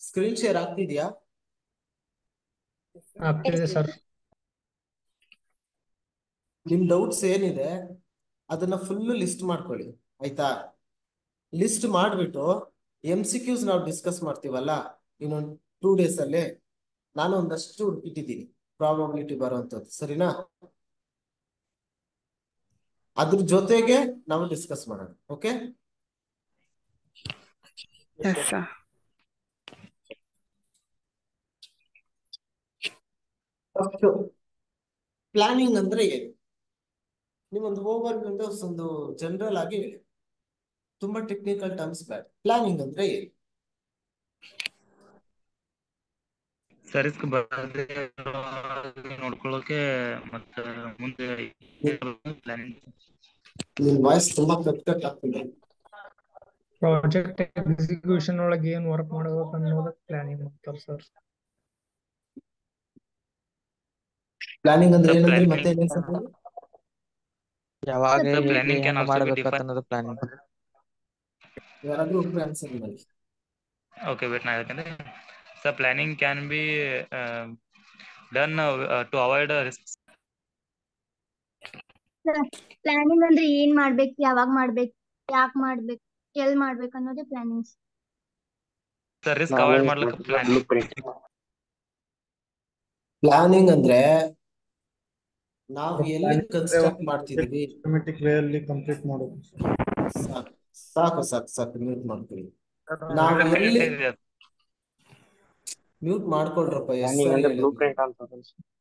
Screen share ಆಗ್ತಿದ್ಯಾ ಆಗ್ತಿದೆ sir ನಿಮ್ ಡೌಟ್ಸ್ ಏನಿದೆ ಅದನ್ನ ಫುಲ್ ಲಿಸ್ಟ್ ಮಾಡ್ಕೊಳ್ಳಿ ಆಯ್ತಾ ಲಿಸ್ಟ್ ಮಾಡ್ಬಿಟ್ಟು ಎಂ ಸಿ ಕ್ಯೂಸ್ ನಾವು ಡಿಸ್ಕಸ್ ಮಾಡ್ತೀವಲ್ಲ ಇನ್ನೊಂದು ಟೂ ಡೇಸ್ ಅಲ್ಲಿ ನಾನು ಒಂದಷ್ಟು ಇಟ್ಟಿದ್ದೀನಿ ಪ್ರಾಬಬಿಲಿಟಿ ಬರುವಂತದ್ದು ಸರಿನಾ ಅದ್ರ ಜೊತೆಗೆ ನಾವು ಡಿಸ್ಕಸ್ ಮಾಡೋಣ ಓಕೆ ಎಸ್ ಸರ್ ಪ್ಲಾನಿಂಗ್ ಅಂದ್ರೆ ಏನು ನಿಮ್ಮೊಂದು ಓವರ್ ಒಂದು ಒಂದು ಜನರಲ್ ಆಗಿ ಹೇಳಿ ತುಂಬಾ ಟೆಕ್ನಿಕಲ್ ಟರ್ಮ್ಸ್ ಬೇಡ ಪ್ಲಾನಿಂಗ್ ಅಂದ್ರೆ ಏನು ರಿಸ್ಕ್ ಬರದೆ ನೋಡ್ಕೊಳ್ಳೋಕೆ ಮತ್ತೆ ಮುಂದೆ ಪ್ಲಾನಿಂಗ್ ನಿಮ್ ವಾಯ್ಸ್ ತುಂಬಾ ಕಟ್ ಕಟ್ ಆಗ್ತಿದೆ ಪ್ರಾಜೆಕ್ಟ್ ಎಕ್ಸಿಕ್ಯೂಷನ್ ಒಳಗೆ ಏನ್ ವರ್ಕ್ ಮಾಡ್ಬೇಕು ಅನ್ನೋದಕ್ಕೆ ಪ್ಲಾನಿಂಗ್ ಮಾಡ್ತಾರೆ ಸರ್ ಪ್ಲಾನಿಂಗ್ ಅಂದ್ರೆ Sir, ಏನಂದ್ರೆ planning- ಮತ್ತೆ ಏನೇನ್ ಸ್ವಲ್ಪ ಯಾವಾಗ Sir, ಹೇಗೆ planning can ಹೆಂಗ್ also be ಮಾಡ್ಬೇಕು different. ಅನ್ನೋದು ಪ್ಲಾನಿಂಗ್ ಯಾರಾದ್ರೂ ಒಬ್ರು ಆನ್ಸರ್ ಮಾಡಿ ಓಕೆ ವೇಟ್ ನಾ ಯಾಕಂದ್ರೆ sir planning can be done to avoid risk planning ಅಂದ್ರೆ ಏನ್ ಮಾಡ್ಬೇಕು ಯಾವಾಗ ಮಾಡ್ಬೇಕು ಯಾಕ್ ಮಾಡ್ಬೇಕು ಎಲ್ ಮಾಡ್ಬೇಕು ಅನ್ನೋದೇ ಪ್ಲಾನಿಂಗ್ ಸರ್ ರಿಸ್ಕ್ ಅವಾಯ್ಡ್ ಮಾಡ್ಲಿಕ್ಕೆ ಪ್ಲಾನಿಂಗ್ ಪ್ಲಾನಿಂಗ್ ಅಂದ್ರೆ ನಾವು ಎಲ್ಲಿ ಕನ್ಸ್ಟ್ರಕ್ಟ್ ಮಾಡ್ತಿದೀವಿ ಸಿಸ್ಟಮೆಟಿಕ್ ವೇ ಅಲ್ಲಿ ಕಂಪ್ಲೀಟ್ ಮಾಡೋದು ಸಾಕು ಸಾಕು ಸಾಕು ಸಾಕು ಮ್ಯೂಟ್ ಮಾಡ್ಕೊಳ್ಳಿ ನಾವು ಎಲ್ಲಿ ಮ್ಯೂಟ್ ಮಾಡ್ಕೊಳ್ರಪ್ಪ ಎಸ್ ಅಂದ್ರೆ ಬ್ಲೂ ಪ್ರಿಂಟ್ ಅಂತ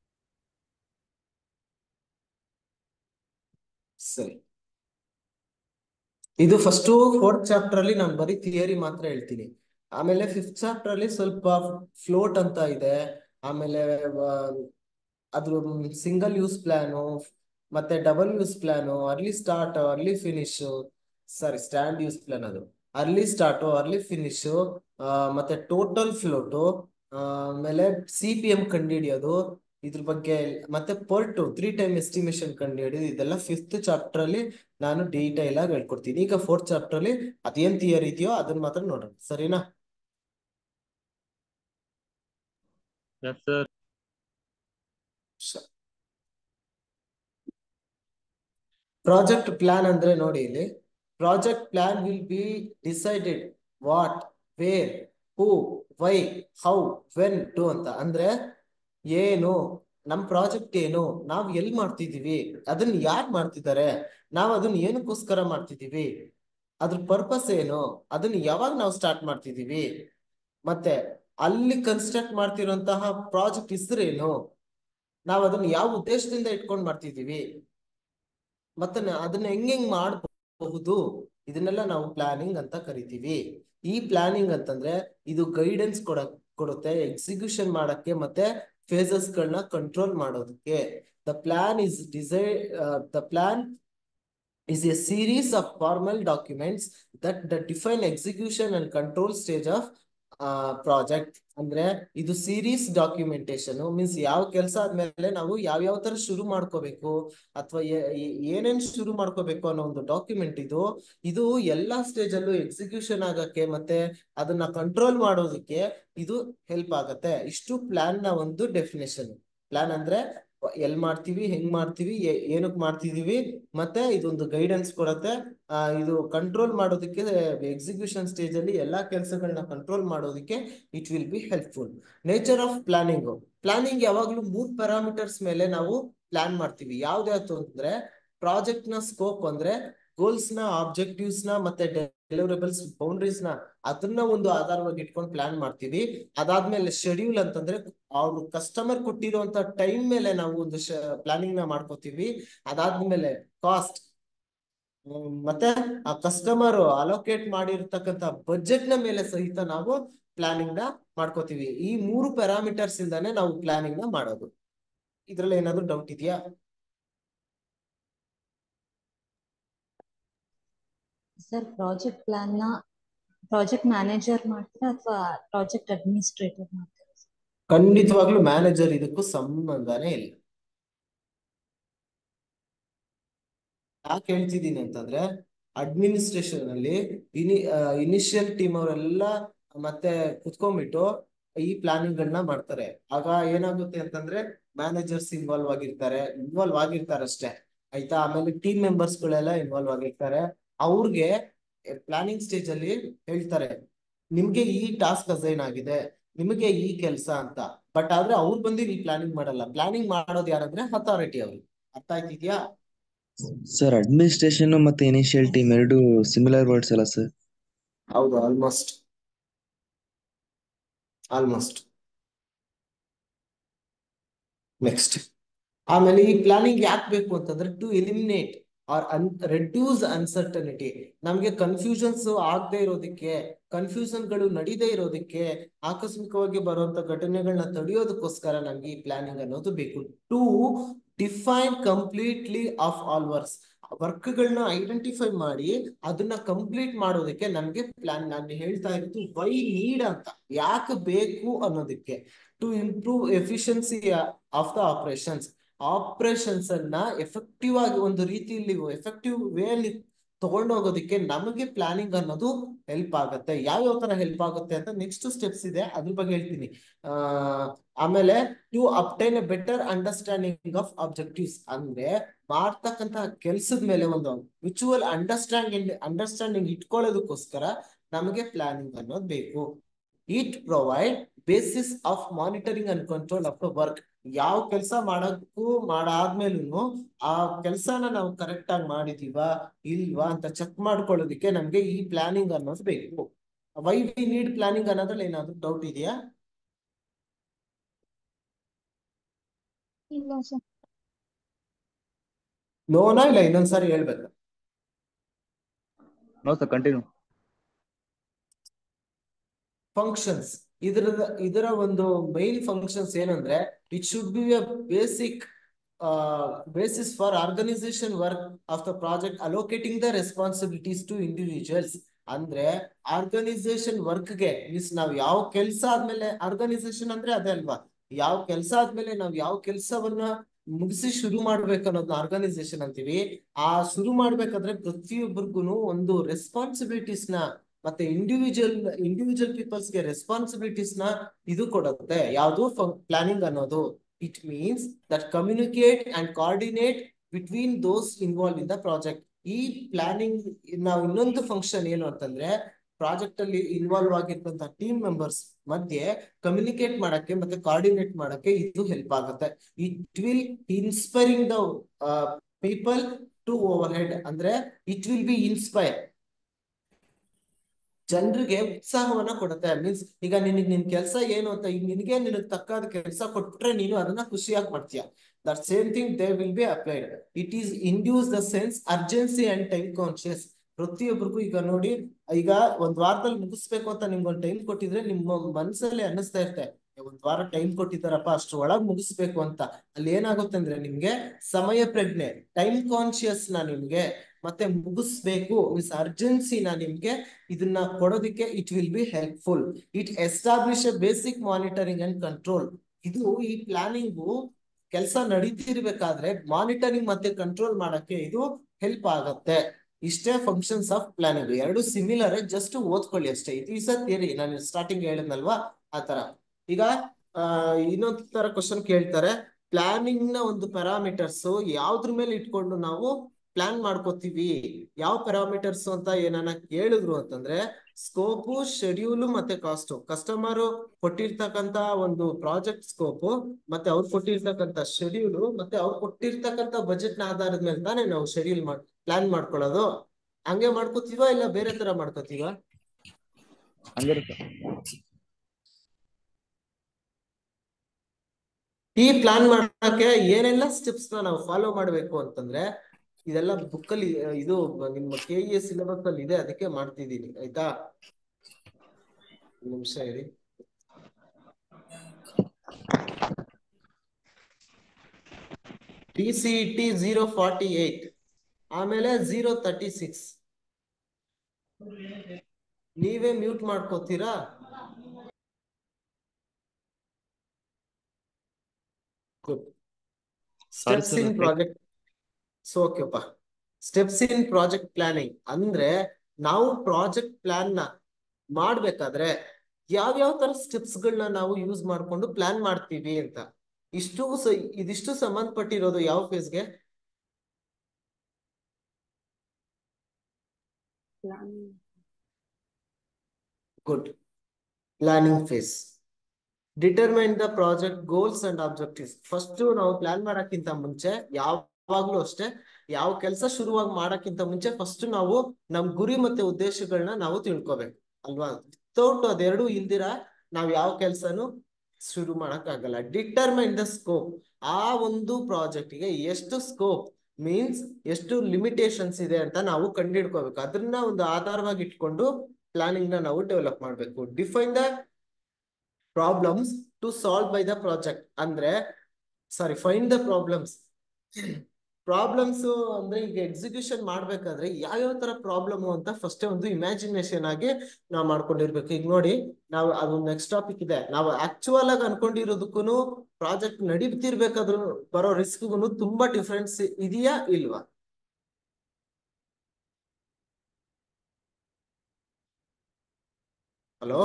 ಸರಿ ಇದು ಫಸ್ಟ್ ಫೋರ್ತ್ ಚಾಪ್ಟರ್ ಅಲ್ಲಿ ನಾನು ಬರೀ ಥಿಯರಿ ಮಾತ್ರ ಹೇಳ್ತೀನಿ ಆಮೇಲೆ ಫಿಫ್ತ್ ಚಾಪ್ಟರ್ ಅಲ್ಲಿ ಸ್ವಲ್ಪ ಫ್ಲೋಟ್ ಅಂತ ಇದೆ ಆಮೇಲೆ ಆ, ಅದ್ರ ಸಿಂಗಲ್ ಯೂಸ್ ಪ್ಲಾನು ಮತ್ತೆ double use plan early start early finish sorry stand use plan ಅದು ಅರ್ಲಿ ಸ್ಟಾರ್ಟು ಅರ್ಲಿ ಫಿನಿಶು ಮತ್ತೆ ಟೋಟಲ್ ಫ್ಲೋಟು ಆಮೇಲೆ ಸಿ ಪಿ ಎಂ ಕಂಡುಹಿಡಿಯೋದು ಇದ್ರ ಬಗ್ಗೆ ಮತ್ತೆ PERT three time estimation ಕಂಡುಹಿಡಿಯೋದು ಇದೆಲ್ಲ ಫಿಫ್ತ್ ಚಾಪ್ಟರ್ ಅಲ್ಲಿ ನಾನು ಡೀಟೈಲ್ ಆಗಿ ಹೇಳ್ಕೊಡ್ತೀನಿ ಈಗ ಫೋರ್ತ್ ಚಾಪ್ಟರ್ ಅಲ್ಲಿ ಅದೇನ್ ಥಿಯರಿ ಇದೆಯೋ ಅದನ್ನ ಮಾತ್ರ ನೋಡೋಣ ಸರಿನಾ ಸರ್ ಪ್ರಾಜೆಕ್ಟ್ ಪ್ಲಾನ್ ಅಂದ್ರೆ ನೋಡಿ ಇಲ್ಲಿ project plan will be decided what where who why how when to ಅಂತ ಅಂದ್ರೆ ಏನು ನಮ್ ಪ್ರಾಜೆಕ್ಟ್ ಏನು ನಾವ್ ಎಲ್ ಮಾಡ್ತಿದೀವಿ ಅದನ್ನ ಯಾರ್ ಮಾಡ್ತಿದ್ದಾರೆ ನಾವ್ ಅದನ್ನ ಏನಕ್ಕೋಸ್ಕರ ಮಾಡ್ತಿದೀವಿ ಅದ್ರ ಪರ್ಪಸ್ ಏನು ಅದನ್ನ ಯಾವಾಗ ನಾವು ಸ್ಟಾರ್ಟ್ ಮಾಡ್ತಿದೀವಿ ಮತ್ತೆ ಅಲ್ಲಿ ಕನ್ಸ್ಟ್ರಕ್ಟ್ ಮಾಡ್ತಿರೋಂತಹ ಪ್ರಾಜೆಕ್ಟ್ ಹೆಸರೇನು ನಾವ್ ಅದನ್ನ ಯಾವ ಉದ್ದೇಶದಿಂದ ಇಟ್ಕೊಂಡ್ ಮಾಡ್ತಿದೀವಿ ಮತ್ತೆ ನ- ಅದನ್ನ ಹೆಂಗ್ ಹೆಂಗ್ ಮಾಡಬಹುದು ಇದನ್ನೆಲ್ಲ ನಾವು ಪ್ಲಾನಿಂಗ್ ಅಂತ ಕರಿತೀವಿ ಈ ಪ್ಲಾನಿಂಗ್ ಅಂತಂದ್ರೆ ಇದು ಗೈಡೆನ್ಸ್ ಕೊಡ ಕೊಡುತ್ತೆ ಎಕ್ಸಿಕ್ಯೂಷನ್ ಮಾಡಕ್ಕೆ ಮತ್ತೆ ಫೇಸಸ್ ಗಳನ್ನ ಕಂಟ್ರೋಲ್ ಮಾಡೋದಕ್ಕೆ the plan is decide the plan is a series of formal documents that, that define execution and control stage of uh, project ಅಂದ್ರೆ ಇದು ಸೀರೀಸ್ ಡಾಕ್ಯುಮೆಂಟೇಶನ್ ಮೀನ್ಸ್ ಯಾವ ಕೆಲಸ ಆದ್ಮೇಲೆ ನಾವು ಯಾವ ಯಾವ ತರ ಶುರು ಮಾಡ್ಕೋಬೇಕು ಅಥವಾ ಏನೇನ್ ಶುರು ಮಾಡ್ಕೋಬೇಕು ಅನ್ನೋ ಒಂದು ಡಾಕ್ಯುಮೆಂಟ್ ಇದು ಇದು ಎಲ್ಲಾ ಸ್ಟೇಜ್ ಅಲ್ಲೂ ಎಕ್ಸಿಕ್ಯೂಷನ್ ಆಗಕ್ಕೆ ಮತ್ತೆ ಅದನ್ನ ಕಂಟ್ರೋಲ್ ಮಾಡೋದಕ್ಕೆ ಇದು ಹೆಲ್ಪ್ ಆಗತ್ತೆ ಇಷ್ಟು ಪ್ಲಾನ್ ನ ಒಂದು ಡೆಫಿನೇಷನ್ ಪ್ಲಾನ್ ಅಂದ್ರೆ ಎಲ್ ಮಾಡ್ತೀವಿ ಹೆಂಗ್ ಮಾಡ್ತೀವಿ ಏ- ಏನಕ್ ಮಾಡ್ತಿದೀವಿ ಮತ್ತೆ ಇದೊಂದು ಗೈಡೆನ್ಸ್ ಕೊಡತ್ತೆ ಆ, ಇದು ಕಂಟ್ರೋಲ್ ಮಾಡೋದಕ್ಕೆ ಎಕ್ಸಿಕ್ಯೂಷನ್ ಸ್ಟೇಜ್ ಅಲ್ಲಿ ಎಲ್ಲಾ ಕೆಲಸಗಳನ್ನ ಕಂಟ್ರೋಲ್ ಮಾಡೋದಕ್ಕೆ it will be helpful nature of planning planning ಯಾವಾಗ್ಲೂ ಮೂರ್ ಪ್ಯಾರಾಮೀಟರ್ಸ್ ಮೇಲೆ ನಾವು ಪ್ಲಾನ್ ಮಾಡ್ತೀವಿ ಯಾವ್ದ್ಯಾವ್ದು ಅಂದ್ರೆ ಪ್ರಾಜೆಕ್ಟ್ ನ ಸ್ಕೋಪ್ ಅಂದ್ರೆ ಗೋಲ್ಸ್ ನ ಆಬ್ಜೆಕ್ಟಿವ್ಸ್ ನ ಮತ್ತೆ ಡೆಲಿವರಬಲ್ಸ್ ಬೌಂಡ್ರೀಸ್ ನ ಅದನ್ನ ಒಂದು ಆಧಾರವಾಗಿ ಇಟ್ಕೊಂಡು ಪ್ಲಾನ್ ಮಾಡ್ತೀವಿ ಅದಾದ್ಮೇಲೆ ಶೆಡ್ಯೂಲ್ ಅಂತಂದ್ರೆ ಅವ್ರು ಕಸ್ಟಮರ್ ಕೊಟ್ಟಿರುವಂತ ಟೈಮ್ ಮೇಲೆ ನಾವು ಒಂದು ಪ್ಲಾನಿಂಗ್ ನ ಮಾಡ್ಕೋತೀವಿ ಅದಾದ್ಮೇಲೆ ಕಾಸ್ಟ್ ಮತ್ತೆ ಆ ಕಸ್ಟಮರ್ ಅಲೋಕೇಟ್ ಮಾಡಿರ್ತಕ್ಕಂತ ಬಜೆಟ್ ನ ಮೇಲೆ ಸಹಿತ ನಾವು ಪ್ಲಾನಿಂಗ್ ನ ಮಾಡ್ಕೋತೀವಿ ಈ ಮೂರು ಪ್ಯಾರಾಮೀಟರ್ಸ್ ಇಂದಾನೆ ನಾವು ಪ್ಲಾನಿಂಗ್ ನ ಮಾಡೋದು ಇದ್ರಲ್ಲಿ ಏನಾದ್ರು ಡೌಟ್ ಇದೆಯಾ ಸರ್ ಪ್ರಾಜೆಕ್ಟ್ ಪ್ಲಾನ್ ನ ಪ್ರಾಜೆಕ್ಟ್ ಮ್ಯಾನೇಜರ್ ಮಾಡ್ತೀರಾ ಅಥವಾ ಪ್ರಾಜೆಕ್ಟ್ ಅಡ್ಮಿನಿಸ್ಟ್ರೇಟರ್ ಮಾಡ್ತೀರಾ ಖಂಡಿತವಾಗ್ಲೂ ಮ್ಯಾನೇಜರ್ ಇದಕ್ಕೂ ಸಂಬಂಧನೇ ಇಲ್ಲ ಯಾಕೆ ಹೇಳ್ತಿದ್ದೀನಿ ಅಂತಂದ್ರೆ ಅಡ್ಮಿನಿಸ್ಟ್ರೇಷನ್ ಅಲ್ಲಿ ಇನಿ ಇನಿಷಿಯಲ್ ಟೀಮ್ ಅವರೆಲ್ಲ ಮತ್ತೆ ಕುತ್ಕೊಂಡ್ಬಿಟ್ಟು ಈ ಪ್ಲಾನಿಂಗ್ ಗಳನ್ನ ಮಾಡ್ತಾರೆ ಆಗ ಏನಾಗುತ್ತೆ ಅಂತಂದ್ರೆ ಮ್ಯಾನೇಜರ್ಸ್ ಇನ್ವಾಲ್ವ್ ಆಗಿರ್ತಾರೆ ಇನ್ವಾಲ್ವ್ ಆಗಿರ್ತಾರೆ ಅಷ್ಟೇ ಆಯ್ತಾ ಆಮೇಲೆ ಟೀಮ್ ಮೆಂಬರ್ಸ್ ಗಳೆಲ್ಲ ಇನ್ವಾಲ್ವ್ ಆಗಿರ್ತಾರೆ ಅವ್ರಿಗೆ ಪ್ಲಾನಿಂಗ್ ಸ್ಟೇಜ್ ಅಲ್ಲಿ ಹೇಳ್ತಾರೆ ನಿಮ್ಗೆ ಈ ಟಾಸ್ಕ್ ಅಸೈನ್ ಆಗಿದೆ ನಿಮಗೆ ಈ ಕೆಲಸ ಅಂತ ಬಟ್ ಆದ್ರೆ ಅವ್ರು ಬಂದು ಈ ಪ್ಲಾನಿಂಗ್ ಮಾಡಲ್ಲ ಪ್ಲಾನಿಂಗ್ ಮಾಡೋದು ಯಾರಂದ್ರೆ ಅಥಾರಿಟಿ ಅವ್ರು ಅರ್ಥ ಆಯ್ತಿದ್ಯಾ ಸರ್ ಅಡ್ಮಿನಿಸ್ಟ್ರೇಷನ್ ಮತ್ತೆ ಇನಿಷಿಯಲ್ ಟೀಮ್ ಎರಡು ಸಿಮಿಲರ್ ವರ್ಡ್ಸ್ ಅಲ್ಲ ಸರ್ ಹೌದು ಆಲ್ಮೋಸ್ಟ್ ಆಲ್ಮೋಸ್ಟ್ ನೆಕ್ಸ್ಟ್ ಆಮೇಲೆ ಈ ಪ್ಲಾನಿಂಗ್ ಯಾಕೆ ಬೇಕು ಅಂತಂದ್ರೆ ಟು ಎಲಿಮಿನೇಟ್ ಆರ್ ಅನ್ ರೆಡ್ಯೂಸ್ ಅನ್ಸರ್ಟನಿಟಿ ನಮ್ಗೆ ಕನ್ಫ್ಯೂಷನ್ಸ್ ಆಗದೆ ಇರೋದಕ್ಕೆ ಕನ್ಫ್ಯೂಷನ್ ಗಳು ನಡೀದೇ ಇರೋದಕ್ಕೆ ಆಕಸ್ಮಿಕವಾಗಿ ಬರುವಂತ ಘಟನೆಗಳನ್ನ ತಡೆಯೋದಕ್ಕೋಸ್ಕರ ನಮ್ಗೆ ಈ ಪ್ಲಾನಿಂಗ್ ಅನ್ನೋದು ಬೇಕು to define completely of all works work ಗಳನ್ನ ಐಡೆಂಟಿಫೈ ಮಾಡಿ ಅದನ್ನ ಕಂಪ್ಲೀಟ್ ಮಾಡೋದಕ್ಕೆ ನಮ್ಗೆ ಪ್ಲಾನ್ ನಾನು ಹೇಳ್ತಾ ಇರೋದು ವೈ ನೀಡ್ ಅಂತ ಯಾಕೆ ಬೇಕು ಅನ್ನೋದಕ್ಕೆ to improve efficiency of the operations operations ಅನ್ನ ಎಫೆಕ್ಟಿವ್ ಆಗಿ ಒಂದು ರೀತಿಯಲ್ಲಿ ಎಫೆಕ್ಟಿವ್ ವೇ ಅಲ್ಲಿ ತಗೊಂಡೋಗೋದಕ್ಕೆ ನಮಗೆ ಪ್ಲಾನಿಂಗ್ ಅನ್ನೋದು ಹೆಲ್ಪ್ ಆಗುತ್ತೆ ಯಾವ ತರ ಹೆಲ್ಪ್ ಆಗುತ್ತೆ ಅಂತ ನೆಕ್ಸ್ಟ್ ಸ್ಟೆಪ್ಸ್ ಇದೆ ಅದ್ರ ಬಗ್ಗೆ ಹೇಳ್ತೀನಿ ಆ ಆಮೇಲೆ to obtain a better understanding of objectives ಅಂದ್ರೆ ಮಾಡ್ತಕ್ಕಂತ ಕೆಲ್ಸದ ಮೇಲೆ ಒಂದು ವಿಚುವಲ್ ಅಂಡರ್ಸ್ಟ್ಯಾಂಡಿಂಗ್ ಅಂಡರ್ಸ್ಟ್ಯಾಂಡಿಂಗ್ ಇಟ್ಕೊಳ್ಳೋದಕ್ಕೋಸ್ಕರ ನಮಗೆ ಪ್ಲಾನಿಂಗ್ ಅನ್ನೋದು ಬೇಕು it provide basis of monitoring and control of the work ಯಾವ ಕೆಲಸ ಮಾಡಕ್ಕೂ ಮಾಡಾದ್ಮೇಲೂ ಆ ಕೆಲಸನ ನಾವು ಕರೆಕ್ಟ್ ಆಗಿ ಮಾಡಿದೀವಾ ಇಲ್ವಾ ಅಂತ ಚೆಕ್ ಮಾಡ್ಕೊಳ್ಳೋದಕ್ಕೆ ನಮ್ಗೆ ಈ ಪ್ಲಾನಿಂಗ್ ಅನ್ನೋದು ಬೇಕು ವೈ ವಿ ನೀಡ್ ಪ್ಲಾನಿಂಗ್ ಅನ್ನೋದ್ರಲ್ಲಿ ಏನಾದ್ರು ಡೌಟ್ ಇದೆಯಾ ಇಲ್ಲ ಸರ್ ನೋನಾ ಇಲ್ಲ ಇನ್ನೊಂದ್ಸಾರಿ ಹೇಳ್ಬೇಕು ನೋ ಸರ್ ಕಂಟಿನ್ಯೂ ಫಂಕ್ಷನ್ಸ್ ಇದರ ಇದರ ಒಂದು ಮೈನ್ ಫಂಕ್ಷನ್ಸ್ ಏನಂದ್ರೆ it should be a basic basis for organisation work of the project allocating the responsibilities to individuals ಅಂದ್ರೆ ಆರ್ಗನೈಸೇಷನ್ ವರ್ಕ್ಗೆ ಮೀನ್ಸ್ ನಾವ್ ಯಾವ ಕೆಲಸ ಆದ್ಮೇಲೆ ಆರ್ಗನೈಸೇಷನ್ ಅಂದ್ರೆ ಅದೇ ಅಲ್ವಾ ಯಾವ ಕೆಲಸ ಆದ್ಮೇಲೆ ನಾವ್ ಯಾವ ಕೆಲಸವನ್ನ ಮುಗಿಸಿ ಶುರು ಮಾಡ್ಬೇಕು ಅನ್ನೋದನ್ನ ಆರ್ಗನೈಸೇಷನ್ ಅಂತೀವಿ ಆ ಶುರು ಮಾಡ್ಬೇಕಾದ್ರೆ ಪ್ರತಿಯೊಬ್ಬರಿಗೂ ಒಂದು ರೆಸ್ಪಾನ್ಸಿಬಿಲಿಟೀಸ್ ನ ಮತ್ತೆ ಇಂಡಿವಿಜುವಲ್ ಇಂಡಿವಿಜುವಲ್ ಪೀಪಲ್ಸ್ ಗೆ ರೆಸ್ಪಾನ್ಸಿಬಿಲಿಟೀಸ್ ನ ಇದು ಕೊಡುತ್ತೆ ಯಾವುದು ಪ್ಲಾನಿಂಗ್ ಅನ್ನೋದು it means that communicate and coordinate between those involve in the project ಈ ಪ್ಲಾನಿಂಗ್ ನಾವು ಇನ್ನೊಂದು ಫಂಕ್ಷನ್ ಏನು ಅಂತಂದ್ರೆ ಪ್ರಾಜೆಕ್ಟ್ ಅಲ್ಲಿ ಇನ್ವಾಲ್ವ್ ಆಗಿರ್ತಂತ ಟೀಮ್ ಮೆಂಬರ್ಸ್ ಮಧ್ಯೆ ಕಮ್ಯುನಿಕೇಟ್ ಮಾಡಕ್ಕೆ ಮತ್ತೆ ಕೋಆರ್ಡಿನೇಟ್ ಮಾಡಕ್ಕೆ ಇದು ಹೆಲ್ಪ್ ಆಗುತ್ತೆ it will inspiring the people to over head ಅಂದ್ರೆ ಇಟ್ ವಿಲ್ ಬಿ ಇನ್ಸ್ಪೈರ್ ಜನರಿಗೆ ಉತ್ಸಾಹವನ್ನ ಕೊಡುತ್ತೆ ಮೀನ್ಸ್ ಈಗ ನಿನಗೆ ನಿನ್ ಕೆಲಸ ಏನು ಅಂತ ಈಗ ನಿನಗೆ ನಿನಗೆ ತಕ್ಕಾದ ಕೆಲಸ ಕೊಟ್ರೆ ನೀನು ಅದನ್ನ ಖುಷಿಯಾಗಿ ಮಾಡ್ತೀಯ that same thing they will be applied it is induce the sense urgency and time conscious ಪ್ರತಿಯೊಬ್ಬರಿಗೂ ಈಗ ನೋಡಿ ಈಗ ಒಂದ್ ವಾರದಲ್ಲಿ ಮುಗಿಸ್ಬೇಕು ಅಂತ ನಿಮ್ಗೆ ಒಂದು ಟೈಮ್ ಕೊಟ್ಟಿದ್ರೆ ನಿಮ್ಮ ಮನಸ್ಸಲ್ಲಿ ಅನ್ನಿಸ್ತಾ ಇರುತ್ತೆ ಒಂದ್ ವಾರ ಟೈಮ್ ಕೊಟ್ಟಿದ್ದಾರಪ್ಪ ಅಷ್ಟು ಒಳಗ್ ಮುಗಿಸ್ಬೇಕು ಅಂತ ಅಲ್ಲಿ ಏನಾಗುತ್ತೆ ಅಂದ್ರೆ ನಿಮ್ಗೆ ಸಮಯ ಪ್ರಜ್ಞೆ ಟೈಮ್ ಕಾನ್ಶಿಯಸ್ ನ ನಿಮ್ಗೆ ಮತ್ತೆ ಮುಗಿಸ್ಬೇಕು ಮೀನ್ಸ್ ಅರ್ಜೆನ್ಸಿನ ನಿಮ್ಗೆ ಇದನ್ನ ಕೊಡೋದಕ್ಕೆ it will be helpful it establish a basic monitoring and control ಇದು ಈ ಪ್ಲಾನಿಂಗು ಕೆಲಸ ನಡೀತಿರ್ಬೇಕಾದ್ರೆ ಮಾನಿಟರಿಂಗ್ ಮತ್ತೆ ಕಂಟ್ರೋಲ್ ಮಾಡಕ್ಕೆ ಇದು ಹೆಲ್ಪ್ ಆಗತ್ತೆ ಇಷ್ಟೇ ಫಂಕ್ಷನ್ಸ್ ಆಫ್ ಪ್ಲಾನಿಂಗ್ ಎರಡು ಸಿಮಿಲರ್ ಜಸ್ಟ್ ಓದ್ಕೊಳ್ಳಿ ಅಷ್ಟೇ ಇಟ್ ಈಸ್ ಅ ಥಿಯರಿ ನಾನು ಸ್ಟಾರ್ಟಿಂಗ್ ಹೇಳಿದ್ನಲ್ವಾ ಆ ತರ ಈಗ ಆ ಇನ್ನೊಂದ್ ತರ ಕ್ವಶನ್ ಕೇಳ್ತಾರೆ ಪ್ಲಾನಿಂಗ್ ನ ಒಂದು ಪ್ಯಾರಾಮೀಟರ್ಸ್ ಯಾವ್ದ್ರ ಮೇಲೆ ಇಟ್ಕೊಂಡು ನಾವು ಪ್ಲಾನ್ ಮಾಡ್ಕೋತೀವಿ ಯಾವ ಪ್ಯಾರಾಮೀಟರ್ಸ್ ಅಂತ ಏನನ್ನ ಕೇಳಿದ್ರು ಅಂತಂದ್ರೆ ಸ್ಕೋಪು ಶೆಡ್ಯೂಲು ಮತ್ತೆ ಕಾಸ್ಟ್ ಕಸ್ಟಮರ್ ಕೊಟ್ಟಿರ್ತಕ್ಕಂತ ಒಂದು ಪ್ರಾಜೆಕ್ಟ್ ಸ್ಕೋಪು ಮತ್ತೆ ಅವ್ರು ಕೊಟ್ಟಿರ್ತಕ್ಕಂತ ಶೆಡ್ಯೂಲು ಮತ್ತೆ ಅವ್ರು ಕೊಟ್ಟಿರ್ತಕ್ಕಂತ ಬಜೆಟ್ ನ ಆಧಾರದ ಮೇಲೆ ತಾನೇ ನಾವು ಶೆಡ್ಯೂಲ್ ಮಾಡ್ ಪ್ಲಾನ್ ಮಾಡ್ಕೊಳ್ಳೋದು ಹಂಗೆ ಮಾಡ್ಕೋತೀವ ಇಲ್ಲ ಬೇರೆ ತರ ಮಾಡ್ಕೋತೀವ ಹಂಗೆ ಸರ್ ಈ ಪ್ಲಾನ್ ಮಾಡಕ್ಕೆ ಏನೆಲ್ಲ ಸ್ಟೆಪ್ಸ್ ನ ನಾವು ಫಾಲೋ ಮಾಡ್ಬೇಕು ಅಂತಂದ್ರೆ ಇದೆಲ್ಲ ಬುಕ್ ಅಲ್ಲಿ ಇದು ನಿಮ್ಮ ಕೆ ಇ ಎಸ್ ಸಿಲೆಬಸ್ ಅಲ್ಲಿ ಇದೆ ಅದಕ್ಕೆ ಮಾಡ್ತಿದ್ದೀನಿ ಆಯ್ತಾ ಒಂದ್ ನಿಮಿಷ ಇರಿ T C T zero forty eight ಆಮೇಲೆ ಜೀರೋ ತರ್ಟಿ ಸಿಕ್ಸ್ ನೀವೇ ಮ್ಯೂಟ್ ಮಾಡ್ಕೋತೀರಾ good Sorry, steps sir, in like- project so ಓಕೆಪ್ಪ ಸ್ಟೆಪ್ಸ್ ಇನ್ ಪ್ರಾಜೆಕ್ಟ್ ಪ್ಲಾನಿಂಗ್ ಅಂದ್ರೆ ನಾವು ಪ್ರಾಜೆಕ್ಟ್ ಪ್ಲಾನ್ ನ ಮಾಡ್ಬೇಕಾದ್ರೆ ಯಾವ್ಯಾವ ತರ ಸ್ಟೆಪ್ಸ್ ಗಳನ್ನ ನಾವು ಯೂಸ್ ಮಾಡ್ಕೊಂಡು ಪ್ಲಾನ್ ಮಾಡ್ತೀವಿ ಅಂತ ಇಷ್ಟು ಸ ಇದಿಷ್ಟು ಸಂಬಂಧಪಟ್ಟಿರೋದು ಯಾವ ಫೇಸ್ಗೆ good planning phase determine the project goals and objectives first ನಾವು ಪ್ಲಾನ್ ಮಾಡಕ್ಕಿಂತ ಮುಂಚೆ ಯಾವಾಗ್ಲೂ ಅಷ್ಟೇ ಯಾವ ಕೆಲಸ ಶುರುವಾಗಿ ಮಾಡಕ್ಕಿಂತ ಮುಂಚೆ ಫಸ್ಟ್ ನಾವು ನಮ್ ಗುರಿ ಮತ್ತೆ ಉದ್ದೇಶಗಳನ್ನ ನಾವು ತಿಳ್ಕೊಬೇಕು ಅಲ್ವಾ ವಿತೌಟ್ ಅದೆರಡು ಇಲ್ದಿರ ನಾವ್ ಯಾವ ಕೆಲ್ಸನು ಶುರು ಮಾಡಕ್ ಆಗಲ್ಲ ಡಿಟರ್ಮೈನ್ ದ ಸ್ಕೋಪ್ ಆ ಒಂದು ಪ್ರಾಜೆಕ್ಟ್ ಗೆ ಎಷ್ಟು ಸ್ಕೋಪ್ ಮೀನ್ಸ್ ಎಷ್ಟು ಲಿಮಿಟೇಷನ್ಸ್ ಇದೆ ಅಂತ ನಾವು ಕಂಡುಹಿಡ್ಕೋಬೇಕು ಅದನ್ನ ಒಂದು ಆಧಾರವಾಗಿ ಇಟ್ಕೊಂಡು ಪ್ಲಾನಿಂಗ್ ನ ನಾವು ಡೆವಲಪ್ ಮಾಡ್ಬೇಕು define the problems to solve by the project ಅಂದ್ರೆ sorry find the problems problems ಅಂದ್ರೆ ಈಗ ಎಕ್ಸಿಕ್ಯೂಷನ್ ಮಾಡ್ಬೇಕಾದ್ರೆ ಯಾವ್ಯಾವ ತರ ಪ್ರಾಬ್ಲಮ್ ಅಂತ ಫಸ್ಟ್ ಒಂದು ಇಮ್ಯಾಜಿನೇಷನ್ ಆಗಿ ನಾವು ಮಾಡ್ಕೊಂಡಿರ್ಬೇಕು ಈಗ ನೋಡಿ ನಾವು ಅದು ನೆಕ್ಸ್ಟ್ ಟಾಪಿಕ್ ಇದೆ ನಾವು ಆಕ್ಚುಯಲ್ ಆಗಿ ಅನ್ಕೊಂಡಿರೋದಕ್ಕೂ ಪ್ರಾಜೆಕ್ಟ್ ನಡೀತಿರ್ಬೇಕಾದ್ರೂ ಬರೋ ರಿಸ್ಕ್ಗೂ ತುಂಬಾ ಡಿಫ್ರೆನ್ಸ್ ಇದೆಯಾ ಇಲ್ವಾ ಹಲೋ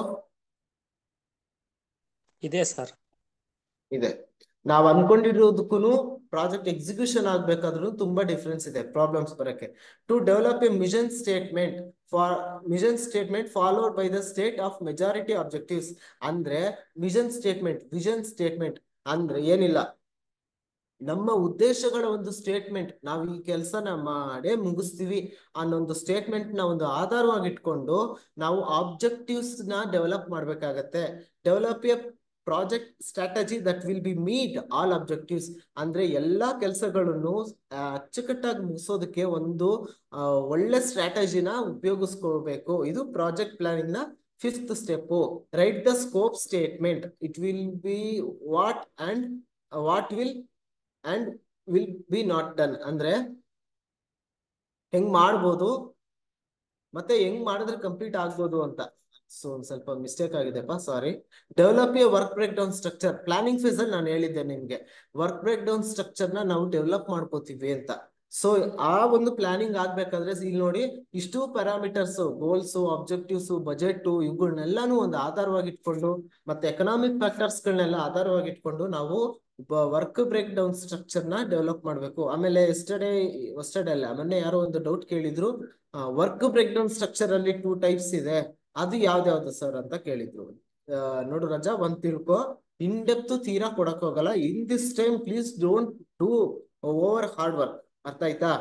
ಇದೆ ಸರ್ ಇದೆ ನಾವ್ ಅನ್ಕೊಂಡಿರೋದಕ್ಕೂ ಪ್ರಾಜೆಕ್ಟ್ ಎಕ್ಸಿಕ್ಯೂಷನ್ ಆಗ್ಬೇಕಾದ್ರೂ ತುಂಬಾ ಡಿಫ್ರೆನ್ಸ್ ಇದೆ ಪ್ರಾಬ್ಲಮ್ಸ್ ಬರಕ್ಕೆ to develop a mission statement for mission statement followed by the state of majority objectives ಅಂದ್ರೆ ಮಿಷನ್ ಸ್ಟೇಟ್ಮೆಂಟ್ ವಿಷನ್ ಸ್ಟೇಟ್ಮೆಂಟ್ ಅಂದ್ರೆ ಏನಿಲ್ಲ ನಮ್ಮ ಉದ್ದೇಶಗಳ ಒಂದು ಸ್ಟೇಟ್ಮೆಂಟ್ ನಾವು ಈ ಕೆಲಸನ ಮಾಡೇ ಮುಗಿಸ್ತೀವಿ ಅನ್ನೋ ಒಂದು ಸ್ಟೇಟ್ಮೆಂಟ್ ನ ಒಂದು ಆಧಾರವಾಗಿ ಇಟ್ಕೊಂಡು ನಾವು ಆಬ್ಜೆಕ್ಟಿವ್ಸ್ ನ ಡೆವಲಪ್ ಮಾಡ್ಬೇಕಾಗತ್ತೆ develop a project strategy that will be meet all objectives ಅಂದ್ರೆ ಎಲ್ಲಾ ಕೆಲಸಗಳನ್ನು ಅಚ್ಚುಕಟ್ಟಾಗಿ ಮುಗಿಸೋದಕ್ಕೆ ಒಂದು ಒಳ್ಳೆ ಸ್ಟ್ರಾಟಜಿನ ಉಪಯೋಗಿಸ್ಕೋಬೇಕು ಇದು ಪ್ರಾಜೆಕ್ಟ್ ಪ್ಲಾನಿಂಗ್ ನ fifth step write the scope statement it will be what and what will and will be not done ಅಂದ್ರೆ ಹೆಂಗ್ ಮಾಡ್ಬೋದು ಮತ್ತೆ ಹೆಂಗ್ ಮಾಡಿದ್ರೆ ಕಂಪ್ಲೀಟ್ ಆಗ್ಬೋದು ಅಂತ ಸೊ ಒಂದ್ ಸ್ವಲ್ಪ ಮಿಸ್ಟೇಕ್ ಆಗಿದೆಪ್ಪ sorry develop a work break down structure planning phase ಅಲ್ಲಿ ನಾನು ಹೇಳಿದ್ದೆ ನಿಮ್ಗೆ ವರ್ಕ್ ಬ್ರೇಕ್ ಡೌನ್ ಸ್ಟ್ರಕ್ಚರ್ ನ ನಾವು ಡೆವಲಪ್ ಮಾಡ್ಕೋತೀವಿ ಅಂತ ಸೊ ಆ ಒಂದು ಪ್ಲಾನಿಂಗ್ ಆಗ್ಬೇಕಾದ್ರೆ ಇಲ್ಲಿ ನೋಡಿ ಇಷ್ಟು ಪ್ಯಾರಾಮೀಟರ್ಸ್ ಗೋಲ್ಸ್ ಆಬ್ಜೆಕ್ಟಿವ್ಸ್ ಬಜೆಟ್ ಇವುಗಳನ್ನೆಲ್ಲಾನು ಒಂದು ಆಧಾರವಾಗಿ ಇಟ್ಕೊಂಡು ಮತ್ತೆ ಎಕನಾಮಿಕ್ ಫ್ಯಾಕ್ಟರ್ಸ್ ಗಳನ್ನೆಲ್ಲ ಆಧಾರವಾಗಿ ಇಟ್ಕೊಂಡು ನಾವು ವರ್ಕ್ ಬ್ರೇಕ್ ಡೌನ್ ಸ್ಟ್ರಕ್ಚರ್ ನ ಡೆವಲಪ್ ಮಾಡ್ಬೇಕು ಆಮೇಲೆ ಎಸ್ಟರ್ಡೇ ಎಸ್ಟರ್ಡೇ ಅಲ್ಲ ಮೊನ್ನೆ ಯಾರೋ ಒಂದು ಡೌಟ್ ಕೇಳಿದ್ರು ವರ್ಕ್ ಬ್ರೇಕ್ ಡೌನ್ ಸ್ಟ್ರಕ್ಚರ್ ಅಲ್ಲಿ ಟೂ ಟೈಪ್ಸ್ ಇದೆ ಅದು ಯಾವ್ದ್ಯಾವ್ದು ಸರ್ ಅಂತ ಕೇಳಿದ್ರು ನೋಡು ರಜಾ ಒಂದ್ ತಿಳ್ಕೊ ಇನ್ ಡೆಪ್ತ್ ತೀರಾ ಕೊಡಕ್ ಹೋಗಲ್ಲ in this time please don't do over hard work ಅರ್ಥ ಆಯ್ತಾ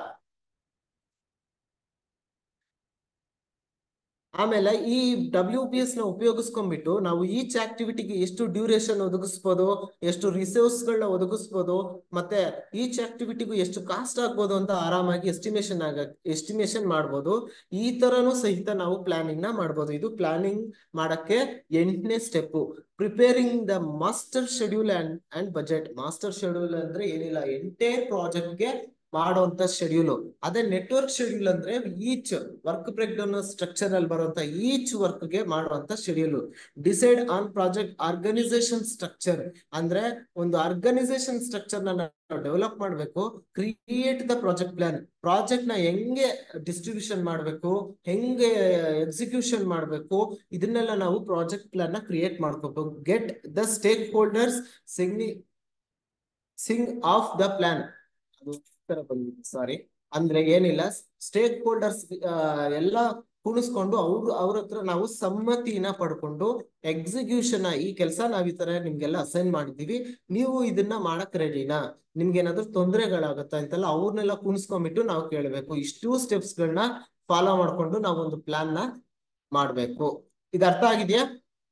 ಆಮೇಲೆ ಈ ಡಬ್ಲ್ಯೂ ಪಿ ಎಸ್ ನ ಉಪಯೋಗಿಸ್ಕೊಂಡ್ಬಿಟ್ಟು ನಾವು ಈಚ್ ಆಕ್ಟಿವಿಟಿಗೆ ಎಷ್ಟು ಡ್ಯೂರೇಷನ್ ಒದಗಿಸ್ಬೋದು ಎಷ್ಟು ರಿಸೋರ್ಸ್ ಗಳನ್ನ ಒದಗಿಸ್ಬೋದು ಮತ್ತೆ ಈಚ್ ಆಕ್ಟಿವಿಟಿಗೂ ಎಷ್ಟು ಕಾಸ್ಟ್ ಆಗ್ಬೋದು ಅಂತ ಆರಾಮಾಗಿ ಎಸ್ಟಿಮೇಶನ್ ಆಗ ಎಸ್ಟಿಮೇಶನ್ ಮಾಡ್ಬೋದು ಈ ತರನು ಸಹಿತ ನಾವು ಪ್ಲಾನಿಂಗ್ ನ ಮಾಡ್ಬೋದು ಇದು ಪ್ಲಾನಿಂಗ್ ಮಾಡಕ್ಕೆ ಎಂಟನೇ step preparing the master schedule and and budget master schedule ಅಂದ್ರೆ ಏನಿಲ್ಲ ಎಂಟೈರ್ ಪ್ರಾಜೆಕ್ಟ್ ಗೆ ಮಾಡುವಂತ ಶೆಡ್ಯೂಲ್ ಅದೇ ನೆಟ್ವರ್ಕ್ ಶೆಡ್ಯೂಲ್ ಅಂದ್ರೆ each work break down structure ಅಲ್ಲಿ ಬರುವಂತ ಈಚ್ ವರ್ಕ್ ಗೆ ಮಾಡುವಂತ schedule decide on project organisation structure ಅಂದ್ರೆ ಒಂದು ಆರ್ಗನೈಸೇಷನ್ ಸ್ಟ್ರಕ್ಚರ್ ನ ನಾವು ಡೆವಲಪ್ ಮಾಡ್ಬೇಕು create the project plan project ನ ಹೆಂಗೆ ಡಿಸ್ಟ್ರಿಬ್ಯೂಷನ್ ಮಾಡ್ಬೇಕು ಹೆಂಗೆ ಎಕ್ಸಿಕ್ಯೂಷನ್ ಮಾಡ್ಬೇಕು ಇದನ್ನೆಲ್ಲ ನಾವು ಪ್ರಾಜೆಕ್ಟ್ ಪ್ಲಾನ್ ನ ಕ್ರಿಯೇಟ್ ಮಾಡ್ಕೋಬೇಕು get the stakeholders signing of the plan ಅದು ಬಂದಿದೆ ಸಾರಿ ಅಂದ್ರೆ ಏನಿಲ್ಲ ಸ್ಟೇಕ್ ಹೋಲ್ಡರ್ಸ್ ಎಲ್ಲ ಕುಣಿಸ್ಕೊಂಡು ಅವ್ರು ಅವ್ರ ಹತ್ರ ನಾವು ಸಮ್ಮತಿನ ಪಡ್ಕೊಂಡು ಎಕ್ಸಿಕ್ಯೂಷನ್ ಈ ಕೆಲಸ ನಾವ್ ಈ ತರ ನಿಮ್ಗೆಲ್ಲ ಅಸೈನ್ ಮಾಡಿದೀವಿ ನೀವು ಇದನ್ನ ಮಾಡಕ್ ರೆಡಿನಾ ನಿಮ್ಗೆ ಏನಾದ್ರು ತೊಂದರೆಗಳಾಗತ್ತಾ ಅಂತೆಲ್ಲ ಅವ್ರನ್ನೆಲ್ಲ ಕುಣಿಸ್ಕೊಂಡ್ಬಿಟ್ಟು ನಾವು ಕೇಳ್ಬೇಕು ಇಷ್ಟು ಸ್ಟೆಪ್ಸ್ ಗಳನ್ನ ಫಾಲೋ ಮಾಡ್ಕೊಂಡು ನಾವು ಒಂದು ಪ್ಲಾನ್ ನ ಮಾಡ್ಬೇಕು ಇದು ಅರ್ಥ ಆಗಿದ್ಯಾ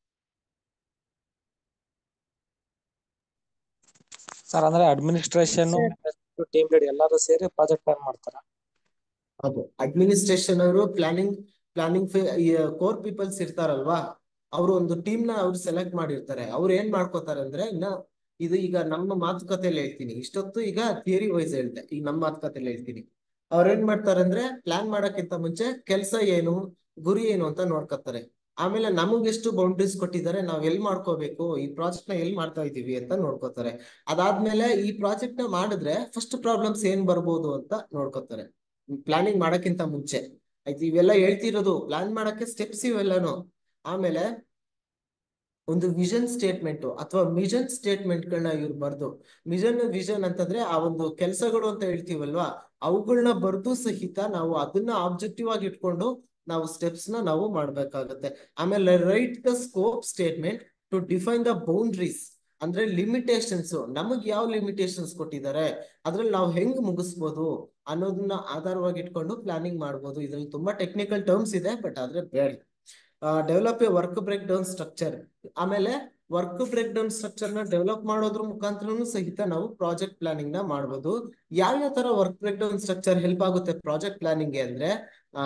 ಸರ್ ಅಂದ್ರೆ ಅಡ್ಮಿನಿಸ್ಟ್ರೇಷನ್ ಟೀಮ್ ಲೀಡ್ ಎಲ್ಲರೂ ಸೇರಿ ಪ್ರಾಜೆಕ್ಟ್ ಪ್ಲಾನ್ ಮಾಡ್ತಾರ ಹೌದು ಅಡ್ಮಿನಿಸ್ಟ್ರೇಷನ್ ಅವರು ಪ್ಲಾನಿಂಗ್ ಪ್ಲಾನಿಂಗ್ ಕೋರ್ ಪೀಪಲ್ಸ್ ಇರ್ತಾರಲ್ವಾ ಅವರು ಒಂದು ಟೀಮ್ ನ ಅವ್ರು ಸೆಲೆಕ್ಟ್ ಮಾಡಿರ್ತಾರೆ ಅವ್ರು ಏನ್ ಮಾಡ್ಕೋತಾರೆ ಅಂದ್ರೆ ಇನ್ನ ಇದು ಈಗ ನಮ್ಮ ಮಾತುಕತೆಯಲ್ಲಿ ಹೇಳ್ತೀನಿ ಇಷ್ಟೊತ್ತು ಈಗ ಥಿಯರಿ ವೈಸ್ ಹೇಳ್ತೆ ಈಗ ನಮ್ಮ ಮಾತುಕತೆಯಲ್ಲಿ ಹೇಳ್ತೀನಿ ಅವ್ರ ಏನ್ ಮಾಡ್ತಾರೆ ಅಂದ್ರೆ ಪ್ಲಾನ್ ಮಾಡಕ್ಕಿಂತ ಮುಂಚೆ ಕೆಲಸ ಏನು ಗುರಿ ಏನು ಅಂತ ನೋಡ್ಕೊತಾರೆ ಆಮೇಲೆ ನಮಗ್ ಎಷ್ಟು ಬೌಂಡ್ರೀಸ್ ಕೊಟ್ಟಿದ್ದಾರೆ ನಾವ್ ಎಲ್ ಮಾಡ್ಕೋಬೇಕು ಈ ಪ್ರಾಜೆಕ್ಟ್ ನ ಎಲ್ ಮಾಡ್ತಾ ಇದೀವಿ ಅಂತ ನೋಡ್ಕೋತಾರೆ ಅದಾದ್ಮೇಲೆ ಈ ಪ್ರಾಜೆಕ್ಟ್ ನ ಮಾಡಿದ್ರೆ ಫಸ್ಟ್ ಪ್ರಾಬ್ಲಮ್ಸ್ ಏನ್ ಬರ್ಬೋದು ಅಂತ ನೋಡ್ಕೋತಾರೆ ಪ್ಲಾನಿಂಗ್ ಮಾಡಕ್ಕಿಂತ ಮುಂಚೆ ಆಯ್ತು ಇವೆಲ್ಲ ಹೇಳ್ತಿರೋದು ಪ್ಲಾನ್ ಮಾಡಕ್ಕೆ ಸ್ಟೆಪ್ಸ್ ಇವೆಲ್ಲಾನು ಆಮೇಲೆ ಒಂದು ವಿಷನ್ ಸ್ಟೇಟ್ಮೆಂಟ್ ಅಥವಾ ಮಿಷನ್ ಸ್ಟೇಟ್ಮೆಂಟ್ ಗಳನ್ನ ಇವ್ರು ಬರ್ದು ಮಿಷನ್ ವಿಷನ್ ಅಂತಂದ್ರೆ ಆ ಒಂದು ಕೆಲಸಗಳು ಅಂತ ಹೇಳ್ತೀವಲ್ವಾ ಅವುಗಳನ್ನ ಬರ್ದು ಸಹಿತ ನಾವು ಅದನ್ನ ಆಬ್ಜೆಕ್ಟಿವ್ ಆಗಿ ಇಟ್ಕೊಂಡು ನಾವು ಸ್ಟೆಪ್ಸ್ ನ ನಾವು ಮಾಡ್ಬೇಕಾಗತ್ತೆ ಆಮೇಲೆ write the scope statement to define the boundaries ಅಂದ್ರೆ ಲಿಮಿಟೇಷನ್ಸ್ ನಮಗ್ ಯಾವ ಲಿಮಿಟೇಷನ್ಸ್ ಕೊಟ್ಟಿದ್ದಾರೆ ಅದ್ರಲ್ಲಿ ನಾವು ಹೆಂಗ್ ಮುಗಿಸ್ಬೋದು ಅನ್ನೋದನ್ನ ಆಧಾರವಾಗಿ ಇಟ್ಕೊಂಡು ಪ್ಲಾನಿಂಗ್ ಮಾಡ್ಬೋದು ಇದ್ರಲ್ಲಿ ತುಂಬಾ ಟೆಕ್ನಿಕಲ್ ಟರ್ಮ್ಸ್ ಇದೆ ಬಟ್ ಆದ್ರೆ ಬೇಡ develop a work break down structure ಆಮೇಲೆ ವರ್ಕ್ ಬ್ರೇಕ್ ಡೌನ್ ಸ್ಟ್ರಕ್ಚರ್ ನ ಡೆವಲಪ್ ಮಾಡೋದ್ರ ಮುಖಾಂತರನು ಸಹಿತ ನಾವು ಪ್ರಾಜೆಕ್ಟ್ ಪ್ಲಾನಿಂಗ್ ನ ಮಾಡ್ಬೋದು ಯಾವ ತರ work break down structure help ಆಗುತ್ತೆ ಪ್ರಾಜೆಕ್ಟ್ ಪ್ಲಾನಿಂಗ್ ಗೆ ಅಂದ್ರೆ ಆ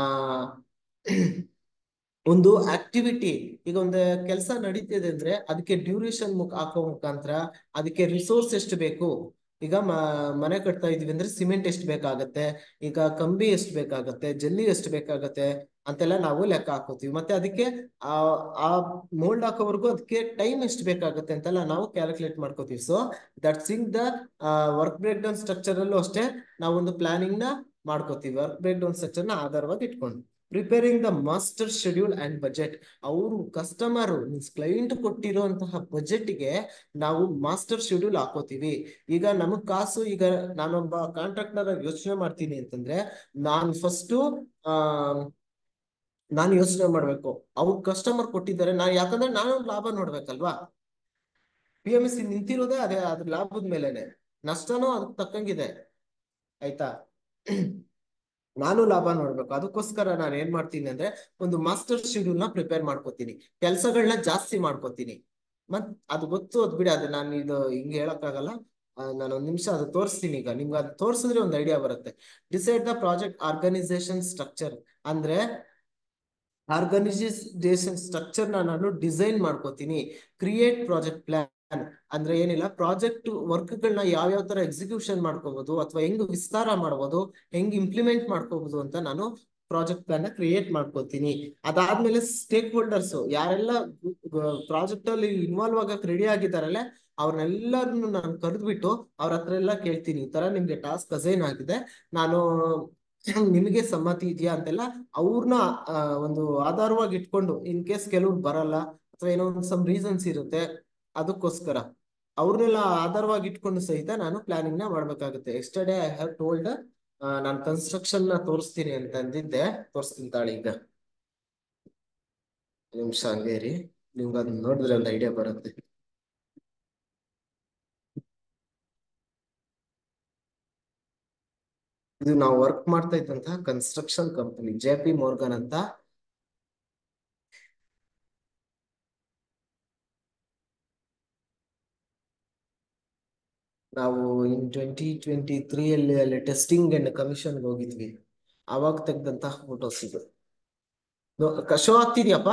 ಒಂದು ಆಕ್ಟಿವಿಟಿ ಈಗ ಒಂದು ಕೆಲಸ ನಡೀತಿದೆ ಅಂದ್ರೆ ಅದಕ್ಕೆ ಡ್ಯೂರೇಷನ್ ಮುಖ ಹಾಕೋ ಮುಖಾಂತರ ಅದಕ್ಕೆ ರಿಸೋರ್ಸ್ ಎಷ್ಟು ಬೇಕು ಈಗ ಮ ಮನೆ ಕಟ್ತಾ ಇದೀವಿ ಅಂದ್ರೆ ಸಿಮೆಂಟ್ ಎಷ್ಟು ಬೇಕಾಗತ್ತೆ ಈಗ ಕಂಬಿ ಎಷ್ಟು ಬೇಕಾಗತ್ತೆ ಜಲ್ಲಿ ಎಷ್ಟು ಬೇಕಾಗತ್ತೆ ಅಂತೆಲ್ಲ ನಾವು ಲೆಕ್ಕ ಹಾಕೋತೀವಿ ಮತ್ತೆ ಅದಕ್ಕೆ ಆ ಆ ಮೋಲ್ಡ್ ಹಾಕೋವರೆಗೂ ಅದಕ್ಕೆ ಟೈಮ್ ಎಷ್ಟು ಬೇಕಾಗತ್ತೆ ಅಂತೆಲ್ಲ ನಾವು ಕ್ಯಾಲ್ಕುಲೇಟ್ ಮಾಡ್ಕೋತೀವಿ so that using the work break down structure ಅಲ್ಲೂ ಅಷ್ಟೇ ನಾವು ಒಂದು ಪ್ಲಾನಿಂಗ್ ನ ಮಾಡ್ಕೋತೀವಿ ವರ್ಕ್ ಬ್ರೇಕ್ ಡೌನ್ ಸ್ಟ್ರಕ್ಚರ್ ನ ಆಧಾರವಾಗಿ ಇಟ್ಕೊಂಡು preparing the master schedule and budget ಅವರು ಕಸ್ಟಮರ್ ಮೀನ್ಸ್ ಕ್ಲೈಂಟ್ ಕೊಟ್ಟಿರುವಂತಹ ಬಜೆಟ್ ಗೆ ನಾವು ಮಾಸ್ಟರ್ ಶೆಡ್ಯೂಲ್ ಹಾಕೋತೀವಿ ಈಗ ನಮಗ್ ಕಾಸು ಈಗ ನಾನೊಬ್ಬ ಕಾಂಟ್ರಾಕ್ಟರ್ ಯೋಚನೆ ಮಾಡ್ತೀನಿ ಅಂತಂದ್ರೆ ನಾನು ಫಸ್ಟ್ ಆ ನಾನು ಯೋಚನೆ ಮಾಡ್ಬೇಕು ಅವ್ರು ಕಸ್ಟಮರ್ ಕೊಟ್ಟಿದ್ದಾರೆ ನಾನು ಯಾಕಂದ್ರೆ ನಾನು ಲಾಭ ನೋಡ್ಬೇಕಲ್ವಾ ಪಿ ಎಂ ಸಿ ನಿಂತಿರೋದೇ ಅದೇ ಅದ್ರ ಲಾಭದ ಮೇಲೆನೆ ನಷ್ಟನೂ ಅದಕ್ಕೆ ತಕ್ಕಂಗಿದೆ ಆಯ್ತಾ ನಾನು ಲಾಭ ನೋಡ್ಬೇಕು ಅದಕ್ಕೋಸ್ಕರ ನಾನು ಏನ್ ಮಾಡ್ತೀನಿ ಅಂದ್ರೆ ಒಂದು ಮಾಸ್ಟರ್ ಶೆಡ್ಯೂಲ್ ನ ಪ್ರಿಪೇರ್ ಮಾಡ್ಕೋತೀನಿ ಕೆಲ್ಸಗಳನ್ನ ಜಾಸ್ತಿ ಮಾಡ್ಕೋತೀನಿ ಮತ್ ಅದು ಗೊತ್ತು ಅದ್ ಬಿಡಿ ಅದು ನಾನು ಇದು ಹಿಂಗೆ ಹೇಳಕ್ಕಾಗಲ್ಲ ನಾನು ಒಂದ್ ನಿಮಿಷ ಅದು ತೋರಿಸ್ತೀನಿ ಈಗ ನಿಮ್ಗೆ ಅದು ತೋರಿಸಿದ್ರೆ ಒಂದು ಐಡಿಯಾ ಬರುತ್ತೆ decide the project organisation structure ಅಂದ್ರೆ ಆರ್ಗನೈಸೇಷನ್ ಸ್ಟ್ರಕ್ಚರ್ ನ ನಾನು ಡಿಸೈನ್ ಮಾಡ್ಕೋತೀನಿ ಕ್ರಿಯೇಟ್ ಪ್ರಾಜೆಕ್ಟ್ ಪ್ಲಾನ್ ಅಂದ್ರೆ ಏನಿಲ್ಲ ಪ್ರಾಜೆಕ್ಟ್ ವರ್ಕ್ ಗಳನ್ನ ಯಾವ ಯಾವ ತರ ಎಕ್ಸಿಕ್ಯೂಷನ್ ಮಾಡ್ಕೋಬಹುದು ಅಥವಾ ಹೆಂಗ್ ವಿಸ್ತಾರ ಮಾಡ್ಬೋದು ಹೆಂಗ್ ಇಂಪ್ಲಿಮೆಂಟ್ ಮಾಡ್ಕೋಬಹುದು ಅಂತ ನಾನು ಪ್ರಾಜೆಕ್ಟ್ ಪ್ಲಾನ್ ನ ಕ್ರಿಯೇಟ್ ಮಾಡ್ಕೋತೀನಿ ಅದಾದ್ಮೇಲೆ ಸ್ಟೇಕ್ ಹೋಲ್ಡರ್ಸ್ ಯಾರೆಲ್ಲ ಪ್ರಾಜೆಕ್ಟ್ ಅಲ್ಲಿ ಇನ್ವಾಲ್ವ್ ಆಗಕ್ ರೆಡಿ ಆಗಿದಾರಲ್ಲ ಅವ್ರನ್ನೆಲ್ಲರನ್ನು ನಾನು ಕರೆದ್ಬಿಟ್ಟು ಅವ್ರ ಹತ್ರ ಎಲ್ಲ ಕೇಳ್ತೀನಿ ಈ ತರ ನಿಮ್ಗೆ ಟಾಸ್ಕ್ ಅಸೈನ್ ಆಗಿದೆ ನಾನು ನಿಮಗೆ ಸಮ್ಮತಿ ಇದೆಯಾ ಅಂತೆಲ್ಲ ಅವ್ರನ್ನ ಒಂದು ಆಧಾರವಾಗಿ ಇಟ್ಕೊಂಡು ಇನ್ ಕೇಸ್ ಕೆಲವ್ರು ಬರಲ್ಲ ಅಥವಾ ಏನೋ ಒಂದು ಸಮ್ ರೀಸನ್ಸ್ ಇರುತ್ತೆ ಅದಕ್ಕೋಸ್ಕರ ಅವ್ರನ್ನೆಲ್ಲ ಆಧಾರವಾಗಿ ಇಟ್ಕೊಂಡು ಸಹಿತ ನಾನು ಪ್ಲಾನಿಂಗ್ ನ ಮಾಡ್ಬೇಕಾಗುತ್ತೆ ಎಸ್ಟರ್ಡೇ ಐ ಹ್ಯಾವ್ ಟೋಲ್ಡ್ ನಾನು ಕನ್ಸ್ಟ್ರಕ್ಷನ್ ನ ತೋರಿಸ್ತೀನಿ ಅಂತ ಅಂದಿದ್ದೆ ತೋರಿಸ್ತೀನಿ ತಾಳಿ ಈಗ ನಿಮಿಷ ಹಂಗೆ ರೀ ನಿಮ್ಗೆ ಅದನ್ನ ನೋಡಿದ್ರೆ ಒಂದು ಐಡಿಯಾ ಬರುತ್ತೆ ಇದು ನಾವು ವರ್ಕ್ ಮಾಡ್ತಾ ಇದ್ದಂತಹ construction company J P Morgan ಅಂತ ನಾವು ಇನ್ ಟ್ವೆಂಟಿ ಟ್ವೆಂಟಿ ತ್ರೀ ಅಲ್ಲಿ ಅಲ್ಲಿ ಟೆಸ್ಟಿಂಗ್ ಅಂಡ್ ಕಮಿಷನ್ ಹೋಗಿದ್ವಿ ಅವಾಗ ತೆಗ್ದಂತಹ ಫೋಟೋಸ್ ಇದು ಶೋ ಆಗ್ತಿದ್ಯಪ್ಪ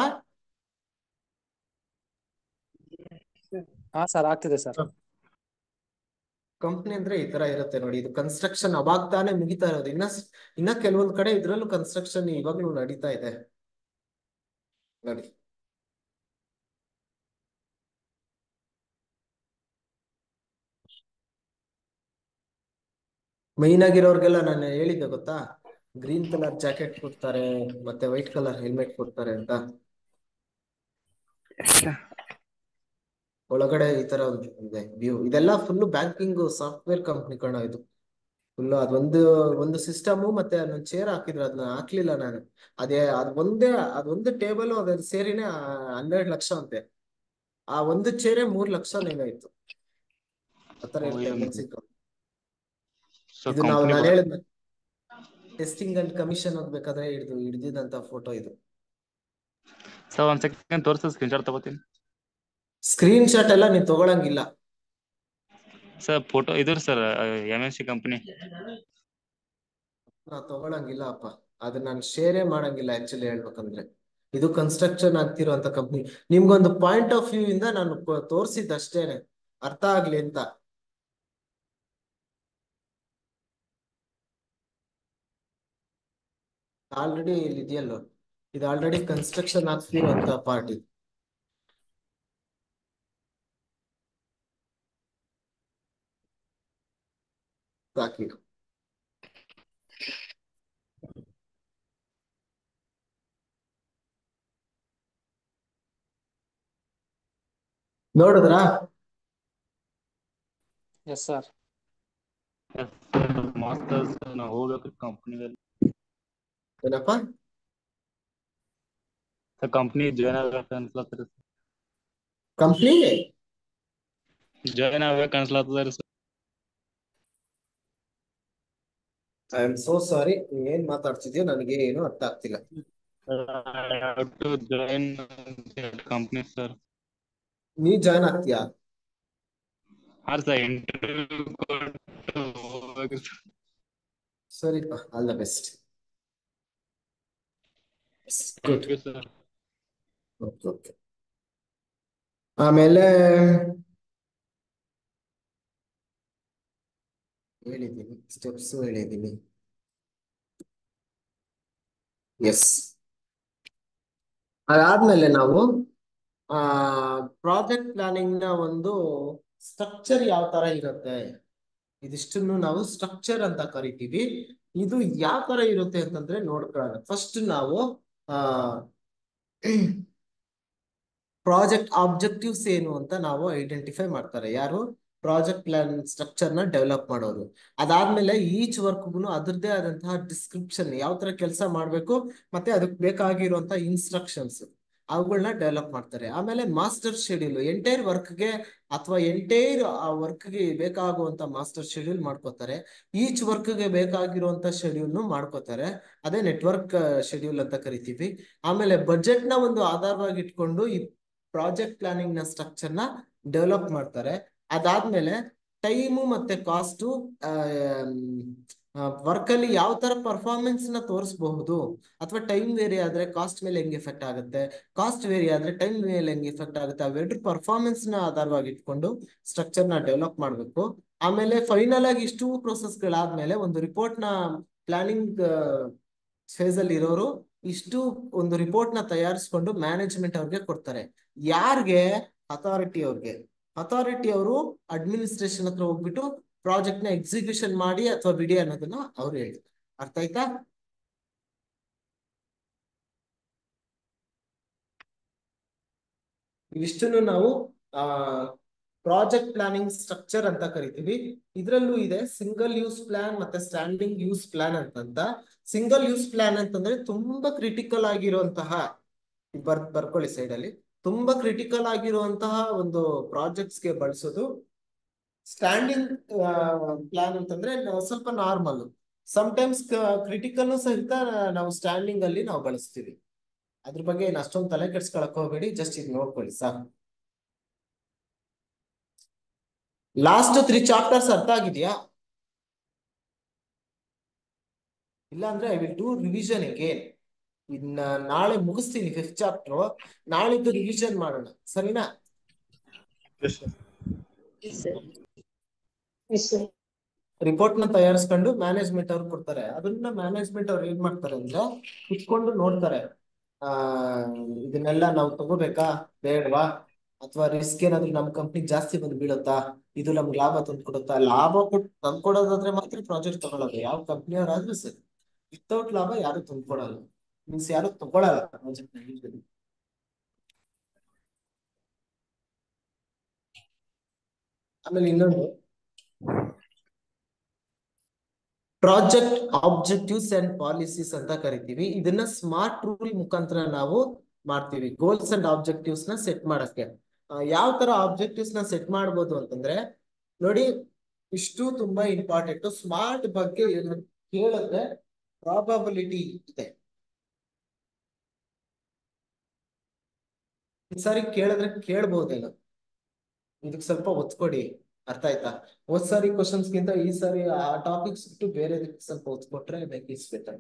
ಹಾ ಸರ್ ಆಗ್ತಿದೆ ಸರ್ ಕಂಪ್ನಿ ಅಂದ್ರೆ ಈ ತರ ಇರುತ್ತೆ ನೋಡಿ ಇದು ಕನ್ಸ್ಟ್ರಕ್ಷನ್ ಅವಾಗ ತಾನೇ ಮುಗಿತಾ ಇರೋದು ಇನ್ನ ಇನ್ನ ಕೆಲವೊಂದ್ ಕಡೆ ಇದ್ರಲ್ಲೂ ಕನ್ಸ್ಟ್ರಕ್ಷನ್ ಇವಾಗ್ಲೂ ನಡೀತಾ ಇದೆ ನೋಡಿ ಮೈನ್ ಆಗಿರೋರ್ಗೆಲ್ಲ ನಾನು ಹೇಳಿದ್ದೆ ಗೊತ್ತಾ ಗ್ರೀನ್ ಕಲರ್ ಜಾಕೆಟ್ ಕೊಡ್ತಾರೆ ಮತ್ತೆ ವೈಟ್ ಕಲರ್ ಹೆಲ್ಮೆಟ್ ಕೊಡ್ತಾರೆ ಅಂತ ಒಳಗಡೆ ಈ ತರ ಇದೆ ವ್ಯೂ ಇದೆಲ್ಲ ಫುಲ್ ಬ್ಯಾಂಕಿಂಗ್ ಸಾಫ್ಟ್ವೇರ್ ಕಂಪ್ನಿ ಕಣ ಇದು ಫುಲ್ ಅದೊಂದು ಒಂದು ಸಿಸ್ಟಮ್ ಮತ್ತೆ ಅದೊಂದು ಚೇರ್ ಹಾಕಿದ್ರು ಅದನ್ನ ಹಾಕ್ಲಿಲ್ಲ ನಾನು ಅದೇ ಅದ್ ಒಂದೇ ಅದೊಂದು ಟೇಬಲ್ ಅದ್ರ ಸೇರಿನೇ ಹನ್ನೆರಡು ಲಕ್ಷ ಅಂತೆ ಆ ಒಂದು ಚೇರೆ ಮೂರ್ ಲಕ್ಷ ಏನಾಯ್ತು ಆತರ ಇರುತ್ತೆ MNC company. ಸೊ ಇದು ನಾವು ಕಂಪ್ನಿ ನಾನು ಹೇಳಿದ್ನ ಟೆಸ್ಟಿಂಗ್ ಅಂಡ್ ಕಮಿಷನ್ ಹೋಗ್ಬೇಕಾದ್ರೆ ಹಿಡಿದು ಹಿಡಿದಿದ್ದಂತ ಫೋಟೋ ಇದು ಸೊ ಒಂದ್ ಸೆಕೆಂಡ್ ತೋರಿಸ ಸ್ಕ್ರೀನ್ ಶಾಟ್ ತಗೋತೀನಿ ಸ್ಕ್ರೀನ್ ಶಾಟ್ ಎಲ್ಲ ನೀನ್ ತಗೊಳಂಗಿಲ್ಲ ಸರ್ ಫೋಟೋ ಇದ್ರ sir M N C company ನಾ ತಗೊಳಂಗಿಲ್ಲ ಅಪ್ಪ ಅದು ನಾನು ಶೇರೇ ಮಾಡಂಗಿಲ್ಲ ಆಕ್ಚುಲಿ ಹೇಳ್ಬೇಕಂದ್ರೆ ಇದು ಕನ್ಸ್ಟ್ರಕ್ಷನ್ ಆಗ್ತಿರುವಂತ ಕಂಪ್ನಿ ನಿಮ್ಗೊಂದು ಪಾಯಿಂಟ್ ಆಫ್ ವ್ಯೂ ಇಂದ ನಾನು ತೋರಿಸಿದ್ದಷ್ಟೇನೆ ಅರ್ಥ ಆಗ್ಲಿ ಅಂತ ಆಲ್ರೆಡಿ ಇಲ್ಲಿ ಇದೆಯಲ್ಲೋ ಇದು ಆಲ್ರೆಡಿ ಕನ್ಸ್ಟ್ರಕ್ಷನ್ ಆಗ್ತಿರುವಂತ ಪಾರ್ಟ್ ಇದು ಸಾಕಿ ನೋಡಿದ್ರಾ ಎಸ್ ಸರ್ ಮಾಸ್ಟರ್ಸ್ ನಾವು ಹೋಗ್ಬೇಕು ಕಂಪ್ನಿದಲ್ಲಿ ಏನಪ್ಪ ಕಂಪ್ನಿ ಜಾಯ್ನ್ ಆಗ್ಬೇಕು ಅನ್ಸ್ಲತ್ತರಿ ಕಂಪ್ನಿ ಜಾಯ್ನ್ ಆಗ್ಬೇಕು ಅನ್ಸ್ಲತ್ತದ್ರಿ sir I am so sorry ಏನ್ ಮಾತಾಡ್ತಿದ್ಯೋ ನನಗೆ ಏನು ಅರ್ಥ ಆಗ್ತಿಲ್ಲ ಟು ಜಾಯಿನ್ ಕಂಪ್ನಿ ಸರ್ ನೀ ಜಾಯ್ನ್ ಆಗ್ತೀಯಾ ಹಾ ಸರ್ ಇಂಟರ್ವ್ಯೂ ಕೊಟ್ಟು ಹೋಗ್ಬೇಕು sir. ಸರಿಪ್ಪ all the best Thank you, sir. Okay okay ಆಮೇಲೆ ಹೇಳಿದ್ದೀನಿ ಸ್ಟೆಪ್ಸ್ ಹೇಳಿದ್ದೀನಿ ಎಸ್ ಅದಾದ್ಮೇಲೆ ನಾವು ಆ ಪ್ರಾಜೆಕ್ಟ್ ಪ್ಲಾನಿಂಗ್ ನ ಒಂದು ಸ್ಟ್ರಕ್ಚರ್ ಯಾವ ತರ ಇರುತ್ತೆ ಇದಿಷ್ಟನ್ನು ನಾವು ಸ್ಟ್ರಕ್ಚರ್ ಅಂತ ಕರಿತೀವಿ ಇದು ಯಾವ ತರ ಇರುತ್ತೆ ಅಂತಂದ್ರೆ ನೋಡ್ಕೊಳ್ಳೋಣ ಫಸ್ಟ್ ನಾವು ಆ ಪ್ರಾಜೆಕ್ಟ್ ಆಬ್ಜೆಕ್ಟಿವ್ಸ್ ಏನು ಅಂತ ನಾವು ಐಡೆಂಟಿಫೈ ಮಾಡ್ತಾರೆ ಯಾರು ಪ್ರಾಜೆಕ್ಟ್ ಪ್ಲಾನ್ ಸ್ಟ್ರಕ್ಚರ್ ನ ಡೆವಲಪ್ ಮಾಡೋರು ಅದಾದ್ಮೇಲೆ ಈಚ್ ವರ್ಕ್ಗೂ ಅದರದ್ದೇ ಆದಂತಹ ಡಿಸ್ಕ್ರಿಪ್ಷನ್ ಯಾವ ತರ ಕೆಲಸ ಮಾಡ್ಬೇಕು ಮತ್ತೆ ಅದಕ್ಕೆ ಬೇಕಾಗಿರುವಂತಹ ಇನ್ಸ್ಟ್ರಕ್ಷನ್ಸ್ ಅವುಗಳನ್ನ ಡೆವಲಪ್ ಮಾಡ್ತಾರೆ ಆಮೇಲೆ ಮಾಸ್ಟರ್ ಶೆಡ್ಯೂಲ್ ಎಂಟೈರ್ ವರ್ಕ್ಗೆ ಅಥವಾ ಎಂಟೈರ್ ಆ ವರ್ಕ್ಗೆ ಬೇಕಾಗುವಂತ ಮಾಸ್ಟರ್ ಶೆಡ್ಯೂಲ್ ಮಾಡ್ಕೋತಾರೆ ಈಚ್ ವರ್ಕ್ಗೆ ಬೇಕಾಗಿರುವಂತ ಶೆಡ್ಯೂಲ್ ಮಾಡ್ಕೋತಾರೆ ಅದೇ ನೆಟ್ವರ್ಕ್ ಶೆಡ್ಯೂಲ್ ಅಂತ ಕರಿತೀವಿ ಆಮೇಲೆ ಬಜೆಟ್ ನ ಒಂದು ಆಧಾರವಾಗಿ ಇಟ್ಕೊಂಡು ಈ ಪ್ರಾಜೆಕ್ಟ್ ಪ್ಲಾನಿಂಗ್ ನ ಸ್ಟ್ರಕ್ಚರ್ ನ ಡೆವಲಪ್ ಮಾಡ್ತಾರೆ ಅದಾದ್ಮೇಲೆ ಟೈಮು ಮತ್ತೆ ಕಾಸ್ಟು ವರ್ಕ್ ಅಲ್ಲಿ ಯಾವ ತರ ಪರ್ಫಾರ್ಮೆನ್ಸ್ ನ ತೋರಿಸಬಹುದು ಅಥವಾ ಟೈಮ್ ವೇರಿ ಆದ್ರೆ ಕಾಸ್ಟ್ ಮೇಲೆ ಹೆಂಗ್ ಎಫೆಕ್ಟ್ ಆಗುತ್ತೆ ಕಾಸ್ಟ್ ವೇರಿ ಆದ್ರೆ ಟೈಮ್ ಮೇಲೆ ಹೆಂಗ್ ಎಫೆಕ್ಟ್ ಆಗುತ್ತೆ ಅವೆರಡು ಪರ್ಫಾರ್ಮೆನ್ಸ್ ನ ಆಧಾರವಾಗಿ ಇಟ್ಕೊಂಡು ಸ್ಟ್ರಕ್ಚರ್ ನ ಡೆವಲಪ್ ಮಾಡಬೇಕು ಆಮೇಲೆ ಫೈನಲ್ ಆಗಿ ಇಷ್ಟು ಪ್ರೊಸೆಸ್ ಗಳಾದ್ಮೇಲೆ ಒಂದು ರಿಪೋರ್ಟ್ ನ ಪ್ಲಾನಿಂಗ್ ಫೇಸ್ ಅಲ್ಲಿ ಇರೋರು ಇಷ್ಟು ಒಂದು ರಿಪೋರ್ಟ್ ನ ತಯಾರಿಸ್ಕೊಂಡು ಮ್ಯಾನೇಜ್ಮೆಂಟ್ ಅವ್ರಿಗೆ ಕೊಡ್ತಾರೆ ಯಾರಿಗೆ ಅಥಾರಿಟಿ ಅವ್ರಿಗೆ ಅಥಾರಿಟಿ ಅವರು ಅಡ್ಮಿನಿಸ್ಟ್ರೇಷನ್ ಹತ್ರ ಹೋಗ್ಬಿಟ್ಟು ಪ್ರಾಜೆಕ್ಟ್ ನ ಎಕ್ಸಿಕ್ಯೂಷನ್ ಮಾಡಿ ಅಥವಾ ಬಿಡಿ ಅನ್ನೋದನ್ನ ಅವ್ರು ಹೇಳ್ತಾರೆ ಅರ್ಥ ಆಯ್ತಾ ಇವಿಷ್ಟನ್ನು ನಾವು ಆ ಪ್ರಾಜೆಕ್ಟ್ ಪ್ಲಾನಿಂಗ್ ಸ್ಟ್ರಕ್ಚರ್ ಅಂತ ಕರಿತೀವಿ ಇದರಲ್ಲೂ ಇದೆ ಸಿಂಗಲ್ ಯೂಸ್ ಪ್ಲಾನ್ ಮತ್ತೆ ಸ್ಟ್ಯಾಂಡಿಂಗ್ ಯೂಸ್ ಪ್ಲಾನ್ ಅಂತಂತ ಸಿಂಗಲ್ ಯೂಸ್ ಪ್ಲಾನ್ ಅಂತಂದ್ರೆ ತುಂಬಾ ಕ್ರಿಟಿಕಲ್ ಆಗಿರುವಂತಹ ಬರ್ ಬರ್ಕೊಳ್ಳಿ ಸೈಡ್ ಅಲ್ಲಿ ತುಂಬಾ ಕ್ರಿಟಿಕಲ್ ಆಗಿರುವಂತಹ ಒಂದು ಪ್ರಾಜೆಕ್ಟ್ಸ್ ಗೆ ಬಳಸೋದು ಸ್ಟ್ಯಾಂಡಿಂಗ್ ಪ್ಲಾನ್ ಅಂತಂದ್ರೆ ನಾವು ಸ್ವಲ್ಪ ನಾರ್ಮಲ್ ಟೈಮ್ಸ್ ಕ್ರಿಟಿಕಲ್ ಸಹಿತ ನಾವು ಸ್ಟ್ಯಾಂಡಿಂಗ್ ಅಲ್ಲಿ ನಾವು ಬಳಸ್ತೀವಿ ಅದ್ರ ಬಗ್ಗೆ ಏನು ಅಷ್ಟೊಂದು ತಲೆ ಕೆಡ್ಸ್ಕೊಳಕ್ ಹೋಗ್ಬೇಡಿ ಜಸ್ಟ್ ಇದು ನೋಡ್ಕೊಳ್ಳಿ ಸಾಕು ಲಾಸ್ಟ್ ತ್ರೀ ಚಾಪ್ಟರ್ಸ್ ಅರ್ಥ ಆಗಿದೆಯಾ ಇಲ್ಲ ಅಂದ್ರೆ I will do revision again ಇನ್ನ ನಾಳೆ ಮುಗಿಸ್ತೀನಿ ಫಿಫ್ತ್ ಚಾಪ್ಟರ್ ನಾಳಿದ್ದು ರಿವಿಷನ್ ಮಾಡೋಣ ಸರಿನಾ ರಿಪೋರ್ಟ್ ನ ತಯಾರಿಸ್ಕೊಂಡು ಮ್ಯಾನೇಜ್ಮೆಂಟ್ ಅವ್ರು ಕೊಡ್ತಾರೆ ಅದನ್ನ ಮ್ಯಾನೇಜ್ಮೆಂಟ್ ಅವ್ರು ಏನ್ ಮಾಡ್ತಾರೆ ಅಂದ್ರೆ ಕುತ್ಕೊಂಡು ನೋಡ್ತಾರೆ ಆ ಇದನ್ನೆಲ್ಲ ನಾವು ತಗೋಬೇಕಾ ಬೇಡವಾ ಅಥವಾ ರಿಸ್ಕ್ ಏನಾದ್ರು ನಮ್ ಕಂಪ್ನಿ ಜಾಸ್ತಿ ಬಂದು ಬೀಳುತ್ತಾ ಇದು ನಮ್ಗೆ ಲಾಭ ತಂದ್ಕೊಡುತ್ತಾ ಲಾಭ ಕೊಟ್ಟು ತಂದ್ಕೊಡೋದಾದ್ರೆ ಮಾತ್ರ ಪ್ರಾಜೆಕ್ಟ್ ತಗೊಳ್ಳೋದು ಯಾವ ಕಂಪ್ನಿಯವರಾದ್ರೂ ಸರಿ ವಿತೌಟ್ ಲಾಭ ಯಾರು ತಂದ್ಕೊಡಲ್ಲ ಮೀನ್ಸ್ ಯಾರು ತಗೊಳಲ್ಲ ಪ್ರಾಜೆಕ್ಟ್ ಯೂಶಲಿ ಆಮೇಲೆ ಇನ್ನೊಂದು ಪ್ರಾಜೆಕ್ಟ್ ಆಬ್ಜೆಕ್ಟಿವ್ಸ್ ಅಂಡ್ ಪಾಲಿಸೀಸ್ ಅಂತ ಕರಿತೀವಿ ಇದನ್ನ ಸ್ಮಾರ್ಟ್ ರೂಲ್ ಮುಖಾಂತರ ನಾವು ಮಾಡ್ತೀವಿ ಗೋಲ್ಸ್ ಅಂಡ್ ಆಬ್ಜೆಕ್ಟಿವ್ಸ್ ನ ಸೆಟ್ ಮಾಡಕ್ಕೆ ಯಾವ ತರ ಆಬ್ಜೆಕ್ಟಿವ್ಸ್ ನ ಸೆಟ್ ಮಾಡ್ಬೋದು ಅಂತಂದ್ರೆ ನೋಡಿ ಇಷ್ಟು ತುಂಬಾ ಇಂಪಾರ್ಟೆಂಟ್ ಸ್ಮಾರ್ಟ್ ಬಗ್ಗೆ ಕೇಳಿದ್ರೆ ಪ್ರಾಬಬಿಲಿಟಿ ಇದೆ ಈ ಸಾರಿ ಕೇಳಿದ್ರೆ ಕೇಳ್ಬಹುದೇನೋ ಇದಕ್ಕೆ ಸ್ವಲ್ಪ ಒತ್ತು ಕೊಡಿ ಅರ್ಥ ಆಯ್ತಾ ಹೋದ್ ಸಾರಿ ಕ್ವಶನ್ಸ್ ಗಿಂತ ಈ ಸಾರಿ ಆ ಟಾಪಿಕ್ಸ್ ಬಿಟ್ಟು ಬೇರೆ ಸ್ವಲ್ಪ ಒತ್ತು ಕೊಟ್ರೆ ಲೈಕ್ ಇಸ್ ಬೆಟರ್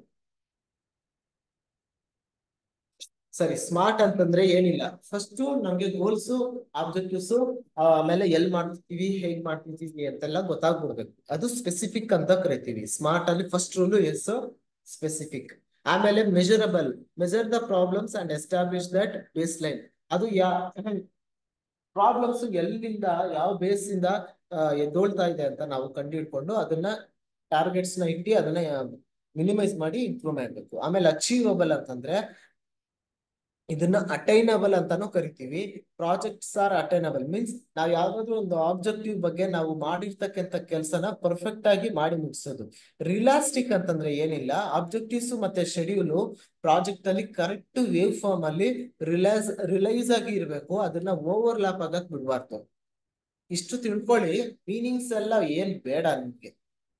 ಸರಿ ಸ್ಮಾರ್ಟ್ ಅಂತಂದ್ರೆ ಏನಿಲ್ಲ ಫಸ್ಟ್ ನಮ್ಗೆ ಗೋಲ್ಸ್ ಆಬ್ಜೆಕ್ಟಿವ್ಸ್ ಆಮೇಲೆ ಎಲ್ ಮಾಡ್ತಿದೀವಿ ಹೇಗ್ ಮಾಡ್ತಿದೀವಿ ಅಂತೆಲ್ಲ ಗೊತ್ತಾಗ್ಬಿಡ್ಬೇಕು ಅದು ಸ್ಪೆಸಿಫಿಕ್ ಅಂತ ಕರಿತೀವಿ ಸ್ಮಾರ್ಟ್ ಅಲ್ಲಿ ಫಸ್ಟ್ ರೂಲ್ ಎಸ್ ಸ್ಪೆಸಿಫಿಕ್ ಆಮೇಲೆ measurable measure the problems and establish that baseline ಅದು ಯಾ ಪ್ರಾಬ್ಲಮ್ಸ್ ಎಲ್ಲಿಂದ ಯಾವ ಬೇಸ್ ಇಂದ ಎದ್ದೋಳ್ತಾ ಇದೆ ಅಂತ ನಾವು ಕಂಡುಹಿಡ್ಕೊಂಡು ಅದನ್ನ ಟಾರ್ಗೆಟ್ಸ್ ನ ಇಟ್ಟು ಅದನ್ನ ಮಿನಿಮೈಸ್ ಮಾಡಿ ಇಂಪ್ರೂವ್ ಮಾಡ್ಬೇಕು ಆಮೇಲೆ ಅಚೀವಬಲ್ ಅಂತಂದ್ರೆ ಇದನ್ನ ಅಟೈನಬಲ್ ಅಂತಾನು ಕರಿತೀವಿ ಪ್ರಾಜೆಕ್ಟ್ಸ್ ಆರ್ ಅಟೈನಬಲ್ ಮೀನ್ಸ್ ನಾವು ಯಾವ್ದಾದ್ರು ಒಂದು ಆಬ್ಜೆಕ್ಟಿವ್ ಬಗ್ಗೆ ನಾವು ಮಾಡಿರ್ತಕ್ಕಂಥ ಕೆಲಸನ ಪರ್ಫೆಕ್ಟ್ ಆಗಿ ಮಾಡಿ ಮುಗಿಸೋದು ರಿಲಾಸ್ಟಿಕ್ ಅಂತಂದ್ರೆ ಏನಿಲ್ಲ ಆಬ್ಜೆಕ್ಟಿವ್ಸ್ ಮತ್ತೆ ಶೆಡ್ಯೂಲ್ ಪ್ರಾಜೆಕ್ಟ್ ಅಲ್ಲಿ ಕರೆಕ್ಟ್ ವೇವ್ ಫಾರ್ಮ್ ಅಲ್ಲಿ ರಿಲೈಸ್ ರಿಲೈಸ್ ಆಗಿ ಇರಬೇಕು ಅದನ್ನ ಓವರ್ ಲ್ಯಾಪ್ ಆಗಕ್ ಬಿಡ್ಬಾರ್ದು ಇಷ್ಟು ತಿಳ್ಕೊಳ್ಳಿ ಮೀನಿಂಗ್ಸ್ ಎಲ್ಲ ಏನ್ ಬೇಡ ನಿಮ್ಗೆ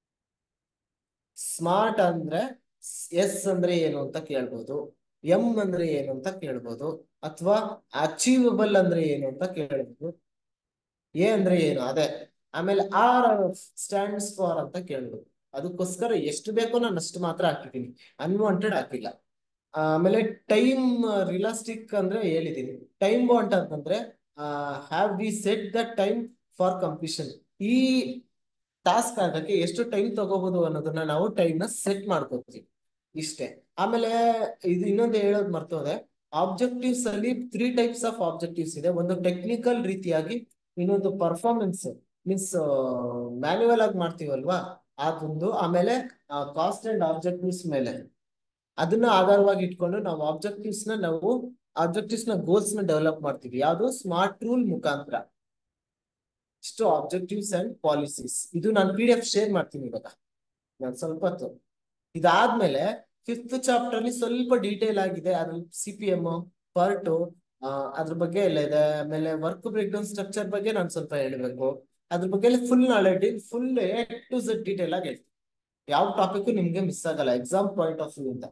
ಸ್ಮಾರ್ಟ್ ಅಂದ್ರೆ ಎಸ್ ಅಂದ್ರೆ ಏನು ಅಂತ ಕೇಳ್ಬೋದು ಎಂ ಅಂದ್ರೆ ಏನು ಅಂತ ಕೇಳ್ಬೋದು ಅಥವಾ ಅಚೀವಬಲ್ ಅಂದ್ರೆ ಏನು ಅಂತ ಕೇಳ್ಬೋದು ಎ ಅಂದ್ರೆ ಏನು ಅದೇ ಆಮೇಲೆ ಆರ್ ಸ್ಟ್ಯಾಂಡ್ಸ್ ಫಾರ್ ಅಂತ ಕೇಳ್ಬೋದು ಅದಕ್ಕೋಸ್ಕರ ಎಷ್ಟು ಬೇಕೋ ನಾನು ಅಷ್ಟು ಮಾತ್ರ ಹಾಕಿದ್ದೀನಿ ಅನ್ವಾಂಟೆಡ್ ಹಾಕಿಲ್ಲ ಆಮೇಲೆ ಟೈಮ್ ರಿಲಾಸ್ಟಿಕ್ ಅಂದ್ರೆ ಹೇಳಿದೀನಿ ಟೈಮ್ ಬಾಂಡ್ ಅಂತಂದ್ರೆ have we set the time for completion ಈ ಟಾಸ್ಕ್ ಆಗಕ್ಕೆ ಎಷ್ಟು ಟೈಮ್ ತಗೋಬಹುದು ಅನ್ನೋದನ್ನ ನಾವು ಟೈಮ್ ನ ಸೆಟ್ ಮಾಡ್ಕೋತೀವಿ ಇಷ್ಟೇ ಆಮೇಲೆ ಇದು ಇನ್ನೊಂದು ಹೇಳೋದು ಮರ್ತೋದೆ ಆಬ್ಜೆಕ್ಟಿವ್ಸ್ ಅಲ್ಲಿ ತ್ರೀ ಟೈಪ್ಸ್ ಆಫ್ ಆಬ್ಜೆಕ್ಟಿವ್ಸ್ ಇದೆ ಒಂದು ಟೆಕ್ನಿಕಲ್ ರೀತಿಯಾಗಿ ಇನ್ನೊಂದು ಪರ್ಫಾರ್ಮೆನ್ಸ್ ಮೀನ್ಸ್ ಮ್ಯಾನ್ಯುವಲ್ ಆಗಿ ಮಾಡ್ತೀವಲ್ವಾ ಅದೊಂದು ಆಮೇಲೆ ಕಾಸ್ಟ್ ಅಂಡ್ ಆಬ್ಜೆಕ್ಟಿವ್ಸ್ ಮೇಲೆ ಅದನ್ನ ಆಧಾರವಾಗಿ ಇಟ್ಕೊಂಡು ನಾವು ಆಬ್ಜೆಕ್ಟಿವ್ಸ್ ನ ನಾವು ಆಬ್ಜೆಕ್ಟಿವ್ಸ್ ನ ಗೋಲ್ಸ್ ನ ಡೆವಲಪ್ ಮಾಡ್ತೀವಿ ಯಾವುದು ಸ್ಮಾರ್ಟ್ ರೂಲ್ ಮುಖಾಂತರ ಇಷ್ಟು ಆಬ್ಜೆಕ್ಟಿವ್ಸ್ ಅಂಡ್ ಪಾಲಿಸೀಸ್ ಇದು ನಾನು ಪಿ ಡಿ ಎಫ್ ಶೇರ್ ಮಾಡ್ತೀನಿ ಇವಾಗ ನಾನು ಸ್ವಲ್ಪ ಹೊತ್ತು ಇದಾದ್ಮೇಲೆ ಫಿಫ್ತ್ ಚಾಪ್ಟರ್ ಅಲ್ಲಿ ಸ್ವಲ್ಪ ಡೀಟೇಲ್ ಆಗಿದೆ ಅದ್ರಲ್ಲಿ ಸಿ ಪಿ ಎಂ ಪರ್ಟು ಅದ್ರ ಬಗ್ಗೆ ಎಲ್ಲ ಇದೆ ಆಮೇಲೆ ವರ್ಕ್ ಬ್ರೇಕ್ ಡೌನ್ ಸ್ಟ್ರಕ್ಚರ್ ಬಗ್ಗೆ ನಾನು ಸ್ವಲ್ಪ ಹೇಳ್ಬೇಕು ಅದ್ರ ಬಗ್ಗೆ full knowledge full A to Z detail ಆಗಿ ಹೇಳ್ತೀನಿ ಯಾವ ಟಾಪಿಕ್ ನಿಮ್ಗೆ ಮಿಸ್ ಆಗಲ್ಲ ಎಕ್ಸಾಮ್ ಪಾಯಿಂಟ್ ಆಫ್ ವ್ಯೂ ಇಂದ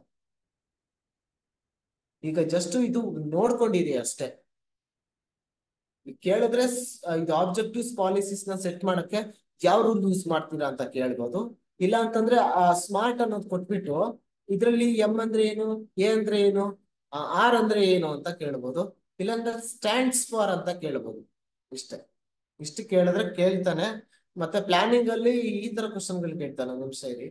ಈಗ ಜಸ್ಟ್ ಇದು ನೋಡ್ಕೊಂಡಿರಿ ಅಷ್ಟೇ ಕೇಳಿದ್ರೆ ಇದು ಆಬ್ಜೆಕ್ಟಿವ್ಸ್ ಪಾಲಿಸೀಸ್ ನ ಸೆಟ್ ಮಾಡಕ್ಕೆ ಯಾವ ರೂಲ್ ಯೂಸ್ ಮಾಡ್ತೀರಾ ಅಂತ ಕೇಳ್ಬೋದು ಇಲ್ಲ ಅಂತಂದ್ರೆ ಆ ಸ್ಮಾರ್ಟ್ ಅನ್ನೋದು ಕೊಟ್ಬಿಟ್ಟು ಇದ್ರಲ್ಲಿ ಎಂ ಅಂದ್ರೆ ಏನು ಎ ಅಂದ್ರೆ ಏನು ಆರ್ ಅಂದ್ರೆ ಏನು ಅಂತ ಕೇಳ್ಬೋದು ಇಲ್ಲಾಂದ್ರೆ ಸ್ಟ್ಯಾಂಡ್ಸ್ ಫಾರ್ ಅಂತ ಕೇಳ್ಬೋದು ಇಷ್ಟೇ ಇಷ್ಟು ಕೇಳಿದ್ರೆ ಕೇಳ್ತಾನೆ ಮತ್ತೆ ಪ್ಲಾನಿಂಗ್ ಅಲ್ಲಿ ಈ ತರ ಕ್ವಶನ್ ಗಳು ಕೇಳ್ತಾನೆ ನಿಮಿಷ ಇರಿ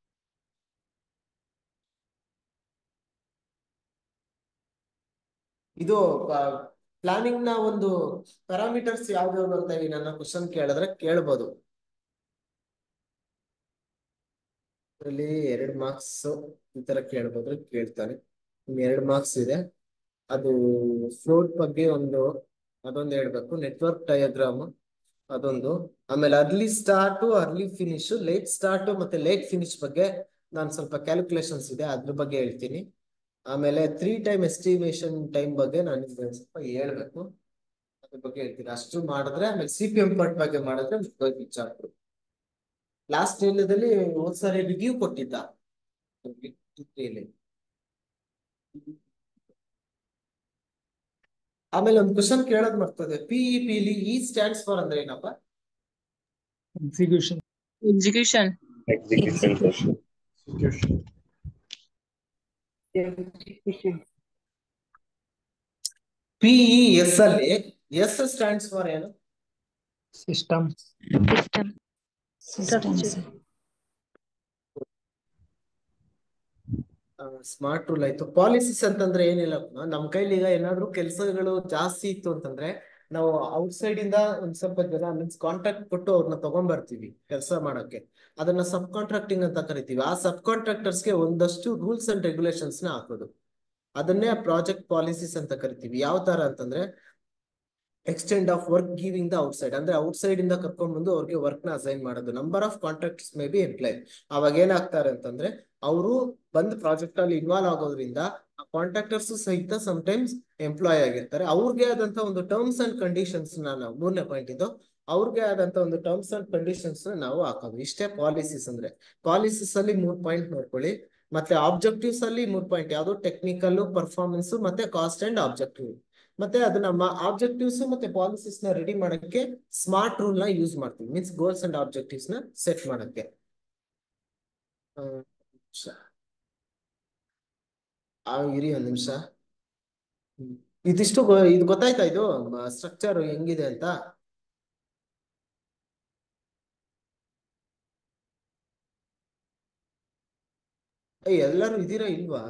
ಇದು ಪ್ಲಾನಿಂಗ್ ನ ಒಂದು ಪ್ಯಾರಾಮೀಟರ್ಸ್ ಯಾವ್ಯಾವ್ದು ಅಂತ ಹೇಳಿ ನನ್ನ ಕ್ವಶನ್ ಕೇಳಿದ್ರೆ ಕೇಳ್ಬೋದು ಇದರಲ್ಲಿ ಎರಡು ಮಾರ್ಕ್ಸ್ ಈ ತರ ಕೇಳ್ಬೋದ್ರೆ ಕೇಳ್ತಾನೆ ಎರಡು ಮಾರ್ಕ್ಸ್ ಇದೆ ಅದು ಫ್ಲೋಟ್ ಬಗ್ಗೆ ಒಂದು ಅದೊಂದು ಹೇಳ್ಬೇಕು ನೆಟ್ವರ್ಕ್ ಡಯಾಗ್ರಾಮ್ ಅದೊಂದು ಆಮೇಲೆ early start early finish late start ಮತ್ತೆ ಲೇಟ್ ಫಿನಿಶ್ ಬಗ್ಗೆ ನಾನು ಸ್ವಲ್ಪ ಕ್ಯಾಲ್ಕುಲೇಷನ್ಸ್ ಇದೆ ಅದ್ರ ಬಗ್ಗೆ ಹೇಳ್ತೀನಿ ಆಮೇಲೆ ತ್ರೀ ಟೈಮ್ ಎಸ್ಟಿಮೇಷನ್ ಟೈಮ್ ಬಗ್ಗೆ ನಾನು ಸ್ವಲ್ಪ ಹೇಳ್ಬೇಕು ಅದ್ರ ಬಗ್ಗೆ ಹೇಳ್ತೀನಿ ಅಷ್ಟು ಮಾಡಿದ್ರೆ ಆಮೇಲೆ ಸಿ ಪಿ ಎಂ ಪಾರ್ಟ್ ಬಗ್ಗೆ ಮಾಡಿದ್ರೆ ಚಾಪ್ಟರ್ ಲಾಸ್ಟ್ ಏರಿಯಾದಲ್ಲಿ ಒಂದ್ಸರಿ ರಿವ್ಯೂ ಕೊಟ್ಟಿದ್ದ ಆಮೇಲೆ ಒಂದು ಕ್ವಶನ್ ಕೇಳೋದ್ ಮಾಡ್ತದೆ ಪಿಇ ಪಿಲಿ ಇ ಸ್ಟ್ಯಾಂಡ್ಸ್ ಫಾರ್ ಅಂದ್ರೆ ಏನಪ್ಪ ಎಕ್ಸಿಕ್ಯೂಷನ್ ಎಕ್ಸಿಕ್ಯೂಷನ್ ಪಿಇ ಎಸ್ ಅಲ್ಲಿ ಎಸ್ ಸ್ಟ್ಯಾಂಡ್ಸ್ ಫಾರ್ ಏನು system system system sir SMART rule ಆಯ್ತು ಪಾಲಿಸೀಸ್ ಅಂತಂದ್ರೆ ಏನಿಲ್ಲ ನಮ್ ಕೈಲಿ ಈಗ ಏನಾದ್ರು ಕೆಲಸಗಳು ಜಾಸ್ತಿ ಇತ್ತು ಅಂತಂದ್ರೆ ನಾವು ಔಟ್ಸೈಡ್ ಇಂದ ಒಂದ್ ಸ್ವಲ್ಪ ಜನ ಮೀನ್ಸ್ ಕಾಂಟ್ರಾಕ್ಟ್ ಕೊಟ್ಟು ಅವ್ರನ್ನ ತಗೊಂಡ್ಬರ್ತೀವಿ ಕೆಲಸ ಮಾಡಕ್ಕೆ ಅದನ್ನ ಸಬ್ ಕಾಂಟ್ರಾಕ್ಟಿಂಗ್ ಅಂತ ಕರಿತೀವಿ ಆ ಸಬ್ ಕಾಂಟ್ರಾಕ್ಟರ್ಸ್ಗೆ ಒಂದಷ್ಟು ರೂಲ್ಸ್ ಅಂಡ್ ರೆಗ್ಯುಲೇಷನ್ಸ್ ನ ಹಾಕೋದು ಅದನ್ನೇ ಪ್ರಾಜೆಕ್ಟ್ ಪಾಲಿಸೀಸ್ ಅಂತ ಕರಿತೀವಿ ಯಾವ ತರ ಅಂತಂದ್ರೆ extend of work giving the outside ಅಂದ್ರೆ ಔಟ್ಸೈಡ್ ಇಂದ ಕರ್ಕೊಂಡ್ ಬಂದು ಅವ್ರಿಗೆ ವರ್ಕ್ ನ ಅಸೈನ್ ಮಾಡೋದು number of contracts may be employ ಅವಾಗ ಏನಾಗ್ತಾರೆ ಅಂತಂದ್ರೆ ಅವರು ಬಂದ್ ಪ್ರಾಜೆಕ್ಟ್ ಅಲ್ಲಿ ಇನ್ವಾಲ್ವ್ ಆಗೋದ್ರಿಂದ ಆ ಕಾಂಟ್ರಾಕ್ಟರ್ಸ್ ಸಹಿತ ಟೈಮ್ಸ್ ಎಂಪ್ಲಾಯ್ ಆಗಿರ್ತಾರೆ ಅವ್ರಿಗೆ ಆದಂತ ಒಂದು ಟರ್ಮ್ಸ್ ಅಂಡ್ ಕಂಡೀಷನ್ಸ್ ನಾವು ಮೂರನೇ ಪಾಯಿಂಟ್ ಇದು ಅವ್ರಿಗೆ ಆದಂತ ಒಂದು ಟರ್ಮ್ಸ್ ಅಂಡ್ ಕಂಡೀಷನ್ಸ್ ನಾವು ಹಾಕೋದು ಇಷ್ಟೇ ಪಾಲಿಸೀಸ್ ಅಂದ್ರೆ ಪಾಲಿಸೀಸ್ ಅಲ್ಲಿ ಮೂರ್ ಪಾಯಿಂಟ್ ನೋಡ್ಕೊಳ್ಳಿ ಮತ್ತೆ ಆಬ್ಜೆಕ್ಟಿವ್ಸ್ ಅಲ್ಲಿ ಮೂರ್ ಪಾಯಿಂಟ್ ಯಾವ್ದು ಟೆಕ್ನಿಕಲ್ ಪರ್ಫಾರ್ಮೆನ್ಸ್ ಮತ್ತೆ ಕಾಸ್ಟ್ ಅಂಡ್ ಆಬ್ಜೆಕ್ಟಿವ್ ಮತ್ತೆ ಅದನ್ನ ಆಬ್ಜೆಕ್ಟಿವ್ಸ್ ಮತ್ತೆ ಪಾಲಿಸೀಸ್ ನ ರೆಡಿ ಮಾಡಕ್ಕೆ ಸ್ಮಾರ್ಟ್ ರೂಲ್ ನ ಯೂಸ್ ಮಾಡ್ತೀವಿ ಮೀನ್ಸ್ ಗೋಲ್ಸ್ ಅಂಡ್ ಆಬ್ಜೆಕ್ಟಿವ್ಸ್ ನ ಸೆಟ್ ಮಾಡಕ್ಕೆ ಆ ಇರಿ ಒಂದ್ ನಿಮಿಷ ಇದಿಷ್ಟು ಇದು ಗೊತ್ತಾಯ್ತಾ ಇದು ಸ್ಟ್ರಕ್ಚರ್ ಹೆಂಗಿದೆ ಅಂತ ಎಲ್ಲರೂ ಇದೀರಾ ಇಲ್ವಾ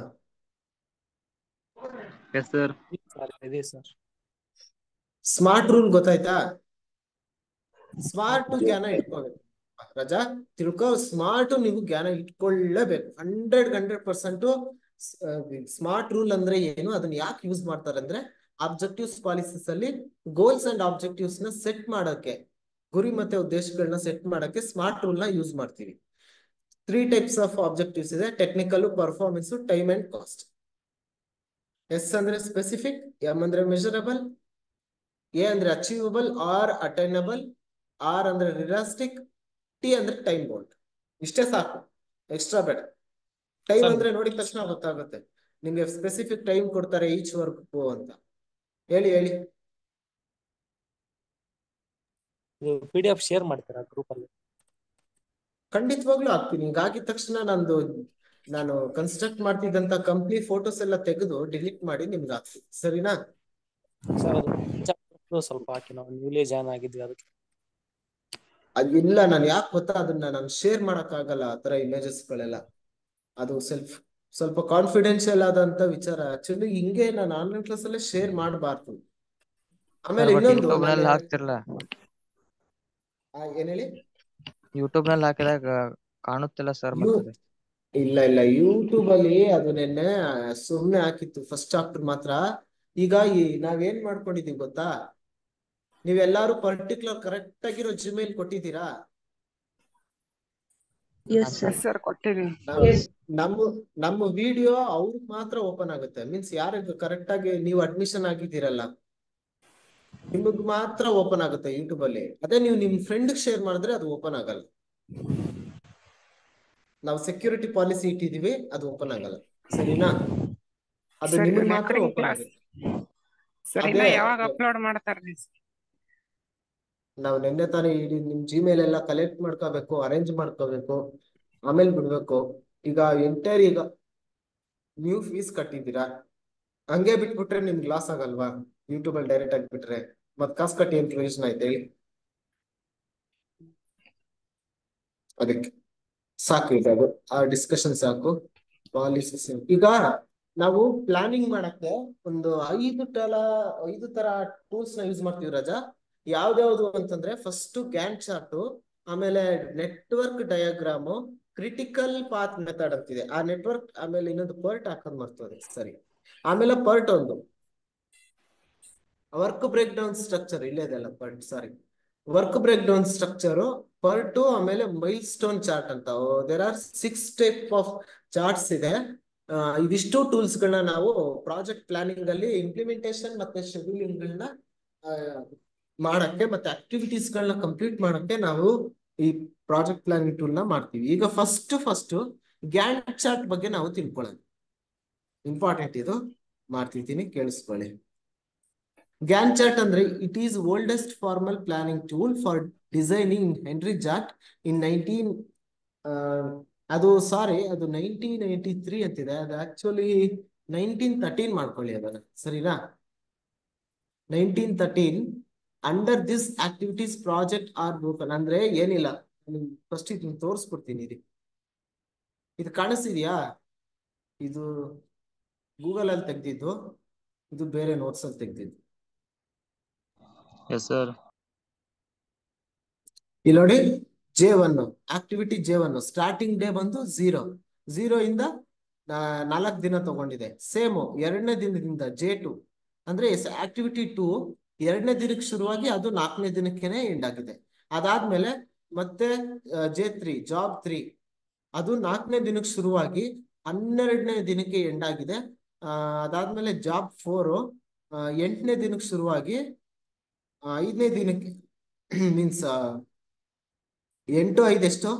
ಎಸ್ ಸರ್ ಇದೆ ಸರ್ ಸ್ಮಾರ್ಟ್ ರೂಲ್ ಗೊತ್ತಾಯ್ತಾ ಸ್ಮಾರ್ಟ್ ಜ್ಞಾನ ಇಟ್ಕೋಬೇಕು ರಜಾ ತಿಳ್ಕೊ ಸ್ಮಾರ್ಟ್ ನೀವು ಜ್ಞಾನ ಇಟ್ಕೊಳ್ಳೇಬೇಕು hundred hundred percent SMART rule ಅಂದ್ರೆ ಏನು ಅದನ್ನ ಯಾಕೆ ಯೂಸ್ ಮಾಡ್ತಾರೆ ಅಂದ್ರೆ ಆಬ್ಜೆಕ್ಟಿವ್ಸ್ ಪಾಲಿಸಿಸ್ ಅಲ್ಲಿ ಗೋಲ್ಸ್ ಅಂಡ್ ಆಬ್ಜೆಕ್ಟಿವ್ಸ್ ನ ಸೆಟ್ ಮಾಡೋಕೆ ಗುರಿ ಮತ್ತೆ ಉದ್ದೇಶಗಳನ್ನ ಸೆಟ್ ಮಾಡಕ್ಕೆ ಸ್ಮಾರ್ಟ್ ರೂಲ್ ನ ಯೂಸ್ ಮಾಡ್ತೀವಿ ತ್ರೀ ಟೈಪ್ಸ್ ಆಫ್ ಆಬ್ಜೆಕ್ಟಿವ್ಸ್ ಇದೆ technical performance time and cost S ಅಂದ್ರೆ ಸ್ಪೆಸಿಫಿಕ್ ಎಂ ಅಂದ್ರೆ ಮೆಜರಬಲ್ ಎ ಅಂದ್ರೆ ಅಚೀವಬಲ್ ಆರ್ ಅಟೈನಬಲ್ ಆರ್ ಅಂದ್ರೆ ರಿಲಾಸ್ಟಿಕ್ ಟಿ ಅಂದ್ರೆ ಟೈಮ್ ಬೌಂಡ್ ಇಷ್ಟೇ ಸಾಕು ಎಕ್ಸ್ಟ್ರಾ ಬೇಡ ಟೈಮ್ Sir. ಅಂದ್ರೆ ನೋಡಿದ ತಕ್ಷಣ ಗೊತ್ತಾಗುತ್ತೆ ನಿಮ್ಗೆ ಸ್ಪೆಸಿಫಿಕ್ ಟೈಮ್ ಕೊಡ್ತಾರೆ ಈಚ್ ವರ್ಕ್ ಅಂತ ಹೇಳಿ ಹೇಳಿ ಇದು ಪಿ ಡಿ ಎಫ್ ಶೇರ್ ಮಾಡ್ತೀರಾ ಗ್ರೂಪ್ ಅಲ್ಲಿ ಖಂಡಿತವಾಗ್ಲೂ ಹಾಕ್ತೀನಿ ಈಗ ಆಗಿದ ತಕ್ಷಣ ನಂದು ನಾನು ಕನ್ಸ್ಟ್ರಕ್ಟ್ ಮಾಡ್ತಿದ್ದಂತ ಕಂಪ್ನಿ ಫೋಟೋಸ್ ಎಲ್ಲ ತೆಗೆದು ಡಿಲೀಟ್ ಮಾಡಿ ನಿಮ್ಗೆ ಹಾಕ್ತೀನಿ ಸರಿನಾ ಸರ್ ಅದು chapter ಸ್ವಲ್ಪ ಹಾಕಿ ನಾವು ನ್ಯೂಲಿ ಜಾಯ್ನ್ ಆಗಿದ್ವಿ ಅದಕ್ಕೆ ಅದು ಇಲ್ಲ ನಾನು ಯಾಕೆ ಗೊತ್ತಾ ಅದನ್ನ ನಾನು ಶೇರ್ ಮಾಡಕ್ ಆಗಲ್ಲ ಆ ತರ ಇಮೇಜಸ್ ಗಳೆಲ್ಲ ಅದು ಸೆಲ್ಫ್ ಸ್ವಲ್ಪ ಕಾನ್ಫಿಡೆನ್ಶಿಯಲ್ ಆದಂತ ವಿಚಾರ ಆಕ್ಚುಲಿ ಹಿಂಗೆ ನಾನು ಆನ್ಲೈನ್ ಕ್ಲಾಸ್ ಅಲ್ಲೇ ಶೇರ್ ಮಾಡಬಾರ್ದು ಆಮೇಲೆ ಇನ್ನೊಂದು ಯೂಟ್ಯೂಬ್ ನಲ್ಲಿ ನಾನು- ಹಾಕ್ತಿರಲ್ಲ ಆ, ಏನ್ ಹೇಳಿ ಯೂಟ್ಯೂಬ್ ನಲ್ಲಿ ಹಾಕಿದಾಗ ಕಾಣುತ್ತಿಲ್ಲ ಸರ್ ಯು- ಬರ್ತದೆ ಇಲ್ಲ ಇಲ್ಲ ಯೂಟ್ಯೂಬ್ ಅಲ್ಲಿ ಅದು ನೆನ್ನೆ ಸುಮ್ನೆ ಹಾಕಿತ್ತು ಫಸ್ಟ್ ಚಾಪ್ಟರ್ ಮಾತ್ರ ಈಗ ಈ ನಾವೇನ್ ಮಾಡ್ಕೊಂಡಿದೀವಿ ಗೊತ್ತಾ ನೀವೆಲ್ಲಾರು ಪರ್ಟಿಕ್ಯುಲರ್ ಕರೆಕ್ಟ್ ಆಗಿರೋ ಜಿಮೇಲ್ ಕೊಟ್ಟಿದ್ದೀರಾ ಎಸ್ ಸರ್ ಸರ್ ಕೊಟ್ಟಿದ್ದೀನಿ ನಾವು- ನಮ್ಮ ನಮ್ಮ ವಿಡಿಯೋ ಅವ್ರಿಗೆ ಮಾತ್ರ ಓಪನ್ ಆಗುತ್ತೆ ಮೀನ್ಸ್ ಯಾರಿಗೆ ಕರೆಕ್ಟ್ ಆಗಿ ನೀವು ಅಡ್ಮಿಷನ್ ಆಗಿದ್ದೀರಲ್ಲ ನಿಮಗ್ ಮಾತ್ರ ಓಪನ್ ಆಗುತ್ತೆ ಯೂಟ್ಯೂಬ್ ಅಲ್ಲಿ ಅದೇ ನೀವು ನಿಮ್ ಫ್ರೆಂಡ್ ಶೇರ್ ಮಾಡಿದ್ರೆ ಅದು ಓಪನ್ ಆಗಲ್ಲ ನಾವು ಸೆಕ್ಯೂರಿಟಿ ಪಾಲಿಸಿ ಇಟ್ಟಿದೀವಿ ಅದು ಓಪನ್ ಆಗಲ್ಲ ಸರಿನಾ ಅದು ಸರ್ ನಿಮಗ್ ಮಾತ್ರ ರೆಕಾರ್ಡಿಂಗ್ ಓಪನ್ ಕ್ಲಾಸ್ ಆಗುತ್ತೆ ಸರ್ ಇನ್ನ ಅದೇ ಯಾವಾಗ ಅಪ್ಲೋಡ್ ಮಾಡ್ತಾರ್ರಿ ನಾವು ನಿನ್ನೆ ತಾನೇ ಇಡೀ ನಿಮ್ ಜಿಮೇಲ್ ಎಲ್ಲ ಕಲೆಕ್ಟ್ ಮಾಡ್ಕೋಬೇಕು ಅರೇಂಜ್ ಮಾಡ್ಕೋಬೇಕು ಆಮೇಲೆ ಬಿಡ್ಬೇಕು ಈಗ ಎಂಟೈರ್ ಈಗ ನೀವು ಫೀಸ್ ಕಟ್ಟಿದ್ದೀರಾ ಹಂಗೆ ಬಿಟ್ಬಿಟ್ರೆ ನಿಮ್ಗೆ ಲಾಸ್ ಆಗಲ್ವಾ ಯೂಟ್ಯೂಬ್ ಅಲ್ಲಿ ಡೈರೆಕ್ಟ್ ಆಗಿ ಬಿಟ್ರೆ ಮತ್ ಕಾಸು ಕಟ್ಟಿ ಏನ್ ಪ್ರಯೋಜನ ಆಯ್ತು ಹೇಳಿ ಅದಕ್ಕೆ ಸಾಕು ಈಗ ಅದು ಆ ಡಿಸ್ಕಷನ್ ಸಾಕು ಪಾಲಿಸಿಸ್ ಈಗ ನಾವು ಪ್ಲಾನಿಂಗ್ ಮಾಡಕ್ಕೆ ಒಂದು ಐದು ತರ ಐದು ತರ ಟೂಲ್ಸ್ ನ ಯೂಸ್ ಮಾಡ್ತೀವಿ ರಜಾ ಯಾವ್ದ್ಯಾವ್ದು ಅಂತಂದ್ರೆ ಫಸ್ಟ್ ಗ್ಯಾನ್ ಚಾರ್ಟ್ ಆಮೇಲೆ network diagram critical path method ಅಂತಿದೆ ಆ ನೆಟ್ವರ್ಕ್ ಆಮೇಲೆ ಇನ್ನೊಂದು ಪರ್ಟ್ ಹಾಕೋದ್ ಮರ್ತೋದೆ ಸರಿ ಆಮೇಲೆ ಪರ್ಟ್ ಒಂದು ವರ್ಕ್ ಬ್ರೇಕ್ ಡೌನ್ ಸ್ಟ್ರಕ್ಚರ್ ಇಲ್ಲೇ ಇದೆಲ್ಲ PERT sorry work break down structure PERT ಆಮೇಲೆ ಮೈಲ್ ಸ್ಟೋನ್ ಚಾರ್ಟ್ ಅಂತ there are six type of charts ಇದೆ ಆ, ಇವಿಷ್ಟು ಟೂಲ್ಸ್ ಗಳನ್ನ ನಾವು ಪ್ರಾಜೆಕ್ಟ್ ಪ್ಲಾನಿಂಗ್ ಅಲ್ಲಿ ಇಂಪ್ಲಿಮೆಂಟೇಶನ್ ಮತ್ತೆ ಶೆಡ್ಯೂಲಿಂಗ್ ಗಳನ್ನ ಆ, ಮಾಡಕ್ಕೆ ಮತ್ತೆ ಆಕ್ಟಿವಿಟೀಸ್ ಗಳನ್ನ ಕಂಪ್ಲೀಟ್ ಮಾಡಕ್ಕೆ ನಾವು ಈ ಪ್ರಾಜೆಕ್ಟ್ ಪ್ಲಾನಿಂಗ್ ಟೂಲ್ ನ ಮಾಡ್ತೀವಿ ಈಗ ಫಸ್ಟ್ ಫಸ್ಟ್ ಗ್ಯಾಂಟ್ ಚಾರ್ಟ್ ಬಗ್ಗೆ ನಾವು ತಿಳ್ಕೊಳ್ಳೋಣ ಇಂಪಾರ್ಟೆಂಟ್ ಇದು ಮಾಡ್ತಿದ್ದೀನಿ ಕೇಳಿಸ್ಕೊಳ್ಳಿ ಗ್ಯಾನ್ ಚಾರ್ಟ್ ಅಂದ್ರೆ it is oldest formal planning tool for designing Henry ಜಾಟ್ ಇನ್ ನೈನ್ಟೀನ್ ಅದು ಸಾರಿ ಅದು ನೈನ್ಟೀನ್ ನೈನ್ಟಿ ತ್ರೀ ಅಂತಿದೆ ಅದು ಆಕ್ಚುಲಿ ನೈನ್ಟೀನ್ ತರ್ಟೀನ್ ಮಾಡ್ಕೊಳ್ಳಿ ಅದನ್ನ ಸರಿನಾ nineteen thirteen under this activities project are broken ಅಂದ್ರೆ ಏನಿಲ್ಲ ಫಸ್ಟ್ ಇದನ್ನ ತೋರಿಸ್ಬಿಡ್ತೀನಿ ಇದು ಇದು ಕಾಣಿಸ್ತಿದ್ಯಾ ಇದು ಗೂಗಲ್ ಅಲ್ಲಿ ತೆಗ್ದಿದ್ದು ಇದು ಬೇರೆ ನೋಟ್ಸ್ ಅಲ್ಲಿ ತೆಗ್ದಿದ್ದು ಎಸ್ ಸರ್ ಇಲ್ಲಿ ನೋಡಿ J one activity J one starting day ಬಂದು ಝೀರೋ ಝೀರೋ ಇಂದ ನಾಲ್ಕು ದಿನ ತಗೊಂಡಿದೆ ಸೇಮ್ ಎರಡನೇ ದಿನದಿಂದ ಜೆ ಟು ಅಂದ್ರೆ ಆಕ್ಟಿವಿಟಿ ಟು ಎರಡನೇ ದಿನಕ್ಕೆ ಶುರುವಾಗಿ ಅದು ನಾಲ್ಕನೇ ದಿನಕ್ಕೆನೆ ಎಂಡ್ ಆಗಿದೆ ಅದಾದ್ಮೇಲೆ ಮತ್ತೆ ಜೆ ತ್ರೀ ಜಾಬ್ ತ್ರೀ ಅದು ನಾಲ್ಕನೇ ದಿನಕ್ಕೆ ಶುರುವಾಗಿ ಹನ್ನೆರಡನೇ ದಿನಕ್ಕೆ ಎಂಡ್ ಆಗಿದೆ ಆ, ಅದಾದ್ಮೇಲೆ ಜಾಬ್ ಫೋರು ಎಂಟನೇ ದಿನಕ್ಕೆ ಶುರುವಾಗಿ ಆ, ಐದನೇ ದಿನಕ್ಕೆ ಮೀನ್ಸ್ ಎಂಟು ಐದು ಎಷ್ಟು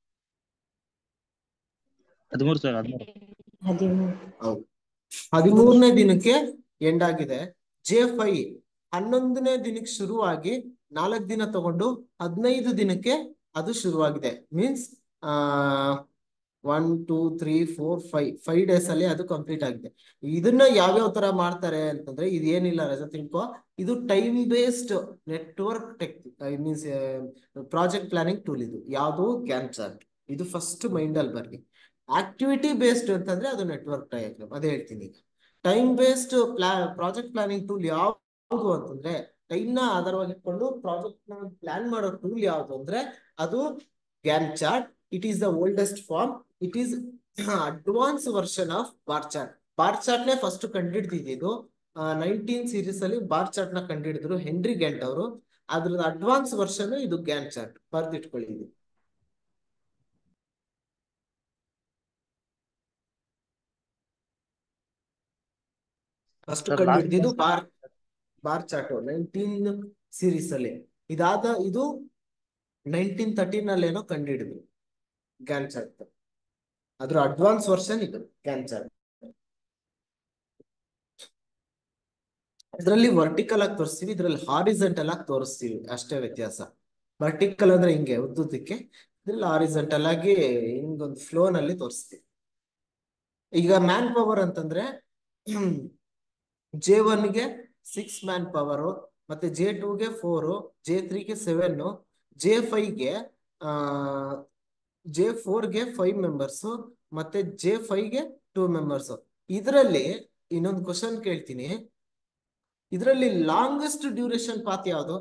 ಹದಿಮೂರು ಸರ್ ಹದಿಮೂರು ಹದಿಮೂರು ಹೌದು ಹದಿಮೂರನೇ ದಿನಕ್ಕೆ ಎಂಡ್ ಆಗಿದೆ ಜೆ ಫೈ ಹನ್ನೊಂದನೇ ದಿನಕ್ಕೆ ಶುರುವಾಗಿ ನಾಲ್ಕು ದಿನ ತಗೊಂಡು ಹದಿನೈದು ದಿನಕ್ಕೆ ಅದು ಶುರುವಾಗಿದೆ ಮೀನ್ಸ್ ಆ one two three four five five days ಅಲ್ಲಿ ಅದು ಕಂಪ್ಲೀಟ್ ಆಗಿದೆ ಇದನ್ನ ಯಾವ್ಯಾವ ತರ ಮಾಡ್ತಾರೆ ಅಂತಂದ್ರೆ ಇದು ಏನಿಲ್ಲ ರಜಾ ತಿಳ್ಕೊ ಇದು time based network tech means project planning tool ಇದು ಯಾವುದು ಗ್ಯಾನ್ ಚಾರ್ಟ್ ಇದು ಫಸ್ಟ್ ಮೈಂಡ್ ಅಲ್ಲಿ ಬರ್ಲಿ ಆಕ್ಟಿವಿಟಿ ಬೇಸ್ಡ್ ಅಂತಂದ್ರೆ ಅದು ನೆಟ್ವರ್ಕ್ ಡಯಾಗ್ರಾಮ್ ಅದೇ ಹೇಳ್ತೀನಿ ಈಗ ಟೈಮ್ ಬೇಸ್ಡ್ ಪ್ಲಾ ಪ್ರಾಜೆಕ್ಟ್ ಪ್ಲಾನಿಂಗ್ ಟೂಲ್ ಯಾವುದು ಅಂತಂದ್ರೆ ಟೈಮ್ ನ ಆಧಾರವಾಗಿ ಇಟ್ಕೊಂಡು ಪ್ರಾಜೆಕ್ಟ್ ನ ಪ್ಲಾನ್ ಮಾಡೋ ಟೂಲ್ ಯಾವುದು ಅಂದ್ರೆ ಅದು Gantt chart it is the oldest form it is advance version of bar chart bar chart ನೇ ಫಸ್ಟ್ ಕಂಡುಹಿಡಿದಿದ್ದು ನೈನ್ಟೀನ್ ಸೀರೀಸ್ ಅಲ್ಲಿ ಬಾರ್ ಚಾರ್ಟ್ ನ ಕಂಡುಹಿಡಿದ್ರು ಹೆನ್ರಿ ಗೆಂಟ್ ಅವರು ಅದ್ರದ್ದು ಅಡ್ವಾನ್ಸ್ ವರ್ಷನ್ ಇದು ಗ್ಯಾನ್ ಚಾರ್ಟ್ ಬರ್ದಿಟ್ಕೊಳ್ಳಿ ಇದು ಫಸ್ಟ್ Sir, ಕಂಡು last ಹಿಡಿದಿದ್ದು one. Bar bar chart nineteen series ಅಲ್ಲಿ ಇದಾದ ಇದು ನೈನ್ಟೀನ್ ತರ್ಟೀನ್ ಅಲ್ಲಿ ಏನೋ ಕಂಡು ಹಿಡಿದ್ರು ಗ್ಯಾನ್ ಚಾರ್ಟ್ ಅದ್ರ ಅಡ್ವಾನ್ಸ್ ವರ್ಷನ್ ಇದು ಗ್ಯಾನ್ ಚಾರ್ಟ್ ಇದರಲ್ಲಿ ವರ್ಟಿಕಲ್ ಆಗಿ ತೋರಿಸ್ತೀವಿ ಇದ್ರಲ್ಲಿ ಹಾರಿಸೆಂಟಲ್ ಆಗಿ ತೋರಿಸ್ತೀವಿ ಅಷ್ಟೇ ವ್ಯತ್ಯಾಸ ವರ್ಟಿಕಲ್ ಅಂದ್ರೆ ಹಿಂಗೆ ಉದ್ದುದಕ್ಕೆ ಇದ್ರಲ್ಲಿ ಹಾರಿಸೆಂಟಲ್ ಆಗಿ ಹಿಂಗೊಂದು ಫ್ಲೋ ನಲ್ಲಿ ತೋರಿಸ್ತೀವಿ ಈಗ ಮ್ಯಾನ್ ಪವರ್ ಅಂತಂದ್ರೆ ಜೆ ಗೆ ಸಿಕ್ಸ್ ಮ್ಯಾನ್ ಪವರ್ ಮತ್ತೆ ಜೆ ಗೆ ಫೋರ್ ಜೆ ಗೆ ಸೆವೆನ್ ಜೆ ಗೆ ಆ ಜೆ ಗೆ ಫೈವ್ ಮೆಂಬರ್ಸ್ ಮತ್ತೆ ಜೆ ಗೆ ಟೂ ಮೆಂಬರ್ಸ್ ಇದರಲ್ಲಿ ಇನ್ನೊಂದು ಕ್ವಶನ್ ಕೇಳ್ತೀನಿ ಇದರಲ್ಲಿ ಲಾಂಗೆಸ್ಟ್ ಡ್ಯೂರೇಷನ್ ಪಾತ್ ಯಾವುದು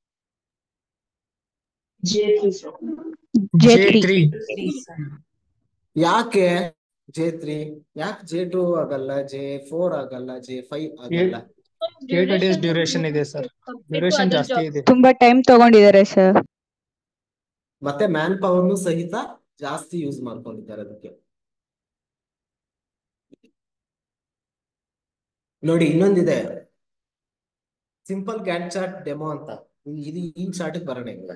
J3. ಯಾಕೆ ಜೆ ತ್ರೀ ಯಾಕೆ ಜೆ ಟೂ ಆಗಲ್ಲ ಜೆ ಫೋರ್ ಆಗಲ್ಲ ಜೆ ಫೈವ್ ಆಗಲ್ಲ ಏಟ್ ಡೇಸ್ ಡ್ಯೂರೇಷನ್ ಇದೆ ಸರ್ ಡ್ಯೂರೇಷನ್ ಜಾಸ್ತಿ ಇದೆ ತುಂಬಾ ಟೈಮ್ ತಗೊಂಡಿದ್ದಾರೆ ಸರ್ ಮತ್ತೆ ಮ್ಯಾನ್ ಪವರ್ನು ಸಹಿತ ಜಾಸ್ತಿ ಯೂಸ್ ಮಾಡ್ಕೊಂಡಿದ್ದಾರೆ ಅದಕ್ಕೆ ನೋಡಿ ಇನ್ನೊಂದಿದೆ ಸಿಂಪಲ್ ಗ್ಯಾನ್ ಚಾರ್ಟ್ ಡೆಮೋ ಅಂತ ಇದು ಈ ಚಾರ್ಟ್ ಬರೋಣ ಈಗ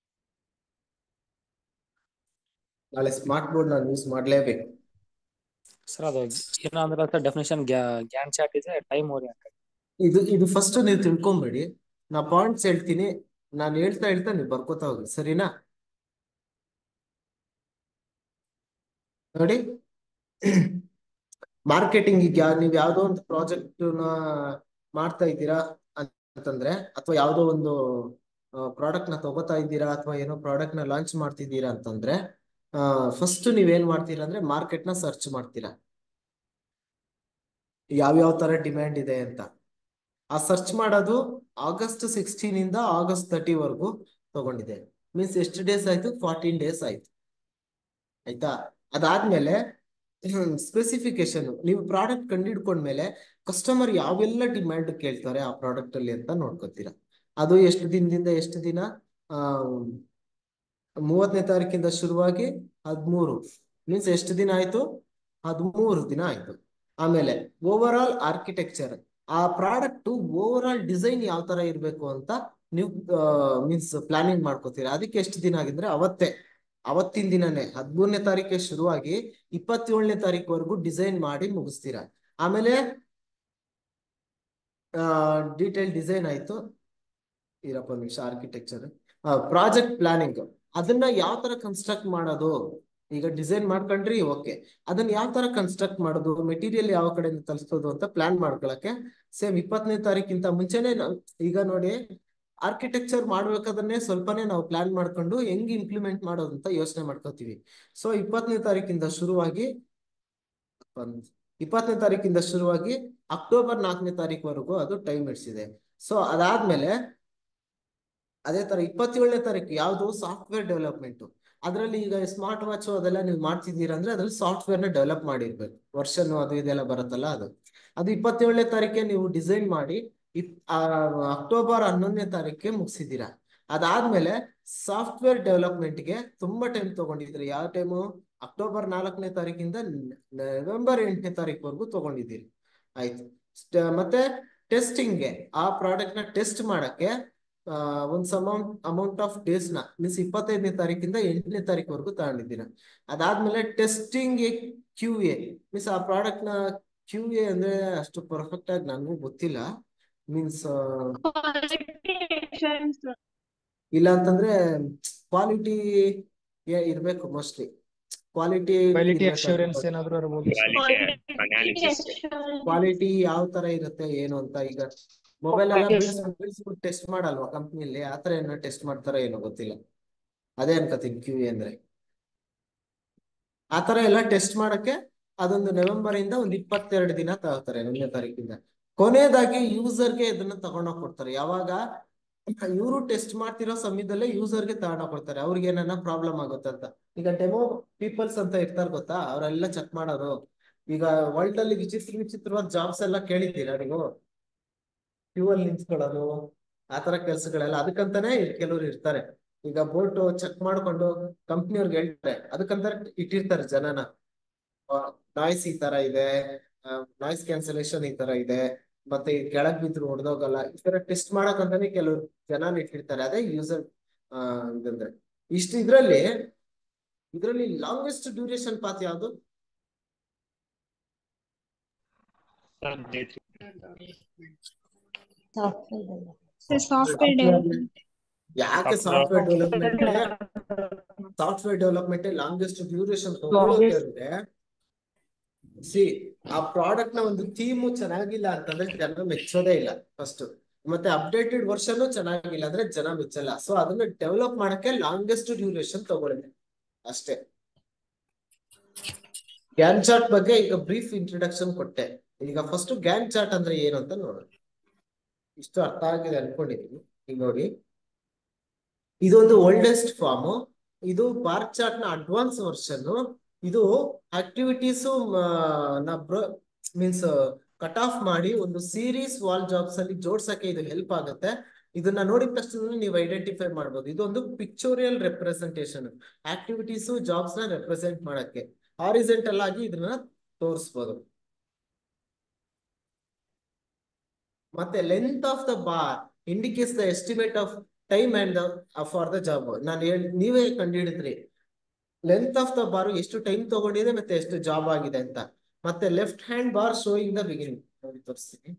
ನಾಳೆ ಸ್ಮಾರ್ಟ್ ಬೋರ್ಡ್ ನಾನು ಯೂಸ್ ಮಾಡ್ಲೇಬೇಕು ಸರ್ ಅದು ಏನೋ ಅಂದ್ರೆ ಸರ್ ಡೆಫಿನೇಷನ್ ಗ್ಯಾನ್ ಚಾರ್ಟ್ ಇದೆ ಟೈಮ್ ಓರಿಯಂಟೆಡ್ ಇದು ಇದು ಫಸ್ಟ್ ನೀವು ತಿಳ್ಕೊಂಬೇಡಿ ನಾ ಪಾಯಿಂಟ್ಸ್ ಹೇಳ್ತೀನಿ ನಾನು ಹೇಳ್ತಾ ಹೇಳ್ತಾ ನೀವು ಬರ್ಕೋತಾ ಹೋಗಿ ಸರಿನಾ ನೋಡಿ ಮಾರ್ಕೆಟಿಂಗ್ ಈಗ ನೀವು ಯಾವ್ದೋ ಒಂದು ಪ್ರಾಜೆಕ್ಟ್ ನ ಮಾಡ್ತಾ ಇದ್ದೀರಾ ಅಂತಂದ್ರೆ ಅಥವಾ ಯಾವ್ದೋ ಒಂದು ಪ್ರಾಡಕ್ಟ್ ನ ತಗೋತಾ ಇದ್ದೀರಾ ಅಥವಾ ಏನೋ ಪ್ರಾಡಕ್ಟ್ ನ ಲಾಂಚ್ ಮಾಡ್ತಿದ್ದೀರಾ ಅಂತಂದ್ರೆ ಫಸ್ಟ್ ನೀವೇನ್ ಮಾಡ್ತೀರಾ ಅಂದ್ರೆ ಮಾರ್ಕೆಟ್ ನ ಸರ್ಚ್ ಮಾಡ್ತೀರಾ ಯಾವ್ಯಾವ ತರ ಡಿಮ್ಯಾಂಡ್ ಇದೆ ಅಂತ ಆ ಸರ್ಚ್ ಮಾಡೋದು ಆಗಸ್ಟ್ ಸಿಕ್ಸ್ಟೀನ್ ಇಂದ ಆಗಸ್ಟ್ ತರ್ಟಿ ವರೆಗೂ ತಗೊಂಡಿದೆ ಮೀನ್ಸ್ ಎಷ್ಟು ಡೇಸ್ ಆಯ್ತು ಫಾರ್ಟೀನ್ ಡೇಸ್ ಆಯ್ತು ಆಯ್ತಾ ಅದಾದ್ಮೇಲೆ ಸ್ಪೆಸಿಫಿಕೇಶನ್ ನೀವು ಪ್ರಾಡಕ್ಟ್ ಕಂಡಿಡ್ಕೊಂಡ್ಮೇಲೆ ಕಸ್ಟಮರ್ ಯಾವೆಲ್ಲ ಡಿಮ್ಯಾಂಡ್ ಕೇಳ್ತಾರೆ ಆ ಪ್ರಾಡಕ್ಟ್ ಅಲ್ಲಿ ಅಂತ ನೋಡ್ಕೊತೀರಾ ಅದು ಎಷ್ಟು ದಿನದಿಂದ ಎಷ್ಟು ದಿನ ಆ ಮೂವತ್ತನೇ ತಾರೀಕಿಂದ ಶುರುವಾಗಿ ಹದಿಮೂರು ಮೀನ್ಸ್ ಎಷ್ಟು ದಿನ ಆಯ್ತು ಹದಿಮೂರು ದಿನ ಆಯ್ತು ಆಮೇಲೆ ಓವರ್ ಆಲ್ ಆರ್ಕಿಟೆಕ್ಚರ್ ಆ ಪ್ರಾಡಕ್ಟ್ ಓವರ್ ಆಲ್ ಡಿಸೈನ್ ಯಾವ ತರ ಇರ್ಬೇಕು ಅಂತ ನೀವು ಮೀನ್ಸ್ ಪ್ಲಾನಿಂಗ್ ಮಾಡ್ಕೋತೀರಾ ಅದಕ್ಕೆ ಎಷ್ಟು ದಿನ ಆಗಿದ್ರೆ ಅವತ್ತೇ ಅವತ್ತಿನ ದಿನನೇ ಹದಿಮೂರನೇ ತಾರೀಕೆ ಶುರುವಾಗಿ ಇಪ್ಪತ್ತೇಳನೇ ತಾರೀಕುವರೆಗೂ ಡಿಸೈನ್ ಮಾಡಿ ಮುಗಿಸ್ತೀರಾ ಆಮೇಲೆ ಡೀಟೇಲ್ ಡಿಸೈನ್ ಆಯ್ತು ಇರಪ್ಪ ಒಂದು ನಿಮಿಷ ಆರ್ಕಿಟೆಕ್ಚರ್ ಪ್ರಾಜೆಕ್ಟ್ ಪ್ಲಾನಿಂಗ್ ಅದನ್ನ ಯಾವ ತರ ಕನ್ಸ್ಟ್ರಕ್ಟ್ ಮಾಡೋದು ಈಗ ಡಿಸೈನ್ ಮಾಡ್ಕೊಂಡ್ರಿ ಓಕೆ ಅದನ್ನ ಯಾವ ತರ ಕನ್ಸ್ಟ್ರಕ್ಟ್ ಮಾಡೋದು ಮೆಟೀರಿಯಲ್ ಯಾವ ಕಡೆಯಿಂದ ತರಿಸೋದು ಅಂತ ಪ್ಲಾನ್ ಮಾಡ್ಕೊಳಕ್ಕೆ ಸೇಮ್ ಇಪ್ಪತ್ತನೇ ತಾರೀಕಿಂತ ಮುಂಚೆನೆ ನಾವ್- ಈಗ ನೋಡಿ ಆರ್ಕಿಟೆಕ್ಚರ್ ಮಾಡ್ಬೇಕಾದ್ರೆ ಸ್ವಲ್ಪನೇ ನಾವು ಪ್ಲಾನ್ ಮಾಡ್ಕೊಂಡು ಹೆಂಗ್ ಇಂಪ್ಲಿಮೆಂಟ್ ಮಾಡೋದು ಅಂತ ಯೋಚನೆ ಮಾಡ್ಕೋತೀವಿ ಸೊ ಇಪ್ಪತ್ತನೇ ತಾರೀಕಿಂದ ಶುರುವಾಗಿ ಒಂದ್- ಇಪ್ಪತ್ತನೇ ತಾರೀಕಿಂದ ಶುರುವಾಗಿ ಅಕ್ಟೋಬರ್ ನಾಲ್ಕನೇ ತಾರೀಕುವರೆಗೂ ಅದು ಟೈಮ್ ಇಡ್ಸಿದೆ ಸೊ ಅದಾದ್ಮೇಲೆ ಅದೇ ತರ ಇಪ್ಪತ್ತೇಳನೇ ತಾರೀಕು ಯಾವುದು ಸಾಫ್ಟ್ವೇರ್ ಡೆವಲಪ್ಮೆಂಟ್ ಅದರಲ್ಲಿ ಈಗ ಸ್ಮಾರ್ಟ್ ವಾಚ್ ಅದೆಲ್ಲ ನೀವು ಮಾಡ್ತಿದ್ದೀರಾ ಅಂದ್ರೆ ಅದ್ರಲ್ಲಿ ಸಾಫ್ಟ್ವೇರ್ ನ ಡೆವಲಪ್ ಮಾಡಿರ್ಬೇಕು ವರ್ಷನ್ ಅದು ಇದೆಲ್ಲ ಬರುತ್ತಲ್ಲ ಅದು ಅದು ಇಪ್ಪತ್ತೇಳನೇ ತಾರೀಕೆ ನೀವು ಡಿಸೈನ್ ಮಾಡಿ ಇಪ್ ಆ, ಅಕ್ಟೋಬರ್ ಹನ್ನೊಂದನೇ ತಾರೀಕಿಗೆ ಮುಗಿಸಿದ್ದೀರಾ ಅದಾದ್ಮೇಲೆ ಸಾಫ್ಟ್ವೇರ್ ಡೆವಲಪ್ಮೆಂಟ್ಗೆ ತುಂಬಾ ಟೈಮ್ ತಗೊಂಡಿದ್ರಿ ಯಾವ ಟೈಮು ಅಕ್ಟೋಬರ್ ನಾಲ್ಕನೇ ತಾರೀಕಿಂದ ನವೆಂಬರ್ ಎಂಟನೇ ತಾರೀಕುವರೆಗೂ ತಗೊಂಡಿದ್ದೀರಿ ಆಯ್ತು ಸ್ಟ್- ಮತ್ತೆ ಟೆಸ್ಟಿಂಗ್ಗೆ ಆ ಪ್ರಾಡಕ್ಟ್ ನ ಟೆಸ್ಟ್ ಮಾಡಕ್ಕೆ ಆ, ಒಂದ್ ಸಮ ಅಮೌಂಟ್ ಆಫ್ ಡೇಸ್ ನ ಮೀನ್ಸ್ ಇಪ್ಪತ್ತೈದನೇ ತಾರೀಕಿಂದ ಎಂಟನೇ ತಾರೀಕುವರೆಗೂ ತಗೊಂಡಿದ್ದೀರಾ ಅದಾದ್ಮೇಲೆ ಟೆಸ್ಟಿಂಗ್ ಕ್ಯೂ ಎ ಮೀನ್ಸ್ ಆ ಪ್ರಾಡಕ್ಟ್ ನ ಕ್ಯೂ ಎ ಅಂದ್ರೆ ಅಷ್ಟು ಪರ್ಫೆಕ್ಟ್ ಆಗಿ ನನಗೂ ಗೊತ್ತಿಲ್ಲ ಮೀನ್ಸ್ ಇಲ್ಲ ಅಂತಂದ್ರೆ ಕ್ವಾಲಿಟಿ ಇರ್ಬೇಕು ಮೋಸ್ಟ್ಲಿ ಕ್ವಾಲಿಟಿ ಕ್ವಾಲಿಟಿ ಅಶ್ಯೂರೆನ್ಸ್ ಏನಾದ್ರು ಇರ್ಬೋದು ಕ್ವಾಲಿಟಿ ಯಾವ ತರ ಇರುತ್ತೆ ಏನು ಅಂತ ಈಗ ಮೊಬೈಲ್ ಎಲ್ಲ ಬೀಳ್ಸ್ಬಿಟ್ಟು ಟೆಸ್ಟ್ ಮಾಡಲ್ವಾ ಕಂಪ್ನಿಲಿ ಆತರ ಏನೋ ಟೆಸ್ಟ್ ಮಾಡ್ತಾರೋ ಏನೋ ಗೊತ್ತಿಲ್ಲ ಅದೇ ಅನ್ಕೋತೀನಿ ಕ್ಯೂ ಅಂದ್ರೆ ಆತರ ಎಲ್ಲ ಟೆಸ್ಟ್ ಮಾಡಕ್ಕೆ ಅದೊಂದು ನವೆಂಬರ್ ಇಂದ ಒಂದು ಇಪ್ಪತ್ತೆರಡು ದಿನ ತಗೋತಾರೆ ಒಂದನೇ ತಾರೀಕಿಂದ ಕೊನೆಯದಾಗಿ ಯೂಸರ್ಗೆ ಇದನ್ನ ತಗೊಂಡೋಗ್ ಕೊಡ್ತಾರೆ ಯಾವಾಗ ಇವರು ಟೆಸ್ಟ್ ಮಾಡ್ತಿರೋ ಸಮಯದಲ್ಲೇ ಯೂಸರ್ಗೆ ತಗೊಂಡ ಕೊಡ್ತಾರೆ ಅವ್ರಿಗೆ ಏನಾನ ಪ್ರಾಬ್ಲಮ್ ಆಗುತ್ತಂತ ಈಗ ಡೆಮೋ ಪೀಪಲ್ಸ್ ಅಂತ ಇರ್ತಾರ ಗೊತ್ತಾ ಅವರೆಲ್ಲ ಚೆಕ್ ಮಾಡೋರು ಈಗ ವರ್ಲ್ಡ್ ಅಲ್ಲಿ ವಿಚಿತ್ರ ವಿಚಿತ್ರವಾದ ಜಾಬ್ಸ್ ಎಲ್ಲ ಕೇಳಿದ್ದೀರಾ ನೀವು ಕ್ಯೂ ಅಲ್ಲಿ ನಿಂತ್ಕೊಳ್ಳೋದು ಆತರ ಕೆಲ್ಸಗಳೆಲ್ಲ ಅದಕ್ಕಂತಾನೆ ಕೆಲವ್ರು ಇರ್ತಾರೆ ಈಗ ಬೋಟ್ ಚೆಕ್ ಮಾಡ್ಕೊಂಡು ಕಂಪ್ನಿಯವ್ರಿಗೆ ಹೇಳ್ತಾರೆ ಅದಕ್ಕಂತಾನೆ ಇಟ್ಟಿರ್ತಾರೆ ಜನನ ನಾಯ್ಸ್ ಈ ತರ ಇದೆ ನಾಯ್ಸ್ ಕ್ಯಾನ್ಸಲೇಷನ್ ಈ ತರ ಇದೆ ಮತ್ತೆ ಈ ಕೆಳಗ್ ಬಿದ್ರು ಹೊಡೆದೋಗಲ್ಲ ಈ ತರ ಟೆಸ್ಟ್ ಮಾಡಕ್ಕಂತಾನೆ ಕೆಲವ್ರು ಜನ ಇಟ್ಟಿರ್ತಾರೆ ಅದೇ ಯೂಸರ್ ಇದಂದ್ರೆ ಇಷ್ಟು ಇದ್ರಲ್ಲಿ ಇದ್ರಲ್ಲಿ ಲಾಂಗೆಸ್ಟ್ ಡ್ಯೂರೇಷನ್ ಪಾತ್ ಯಾವ್ದು ಸಾಫ್ಟ್ವೇರ್ ಸಾಫ್ಟ್ವೇರ್ ಡೆವಲಪ್ಮೆಂಟ್ ಯಾಕೆ software development software development longest duration ತಗೊಳ್ಳೋಕೆ ಅಂದ್ರೆ ಸಿ ಆ ಪ್ರಾಡಕ್ಟ್ ನ ಒಂದು ಥೀಮು ಚೆನ್ನಾಗಿಲ್ಲ ಅಂತಂದ್ರೆ ಜನ ಮೆಚ್ಚೋದೇ ಇಲ್ಲ ಫಸ್ಟ್ ಮತ್ತೆ ಅಪ್ಡೇಟೆಡ್ ವರ್ಷನ್ ಚೆನ್ನಾಗಿಲ್ಲ ಅಂದ್ರೆ ಜನ ಮೆಚ್ಚಲ್ಲ ಸೊ ಅದನ್ನ ಡೆವಲಪ್ ಮಾಡಕ್ಕೆ ಲಾಂಗೆಸ್ಟ್ ಡ್ಯೂರೇಷನ್ ತಗೊಳ್ಳಿದೆ ಅಷ್ಟೇ ಗ್ಯಾನ್ ಚಾರ್ಟ್ ಬಗ್ಗೆ ಈಗ ಬ್ರೀಫ್ ಇಂಟ್ರೊಡಕ್ಷನ್ ಕೊಟ್ಟೆ ಈಗ ಫಸ್ಟ್ ಗ್ಯಾನ್ ಚಾರ್ಟ್ ಅಂದ್ರೆ ಏನು ಅಂತ ನೋಡೋಣ ಇಷ್ಟು ಅರ್ಥ ಆಗಿದೆ ಅನ್ಕೊಂಡಿದೀನಿ ಈಗ ನೋಡಿ ಇದೊಂದು ಓಲ್ಡೆಸ್ಟ್ ಫಾರ್ಮ್ ಇದು ಬಾರ್ ಚಾರ್ಟ್ ನ ಅಡ್ವಾನ್ಸ್ ವರ್ಷನ್ ಇದು ಆಕ್ಟಿವಿಟೀಸ್ ಮೀನ್ಸ್ ಕಟ್ ಆಫ್ ಮಾಡಿ ಒಂದು ಸೀರೀಸ್ ವಾಲ್ ಜಾಬ್ಸ್ ಅಲ್ಲಿ ಜೋಡ್ಸಕ್ಕೆ ಇದು ಹೆಲ್ಪ್ ಆಗುತ್ತೆ ಇದನ್ನ ನೋಡಿದ ತಕ್ಷಣ ನೀವು ಐಡೆಂಟಿಫೈ ಮಾಡ್ಬೋದು ಇದೊಂದು ಪಿಕ್ಚೋರಿಯಲ್ ರೆಪ್ರೆಸೆಂಟೇಷನ್ ಆಕ್ಟಿವಿಟೀಸ್ ಜಾಬ್ಸ್ ನ ರೆಪ್ರೆಸೆಂಟ್ ಮಾಡಕ್ಕೆ ಹಾರಿಸೆಂಟಲ್ ಆಗಿ ಇದನ್ನ ತೋರಿಸ್ಬೋದು ಮತ್ತೆ length of the bar indicates the estimate of time and for the job ನಾನು ಹೇಳಿ ನೀವೇ ಕಂಡುಹಿಡಿದ್ರಿ ಲೆಂತ್ ಆಫ್ ದ ಬಾರ್ ಎಷ್ಟು ಟೈಮ್ ತಗೊಂಡಿದೆ ಮತ್ತೆ ಎಷ್ಟು ಜಾಬ್ ಆಗಿದೆ ಅಂತ ಮತ್ತೆ left hand bar showing the beginning ನೋಡಿ ತೋರಿಸ್ತೀನಿ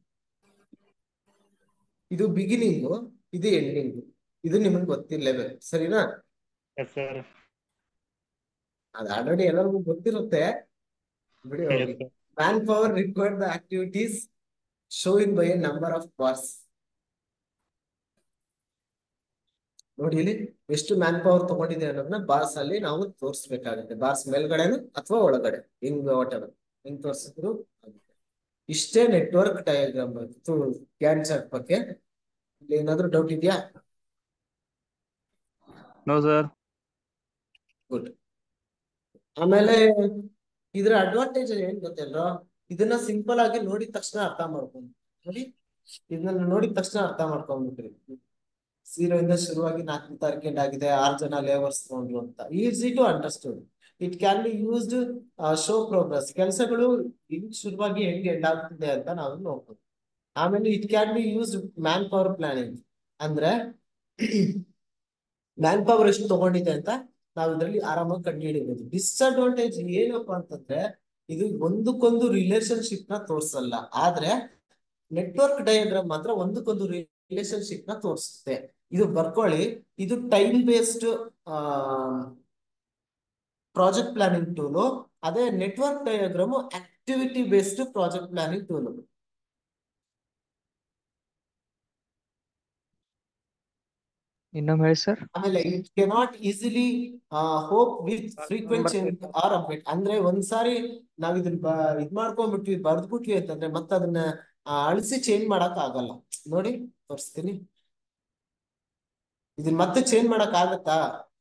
ಇದು ಬಿಗಿನಿಂಗ್ ಇದು ಎಂಡಿಂಗ್ ಇದು ನಿಮಗೆ ಗೊತ್ತಿರ್ಲೇಬೇಕು ಸರಿನಾ ಅದು ಆಲ್ರೆಡಿ ಎಲ್ಲರಿಗೂ ಗೊತ್ತಿರುತ್ತೆ ಬಿಡಿ ಹೋಗ್ಲಿ man power required the activities showing by a number of bars ನೋಡಿ ಇಲ್ಲಿ ಎಷ್ಟು ಮ್ಯಾನ್ ಪವರ್ ತಗೊಂಡಿದೆ ಅನ್ನೋದನ್ನ ಬಾರ್ಸ್ ಅಲ್ಲಿ ನಾವು ತೋರಿಸ್ಬೇಕಾಗುತ್ತೆ ಬಾರ್ಸ್ ಮೇಲ್ಗಡೆನು ಅಥವಾ ಒಳಗಡೆ ಹಿಂಗ್ ವಾಟ್ ಎವರ್ ಹಿಂಗ್ ತೋರಿಸಿದ್ರು ಆಗುತ್ತೆ ಇಷ್ಟೇ ನೆಟ್ವರ್ಕ್ ಡಯಾಗ್ರಾಮ್ ಗ್ಯಾನ್ ಚಾರ್ಟ್ ಬಗ್ಗೆ ಇಲ್ಲಿ ಏನಾದ್ರು ಡೌಟ್ ಇದೆಯಾ ನೋ ಸರ್ ಗುಡ್ ಆಮೇಲೆ ಇದ್ರ ಅಡ್ವಾಂಟೇಜ್ ಏನ್ ಗೊತ್ತಲ್ರ ಇದನ್ನ ಸಿಂಪಲ್ ಆಗಿ ನೋಡಿದ ತಕ್ಷಣ ಅರ್ಥ ಮಾಡ್ಕೊಂಡು ನೋಡಿ ಇದನ್ನ ನೋಡಿದ ತಕ್ಷಣ ಅರ್ಥ ಮಾಡ್ಕೊಂಡ್ಬಿಟ್ರಿ ಜೀರೋ ಇಂದ ಶುರುವಾಗಿ ನಾಲ್ಕನೇ ತಾರೀಕು ಎಂಡ್ ಆಗಿದೆ ಆರು ಜನ ಲೇಬರ್ಸ್ ತಗೊಂಡ್ರು ಅಂತ easy to understood it can be used show progress ಕೆಲಸಗಳು ಹೆಂಗ್ ಶುರುವಾಗಿ ಹೆಂಗ್ ಎಂಡ್ ಆಗ್ತಿದೆ ಅಂತ ನಾವು ನೋಡ್ಬೋದು ಆಮೇಲೆ it can be used man power planning ಅಂದ್ರೆ ಮ್ಯಾನ್ ಪವರ್ ಎಷ್ಟು ತಗೊಂಡಿದೆ ಅಂತ ನಾವು ಇದರಲ್ಲಿ ಆರಾಮಾಗಿ ಕಂಡುಹಿಡಿಬಹುದು ಡಿಸ್ಅಡ್ವಾಂಟೇಜ್ ಏನಪ್ಪಾ ಅಂತಂದ್ರೆ ಇದು ಒಂದಕ್ಕೊಂದು ರಿಲೇಶನ್ಶಿಪ್ ನ ತೋರ್ಸಲ್ಲ ಆದ್ರೆ ನೆಟ್ವರ್ಕ್ ಡಯಾಗ್ರಾಮ್ ಮಾತ್ರ ಒಂದಕ್ಕೊಂದು ರಿಲೇಶನ್ಶಿಪ್ ನ ತೋರಿಸುತ್ತೆ ಇದು ಬರ್ಕೊಳ್ಳಿ ಇದು time based project planning tool ಅದೇ network diagram activity based project planning tool ಇನ್ನೊಮ್ಮೆ ಹೇಳಿ ಸರ್ ಆಮೇಲೆ it cannot easily hope with frequent change or update ಅಂದ್ರೆ ಒಂದ್ಸಾರಿ ನಾವ್ ಇದನ್ನ ಬ- ಇದ್ ಮಾಡ್ಕೊಂಡ್ಬಿಟ್ವಿ ಬರ್ದ್ಬಿಟ್ವಿ ಅಂತಂದ್ರೆ ಮತ್ತೆ ಅದನ್ನ ಆ, ಅಳಿಸಿ ಚೇಂಜ್ ಮಾಡಕ್ ಆಗಲ್ಲ ನೋಡಿ ತೋರಿಸ್ತೀನಿ ಇದನ್ನ ಮತ್ತೆ ಚೇಂಜ್ ಮಾಡಕ್ ಆಗತ್ತಾ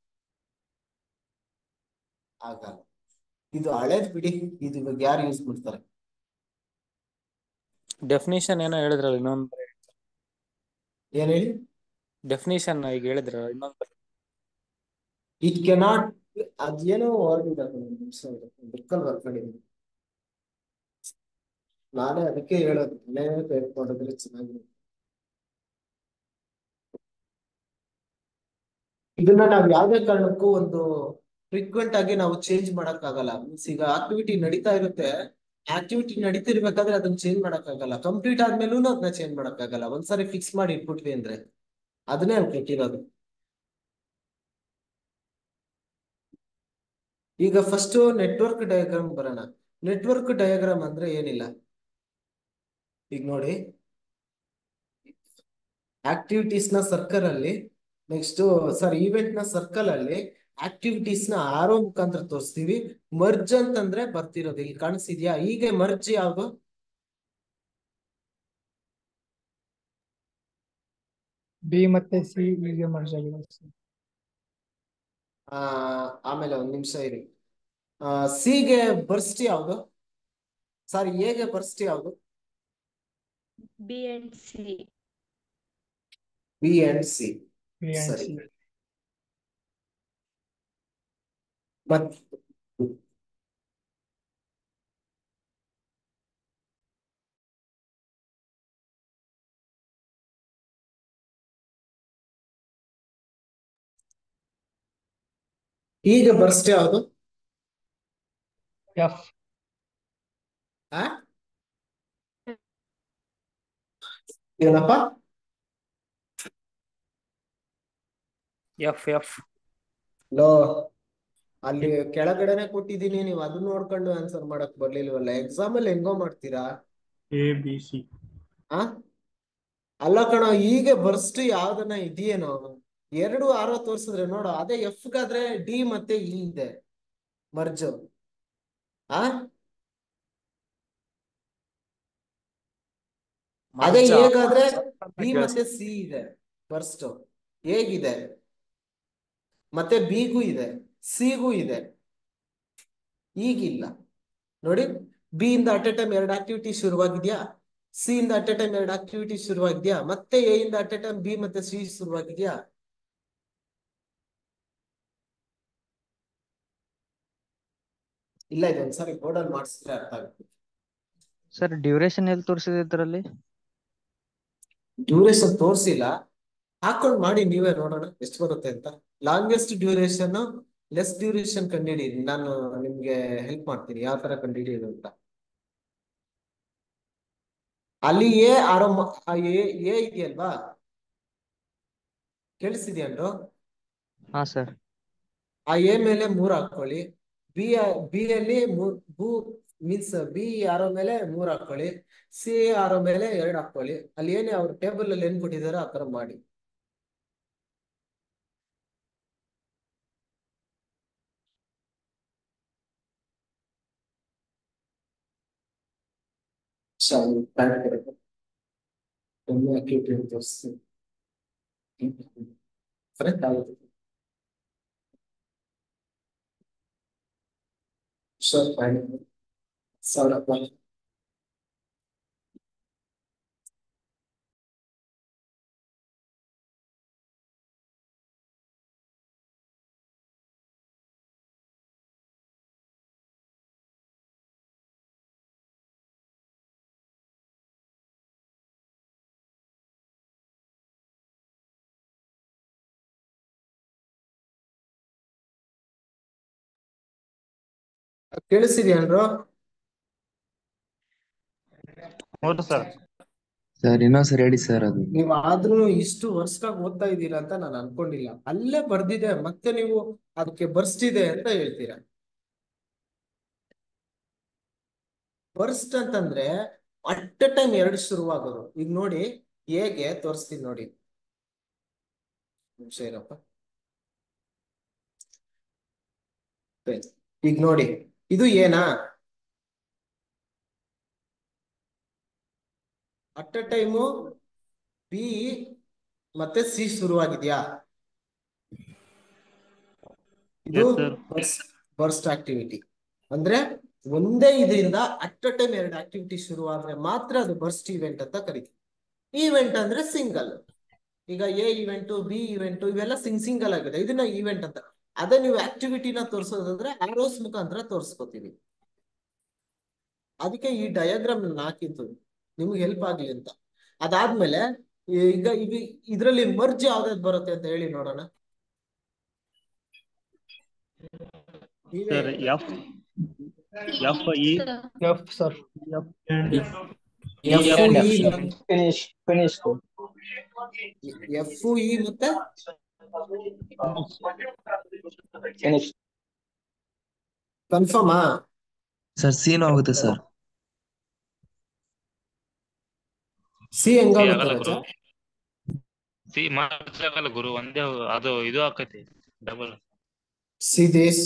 ಆಗಲ್ಲ ಇದು ಹಳೇದ್ ಬಿಡಿ ಇದು ಇವಾಗ ಯಾರು ಯೂಸ್ ಮಾಡ್ತಾರೆ ಡೆಫಿನಿಷನ್ ಏನೋ ಹೇಳಿದ್ರಲ್ಲ ಇನ್ನೊಂದು ಏನ್ ಹೇಳಿ ಡೆಫಿನಿಷನ್ ಈಗ ಹೇಳಿದ್ರಲ್ಲ ಇನ್ನೊಂದು ಇಟ್ ಕೆನಾಟ್ ಅದೇನೋ ವರ್ಡ್ ಇದೆ ಬುಕ್ಕಲ್ಲಿ ಬರ್ಕೊಂಡಿದ್ದೀನಿ ನಾನೇ ಅದಕ್ಕೆ ಹೇಳೋದು ಮನೆ ಟೈಪ್ ಮಾಡಿದ್ರೆ ಚೆನ್ನಾಗಿರುತ್ತೆ ಇದನ್ನ ನಾವ್ ಯಾವ್ದೇ ಕಾರಣಕ್ಕೂ ಒಂದು ಫ್ರೀಕ್ವೆಂಟ್ ಆಗಿ ನಾವು ಚೇಂಜ್ ಮಾಡಕ್ ಆಗಲ್ಲ ಮೀನ್ಸ್ ಈಗ ಆಕ್ಟಿವಿಟಿ ನಡೀತಾ ಇರುತ್ತೆ ಆಕ್ಟಿವಿಟಿ ನಡೀತಿರ್ಬೇಕಾದ್ರೆ ಅದನ್ನ ಚೇಂಜ್ ಮಾಡಕ್ ಆಗಲ್ಲ ಕಂಪ್ಲೀಟ್ ಆದ್ಮೇಲೂ ಅದನ್ನ ಚೇಂಜ್ ಮಾಡಕ್ ಆಗಲ್ಲ ಒಂದ್ಸಾರಿ ಫಿಕ್ಸ್ ಮಾಡಿ ಇಟ್ಬಿಟ್ವಿ ಅಂದ್ರೆ ಅದನ್ನೇ ಅಲ್ಲಿ ಕೊಟ್ಟಿರೋದು ಈಗ ಫಸ್ಟ್ ನೆಟ್ವರ್ಕ್ ಡಯಾಗ್ರಾಮ್ ಬರೋಣ ನೆಟ್ವರ್ಕ್ ಡಯಾಗ್ರಾಮ್ ಅಂದ್ರೆ ಏನಿಲ್ಲ ಈಗ ನೋಡಿ ಆಕ್ಟಿವಿಟೀಸ್ ನ ಸರ್ಕಲ್ ಅಲ್ಲಿ ನೆಕ್ಸ್ಟ್ ಸಾರಿ ಈವೆಂಟ್ ನ ಸರ್ಕಲ್ ಅಲ್ಲಿ ಆಕ್ಟಿವಿಟೀಸ್ ನ ಆರೋ ಮುಖಾಂತರ ತೋರಿಸ್ತೀವಿ ಮರ್ಜ್ ಅಂತಂದ್ರೆ ಬರ್ತಿರೋದು ಇಲ್ಲಿ ಕಾಣಿಸ್ತಿದ್ಯಾ ಹೀಗೆ ಮರ್ಜ್ ಯಾವ್ದು ಬಿ ಮತ್ತೆ ಸಿ ಹೀಗೆ ಮರ್ಜ್ ಆಗಿದೆ ಸರ್ ಆ ಆಮೇಲೆ ಒಂದ್ ನಿಮಿಷ ಇರಿ ಸಿಗೆ ಬರ್ಸ್ಟ್ ಯಾವುದು ಸಾರಿ ಎಗೆ ಬರ್ಸ್ಟ್ ಯಾವುದು B and C B and C B and ಸರಿ ಸಿ ಮತ್ ಈಗ ಬರ್ಸ್ಟ್ ಯಾವುದು ಎಫ್ ಆ ಏನಪ್ಪ ಎಫ್ ಎಫ್ ಲೋ ಅಲ್ಲಿ ಕೆಳಗಡೆನೆ ಕೊಟ್ಟಿದ್ದೀನಿ ನೀವು ಅದನ್ನ ನೋಡ್ಕೊಂಡು ಆನ್ಸರ್ ಮಾಡಕ್ ಬರ್ಲಿಲ್ವಲ್ಲ ಎಕ್ಸಾಮ್ ಅಲ್ಲಿ ಹೆಂಗೋ ಮಾಡ್ತೀರಾ ಎ ಬಿ ಸಿ ಆ ಅಲ್ಲ ಕಣೋ ಈಗ ಬರ್ಸ್ಟ್ ಯಾವ್ದನ್ನ ಇದೆಯೇನೋ ಎರಡು ಆರೋ ತೋರ್ಸಿದ್ರೆ ನೋಡು ಅದೇ ಎಫ್ ಗಾದ್ರೆ ಡಿ ಮತ್ತೆ ಇ ಇದೆ ಮರ್ಜು ಆ ಅದೇ ಮರ್ಜ್ ಹೇಗಾದ್ರೆ ಬಿ ಕೇಳಿಸ್ತು. ಮತ್ತೆ ಸಿ ಇದೆ ಬರ್ಸ್ಟ್ ಹೇಗಿದೆ ಮತ್ತೆ ಬಿಗೂ ಇದೆ ಸಿಗೂ ಇದೆ ಈಗಿಲ್ಲ ನೋಡಿ ಬಿ ಇಂದ ಅಟ್ ಎ ಟೈಮ್ ಎರಡು ಆಕ್ಟಿವಿಟಿ ಶುರುವಾಗಿದ್ಯಾ ಸಿ ಇಂದ ಅಟ್ ಎ ಟೈಮ್ ಎರಡು ಆಕ್ಟಿವಿಟಿ ಶುರುವಾಗಿದ್ಯಾ ಮತ್ತೆ ಎ ಇಂದ ಅಟ್ ಎ ಟೈಮ್ ಬಿ ಮತ್ತೆ ಸಿ ಶುರುವಾಗಿದ್ಯಾ ಇಲ್ಲ ಇದೊಂದ್ಸರಿ ಬೋರ್ಡಲ್ಲಿ ಮಾಡಿಸಿದ್ರೆ ಅರ್ಥ ಆಗುತ್ತೆ ಸರ್ ಡ್ಯೂರೇಷನ್ ಎಲ್ಲಿ ತೋರಿಸಿದೆ ಇದರಲ್ಲಿ ಡ್ಯೂರೇಷನ್ ತೋರಿಸಿಲ್ಲ ಹಾಕೊಂಡ್ ಮಾಡಿ ನೀವೇ ನೋಡೋಣ ಎಷ್ಟು ಬರುತ್ತೆ ಅಂತ ಲಾಂಗೆಸ್ಟ್ ಡ್ಯೂರೇಷನ್ ಲೆಸ್ ಡ್ಯೂರೇಷನ್ ಕಂಡುಹಿಡಿಯಿರಿ ನಾನು ನಿಮ್ಗೆ ಹೆಲ್ಪ್ ಮಾಡ್ತೀನಿ ಯಾವ ತರ ಕಂಡುಹಿಡಿಯೋದು ಅಂತ ಅಲ್ಲಿ ಎ ಆರೋ ಎ ಎ ಇದೆಯಲ್ವಾ ಕೇಳಿಸಿದ್ಯನ್ರು ಹಾ ಸರ್ ಆ ಎ ಮೇಲೆ ಮೂರ್ ಹಾಕೊಳ್ಳಿ ಬಿ ಬಿ ಅಲ್ಲಿ ಮೂರ್ ಬೂ ಮೀನ್ಸ್ ಬಿ ಆರೋ ಮೇಲೆ ಮೂರ್ ಹಾಕೊಳ್ಳಿ ಸಿ ಆರೋ ಮೇಲೆ ಎರಡ್ ಹಾಕೊಳ್ಳಿ ಅಲ್ಲಿ ಏನೇ ಅವ್ರ ಟೇಬಲ್ ಅಲ್ಲಿ ಏನ್ ಕೊಟ್ಟಿದಾರೋ ಆ ತರ ಮಾಡಿ ಶಾಲೆ ಪ್ಲಾನ್ ಕೊಡಬೇಕು ಒಮ್ಮೆ activity ಅಂತ ತೋರಿಸ್ತೀನಿ ಕರೆಕ್ಟ್ ಆಗುತ್ತೆ ಸರ್ ಫೈನ್ ಸಾವಿರ ರೂಪಾಯಿ ಕೇಳಿಸಿದ್ಯಾನ್ರು ಹೌದು ಸರ್ ಸರ್ ಇನ್ನೊಂದ್ಸರಿ ಹೇಳಿ ಸರ್ ಅದು ನೀವ್ ಆದ್ರೂ ಇಷ್ಟು ವರ್ಷದಾಗ ಓದ್ತಾ ಇದ್ದೀರಾ ಅಂತ ನಾನು ಅನ್ಕೊಂಡಿಲ್ಲ ಅಲ್ಲೇ ಬರ್ದಿದೆ ಮತ್ತೆ ನೀವು ಅದಕ್ಕೆ ಬರ್ಸ್ಟಿದೆ ಅಂತ ಹೇಳ್ತೀರಾ ಬರ್ಸ್ಟ್ ಅಂತಂದ್ರೆ ಅಟ್ ಎ ಟೈಮ್ ಎರಡು ಶುರುವಾಗೋದು ಈಗ ನೋಡಿ ಹೇಗೆ ತೋರಿಸ್ತೀನಿ ನೋಡಿ ನಿಮಿಷ ಇರಪ್ಪ ಸರಿ. ಈಗ ನೋಡಿ ಇದು ಏನಾ ಅಟ್ ಎ ಟೈಮು ಬಿ ಮತ್ತೆ ಸಿ ಶುರುವಾಗಿದ್ಯಾ ಇದು Yes, sir. Burst burst activity ಅಂದ್ರೆ ಒಂದೇ ಇದರಿಂದ ಅಟ್ ಎ ಟೈಮ್ ಎರಡು ಆಕ್ಟಿವಿಟಿ ಶುರು ಆದ್ರೆ ಮಾತ್ರ ಅದು ಬರ್ಸ್ಟ್ ಇವೆಂಟ್ ಅಂತ ಕರಿತೀವಿ ಈವೆಂಟ್ ಅಂದ್ರೆ ಸಿಂಗಲ್ ಈಗ ಎ ಇವೆಂಟು ಬಿ ಇವೆಂಟು ಇವೆಲ್ಲ ಸಿಂಗ್ ಸಿಂಗಲ್ ಆಗಿದೆ ಇದನ್ನ ಈವೆಂಟ್ ಅಂತ ಅದೇ ನೀವು ಆಕ್ಟಿವಿಟಿನ ತೋರಿಸೋದಾದ್ರೆ ಆರೋಸ್ ಮುಖಾಂತರ ತೋರಿಸ್ಕೋತೀವಿ ಅದಕ್ಕೆ ಈ ಡಯಾಗ್ರಾಮ್ ಹಾಕಿದ್ದು ನಿಮ್ಗೆ ಹೆಲ್ಪ್ ಆಗ್ಲಿ ಅಂತ ಅದಾದ್ಮೇಲೆ ಈಗ ಈಗ ಇದ್ರಲ್ಲಿ ಮರ್ಜ್ ಯಾವ್ದಾದ್ ಬರುತ್ತೆ ಅಂತ ಹೇಳಿ ನೋಡೋಣ ನೀವೇ ಸರ್ ಹೇಳಿ. F F E F sir F, E finish finish F E ಮತ್ತೆ ಫಿನಿಶ್ ಕನ್ಫರ್ಮಾ ಸರ್ ಸೀನು ಆಗುತ್ತೆ ಸರ್ ಸಿ ಸಿ ಹೆಂಗಾಗುತ್ತೆ ಆಗಲ್ಲ ರಜಾ ಗುರು ಸಿ ಮಾರ್ಕ್ಸ್ ಆಗಲ್ಲ ಗುರು ಒಂದೇ ಅದು ಇದು ಆಕೈತಿ ಡಬಲ್ ಸಿ ದಿಸ್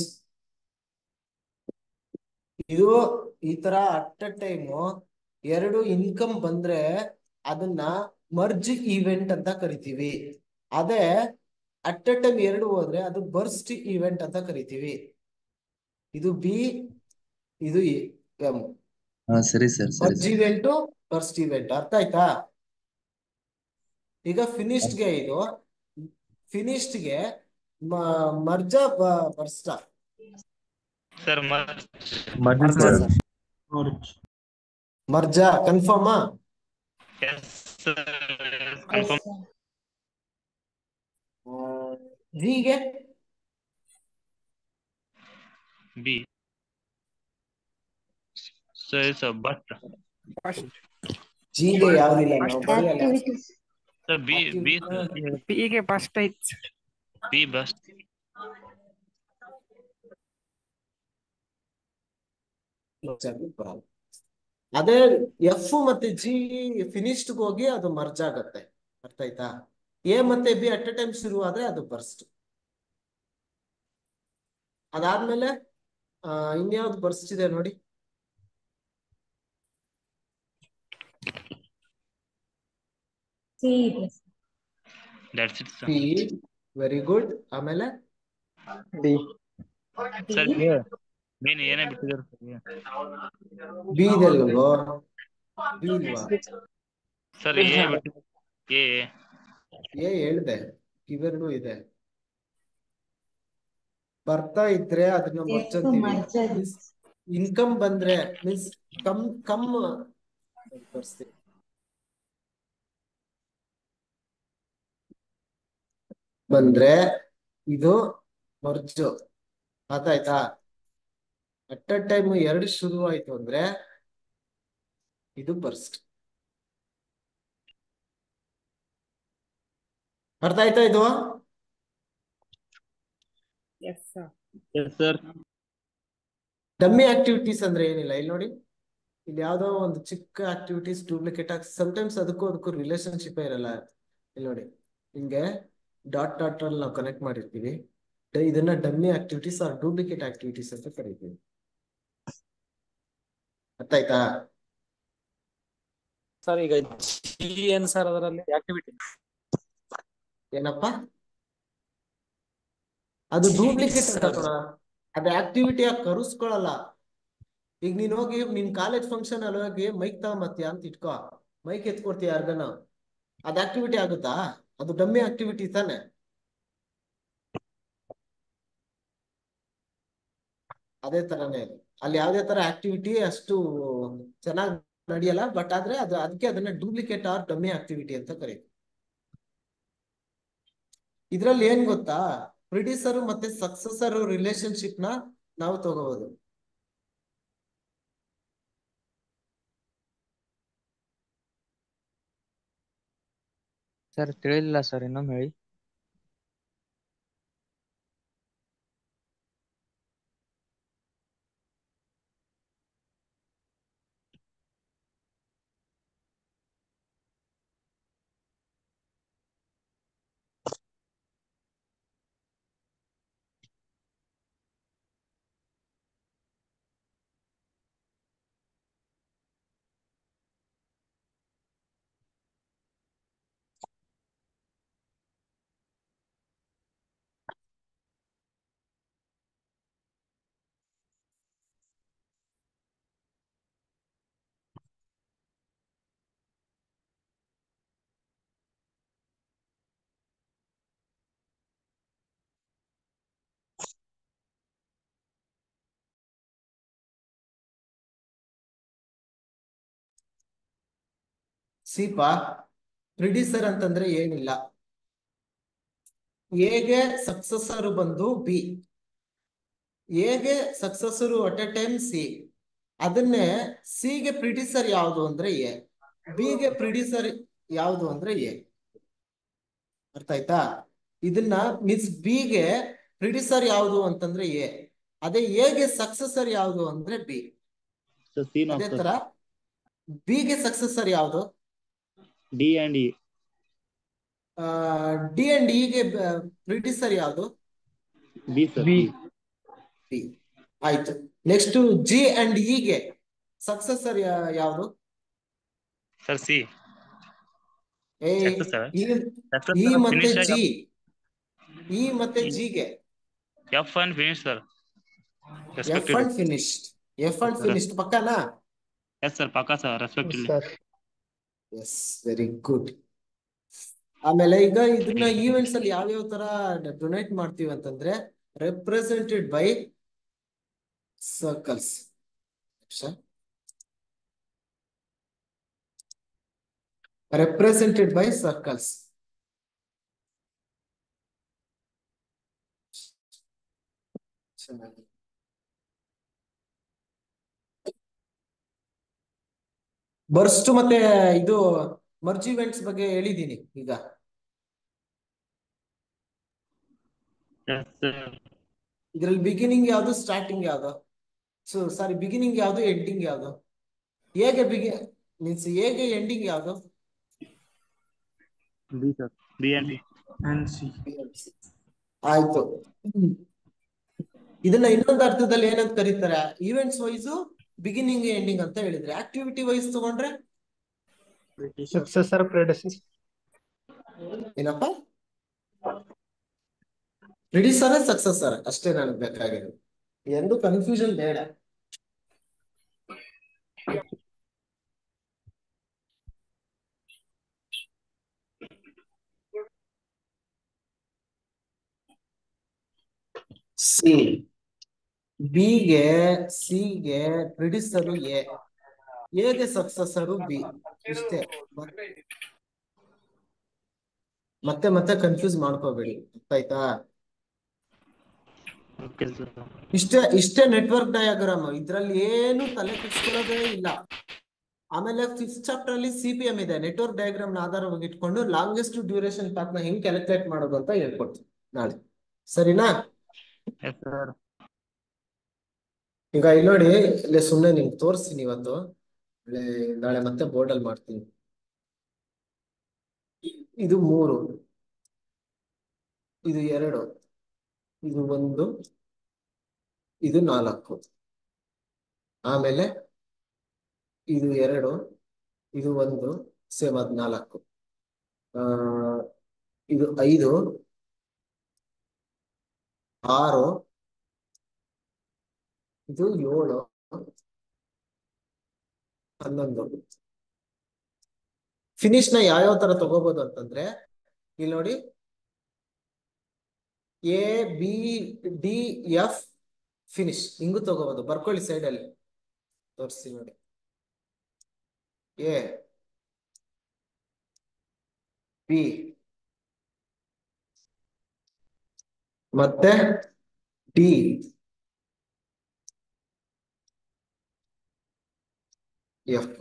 ಇದು ಈ ತರ ಅಟ್ ಅ ಟೈಮ್ ಎರಡು ಇನ್ಕಮ್ ಬಂದ್ರೆ ಅದನ್ನ ಮರ್ಜ್ ಇವೆಂಟ್ ಅಂತ ಕರಿತೀವಿ ಅದೇ ಅಟ್ ಎ ಟೈಮ್ ಎರಡು ಹೋದ್ರೆ ಅದು ಬರ್ಸ್ಟ್ ಇವೆಂಟ್ ಅಂತ ಕರಿತೀವಿ ಇದು ಬಿ ಇದು ಎಂ ಹಾ ಸರಿ ಸರ್ ಸರಿ ಮರ್ಜ್ ಇವೆಂಟು ಬರ್ಸ್ಟ್ ಇವೆಂಟ್ ಅರ್ಥ ಆಯ್ತಾ ಈಗ ಫಿನಿಶ್ಡ್ ಗೆ ಇದು ಫಿನಿಶ್ಡ್ ಗೆ merge burst sir merge sir merge confirm confirm ಜಿಗೆ B so it's but first ಜಿಗೆ ಯಾವ್ದಿಲ್ಲ ನಾವು First ಬರೆಯಲ್ಲ ಆಕ್ಟಿವಿಟೀಸ್ ಸರ್ ಬಿ ಬಿ ಪಿಗೆ ಫಸ್ಟ್ ಐತ್ ಬಿ ಬಸ್ ಬರಲ್ಲ ಅದೇ ಎಫ್ ಮತ್ತೆ ಜಿ ಫಿನಿಶ್ಡ್ ಹೋಗಿ ಅದು ಮರ್ಜ್ ಆಗತ್ತೆ ಅರ್ಥ ಆಯ್ತಾ ಎ ಮತ್ತೆ ಬಿ ಅಟ್ ಎ ಟೈಮ್ ಶುರು ಆದ್ರೆ ಅದು ಬರ್ಸ್ಟ್ ಅದಾದ್ಮೇಲೆ ಆ ಇನ್ಯಾವ್ದು ಬರ್ಸ್ಟ್ ಇದೆ ನೋಡಿ ಸಿ ಇದೆ that's it sir P very good ಆಮೇಲೆ ಡಿ ಸರ್ ಮೇನ್ ಏನೇ ಬಿಟ್ಟಿದ್ದಾರೆ ಸರ್ ಬಿ ಇದೆ ಅಲ್ವೋ ಬಿ ಇಲ್ವಾ ಸರ್ ಎ ಬಿಟ್ಟಿದ್ದಾರೆ ಎ ಏ ಹೇಳ್ದೆ ಇವೆರಡು ಇದೆ ಬರ್ತಾ ಇದ್ರೆ ಅದನ್ನ ಮರ್ಚ್ ಎಷ್ಟು ಅಂತೀವಿ ಮರ್ಜ್ ಆಗಿದೆ. ಮೀನ್ಸ್ ಇನ್ಕಮ್ ಬಂದ್ರೆ ಮೀನ್ಸ್ ಕಮ್ ಕಮ್ ತೋರಿಸ್ತೀನಿ ಬಂದ್ರೆ ಇದು ಮರ್ಜು ಆಯ್ತಾ ಅಟ್ ಅ ಟೈಮ್ ಎರಡು ಶುರು ಆಯ್ತು ಅಂದ್ರೆ ಇದು ಬರ್ಸ್ಟ್ ಅರ್ಥ ಆಯ್ತಾ ಇದು yes sir sir dummy activities ಅಂದ್ರೆ ಏನಿಲ್ಲ ಇಲ್ಲಿ ನೋಡಿ ಇಲ್ಲಿ ಯಾವ್ದೋ ಒಂದು ಚಿಕ್ಕ ಆಕ್ಟಿವಿಟೀಸ್ ಡೂಪ್ಲಿಕೇಟ್ ಆಗಿ ಸಮಟೈಮ್ಸ್ ಅದಕ್ಕೂ ಅದಕ್ಕೂ ರಿಲೇಶನ್ಶಿಪ್ ಇರಲ್ಲ ಇಲ್ಲಿ ನೋಡಿ ಹಿಂಗೆ ಡಾಟ್ ಡಾಟ್ ಅಲ್ಲಿ ನಾವು ಕನೆಕ್ಟ್ ಮಾಡಿರ್ತೀವಿ ಡ- ಇದನ್ನ dummy activities or duplicate activities ಅಂತ ಕರಿತೀವಿ ಅರ್ಥ ಆಯ್ತಾ ಸರ್ ಈಗ ಜಿ ಏನ್ ಸರ್ ಅದರಲ್ಲಿ ಆಕ್ಟಿವಿಟಿ ಏನಪ್ಪಾ ಅದು ಡೂಪ್ಲಿಕೇಟ್ ಅಂತ ಕಣ ಅದು ಆಕ್ಟಿವಿಟಿ ಆಗಿ ಕರುಸ್ಕೊಳಲ್ಲ ಈಗ ನೀನ್ ಹೋಗಿ ನಿನ್ ಕಾಲೇಜ್ ಫಂಕ್ಷನ್ ಅಲ್ಲಿ ಹೋಗಿ ಮೈಕ್ ತಗೊಂಬತ್ತೀಯ ಅಂತ ಇಟ್ಕೋ ಮೈಕ್ ಎತ್ಕೊಡ್ತೀಯ ಯಾರ್ಗನ ಅದ್ ಆಕ್ಟಿವಿಟಿ ಆಗುತ್ತಾ ಅದು ಡಮ್ಮಿ ಆಕ್ಟಿವಿಟಿ ತಾನೆ ಅದೇ ತರನೇ ಅದು ಅಲ್ಲಿ ಯಾವ್ದೇ ತರ ಆಕ್ಟಿವಿಟಿ ಅಷ್ಟು ಚೆನ್ನಾಗಿ ನಡೆಯಲ್ಲ ಬಟ್ ಆದ್ರೆ ಅದು ಅದಕ್ಕೆ ಅದನ್ನ ಡೂಪ್ಲಿಕೇಟ್ ಆರ್ ಡಮ್ಮಿ ಆಕ್ಟಿವಿಟಿ ಅಂತ ಕರೀತೀವಿ ಇದ್ರಲ್ಲಿ ಏನ್ ಗೊತ್ತಾ ಪ್ರೊಡ್ಯೂಸರ್ ಮತ್ತೆ ಸಕ್ಸಸರ್ ರಿಲೇಶನ್ಶಿಪ್ ನ ನಾವು ತಗೋಬಹುದು ಸರ್ ತಿಳಿಲಿಲ್ಲ ಸರ್ ಇನ್ನೊಮ್ಮೆ ಹೇಳಿ ಸೀಪಾ ಪ್ರೊಡ್ಯೂಸರ್ ಅಂತಂದ್ರೆ ಏನಿಲ್ಲ ಎಗೆ ಸಕ್ಸಸರ್ ಬಂದು ಬಿ ಎಗೆ successor at a time C ಅದನ್ನೇ ಸಿ ಗೆ ಪ್ರೊಡ್ಯೂಸರ್ ಯಾವುದು ಅಂದ್ರೆ ಎ ಬಿ ಗೆ ಪ್ರೊಡ್ಯೂಸರ್ ಯಾವುದು ಅಂದ್ರೆ ಎ ಅರ್ಥ ಆಯ್ತಾ ಇದನ್ನ ಮೀನ್ಸ್ ಬಿ ಗೆ ಪ್ರೊಡ್ಯೂಸರ್ ಯಾವುದು ಅಂತಂದ್ರೆ ಎ ಅದೇ ಎ ಗೆ ಸಕ್ಸಸರ್ ಯಾವುದು ಅಂದ್ರೆ ಬಿ ಸರ್ ಸಿ ಅದೇ ತರ ಬಿ ಗೆ ಸಕ್ಸಸರ್ ಯಾವುದು D and E D and E ಗೆ ಪ್ರೊಡ್ಯೂಸರ್ ಯಾವುದು ಬಿ ಸರ್ ಬಿ ಬಿ ಆಯ್ತು ನೆಕ್ಸ್ಟ್ ಜಿ ಅಂಡ್ ಇ ಗೆ ಸಕ್ಸಸರ್ ಯಾವುದು ಸರ್ ಸಿ ಏ Success, sir. ಈ Success, ಈ sir. ಮತ್ತೆ Finish ಜಿ ಆಗ- ಈ ಮತ್ತೆ ಜಿಗೆ F and finish, sir. F Respectively. And finished F and Yes, sir. Finished ಪಕ್ಕನಾ Yes, sir. ಪಕ್ಕ sir. Respectively. Sir yes very good ಆಮೇಲೆ ಈಗ ಇದನ್ನ ಈವೆಂಟ್ಸ್ ಅಲ್ಲಿ ಯಾವ್ಯಾವ ತರ ಡೊನೇಟ್ ಮಾಡ್ತೀವಿ ಅಂತಂದ್ರೆ represented by circles represented by circles ಚೆನ್ನಾಗಿ ಬರ್ಸ್ಟ್ ಮತ್ತೆ ಇದು ಮರ್ಜ್ ಇವೆಂಟ್ಸ್ ಬಗ್ಗೆ ಹೇಳಿದೀನಿ ಈಗ Yes, sir. ಇದ್ರಲ್ಲಿ ಬಿಗಿನಿಂಗ್ ಯಾವ್ದು ಸ್ಟಾರ್ಟಿಂಗ್ ಯಾವ್ದು ಸೊ ಸಾರಿ ಬಿಗಿನಿಂಗ್ ಯಾವ್ದು ಎಂಡಿಂಗ್ ಯಾವ್ದು ಹೇಗೆ ಬಿಗಿ ಮೀನ್ಸ್ ಹೇಗೆ ಎಂಡಿಂಗ್ ಯಾವ್ದು B, sir. B and D. and C. ಆಯ್ತು ಇದನ್ನ ಇನ್ನೊಂದು ಅರ್ಥದಲ್ಲಿ ಏನಂತ ಕರೀತಾರೆ ಈವೆಂಟ್ಸ್ ವೈಸ್ ಬಿಗಿನಿಂಗ್ ಎಂಡಿಂಗ್ ಅಂತ ಹೇಳಿದ್ರೆ ಆಕ್ಟಿವಿಟಿ ವೈಸ್ ತಗೊಂಡ್ರೆ ಸಕ್ಸೆಸರ್ ಪ್ರೆಡೆಸೆಸರ್ ಏನಪ್ಪ ಪ್ರಿಡಿಸರ್ ಸಕ್ಸಸರ್ ಅಷ್ಟೇ ನನಗೆ ಬೇಕಾಗಿರೋದು ಎಂದು ಕನ್ಫ್ಯೂಷನ್ ಬೇಡ ಸಿ ಬಿಗೆ ಸಿಗೆ ಪ್ರಿಡಿಸರು ಎ ಎಗೆ ಸಕ್ಸಸರು ಬಿ ಇಷ್ಟೇ ಮತ್- ಮತ್ತೆ ಮತ್ತೆ ಕನ್ಫ್ಯೂಸ್ ಮಾಡ್ಕೋಬೇಡಿ ಆಯ್ತಾ Okay, sir. ಇಷ್ಟೇ ಇಷ್ಟೇ ನೆಟ್ವರ್ಕ್ ಡಯಾಗ್ರಾಮ್ ಇದ್ರಲ್ಲಿ ಏನು ತಲೆ ಕೆಡಿಸ್ಕೊಳ್ಳೋದೇ ಇಲ್ಲ ಆಮೇಲೆ ಫಿಫ್ತ್ ಚಾಪ್ಟರ್ ಅಲ್ಲಿ ಸಿ ಪಿ ಎಂ ಇದೆ ನೆಟ್ವರ್ಕ್ ಡಯಾಗ್ರಾಮ್ ನ ಆಧಾರವಾಗಿ ಇಟ್ಕೊಂಡು ಲಾಂಗೆಸ್ಟ್ ಡ್ಯೂರೇಷನ್ ಪಾತ್ ನ ಹೆಂಗ್ ಕ್ಯಾಲ್ಕುಲೇಟ್ ಮಾಡೋದು ಅಂತ ಹೇಳ್ಕೊಡ್ತೀನಿ ನಾಳೆ ಸರಿನಾ Yes, sir. ಈಗ ಇಲ್ಲಿ ನೋಡಿ ಇಲ್ಲೇ ಸುಮ್ನೆ ನಿಮ್ಗೆ ತೋರಿಸ್ತೀನಿ ಇವತ್ತು ನಾಳೆ ನಾಳೆ ಮತ್ತೆ ಬೋರ್ಡ್ ಅಲ್ಲಿ ಮಾಡ್ತೀನಿ ಇದು ಮೂರು ಇದು ಎರಡು ಇದು ಒಂದು ಇದು ನಾಲ್ಕು ಆಮೇಲೆ ಇದು ಎರಡು ಇದು ಒಂದು ಸೇಮ್ ಅದ್ ನಾಲ್ಕು ಆ ಇದು ಐದು ಆರು ಇದು ಏಳು ಹನ್ನೊಂದು ಫಿನಿಶ್ ನ ಯಾವ್ಯಾವ ತರ ತಗೋಬಹುದು ಅಂತಂದ್ರೆ ಇಲ್ಲಿ ನೋಡಿ A B D F finish ಹಿಂಗೂ ತಗೋಬಹುದು ಬರ್ಕೊಳ್ಳಿ ಸೈಡ್ ಅಲ್ಲಿ ತೋರಿಸಿ ನೋಡಿ ಎ ಬಿ ಮತ್ತೆ ಡಿ ಎಫ್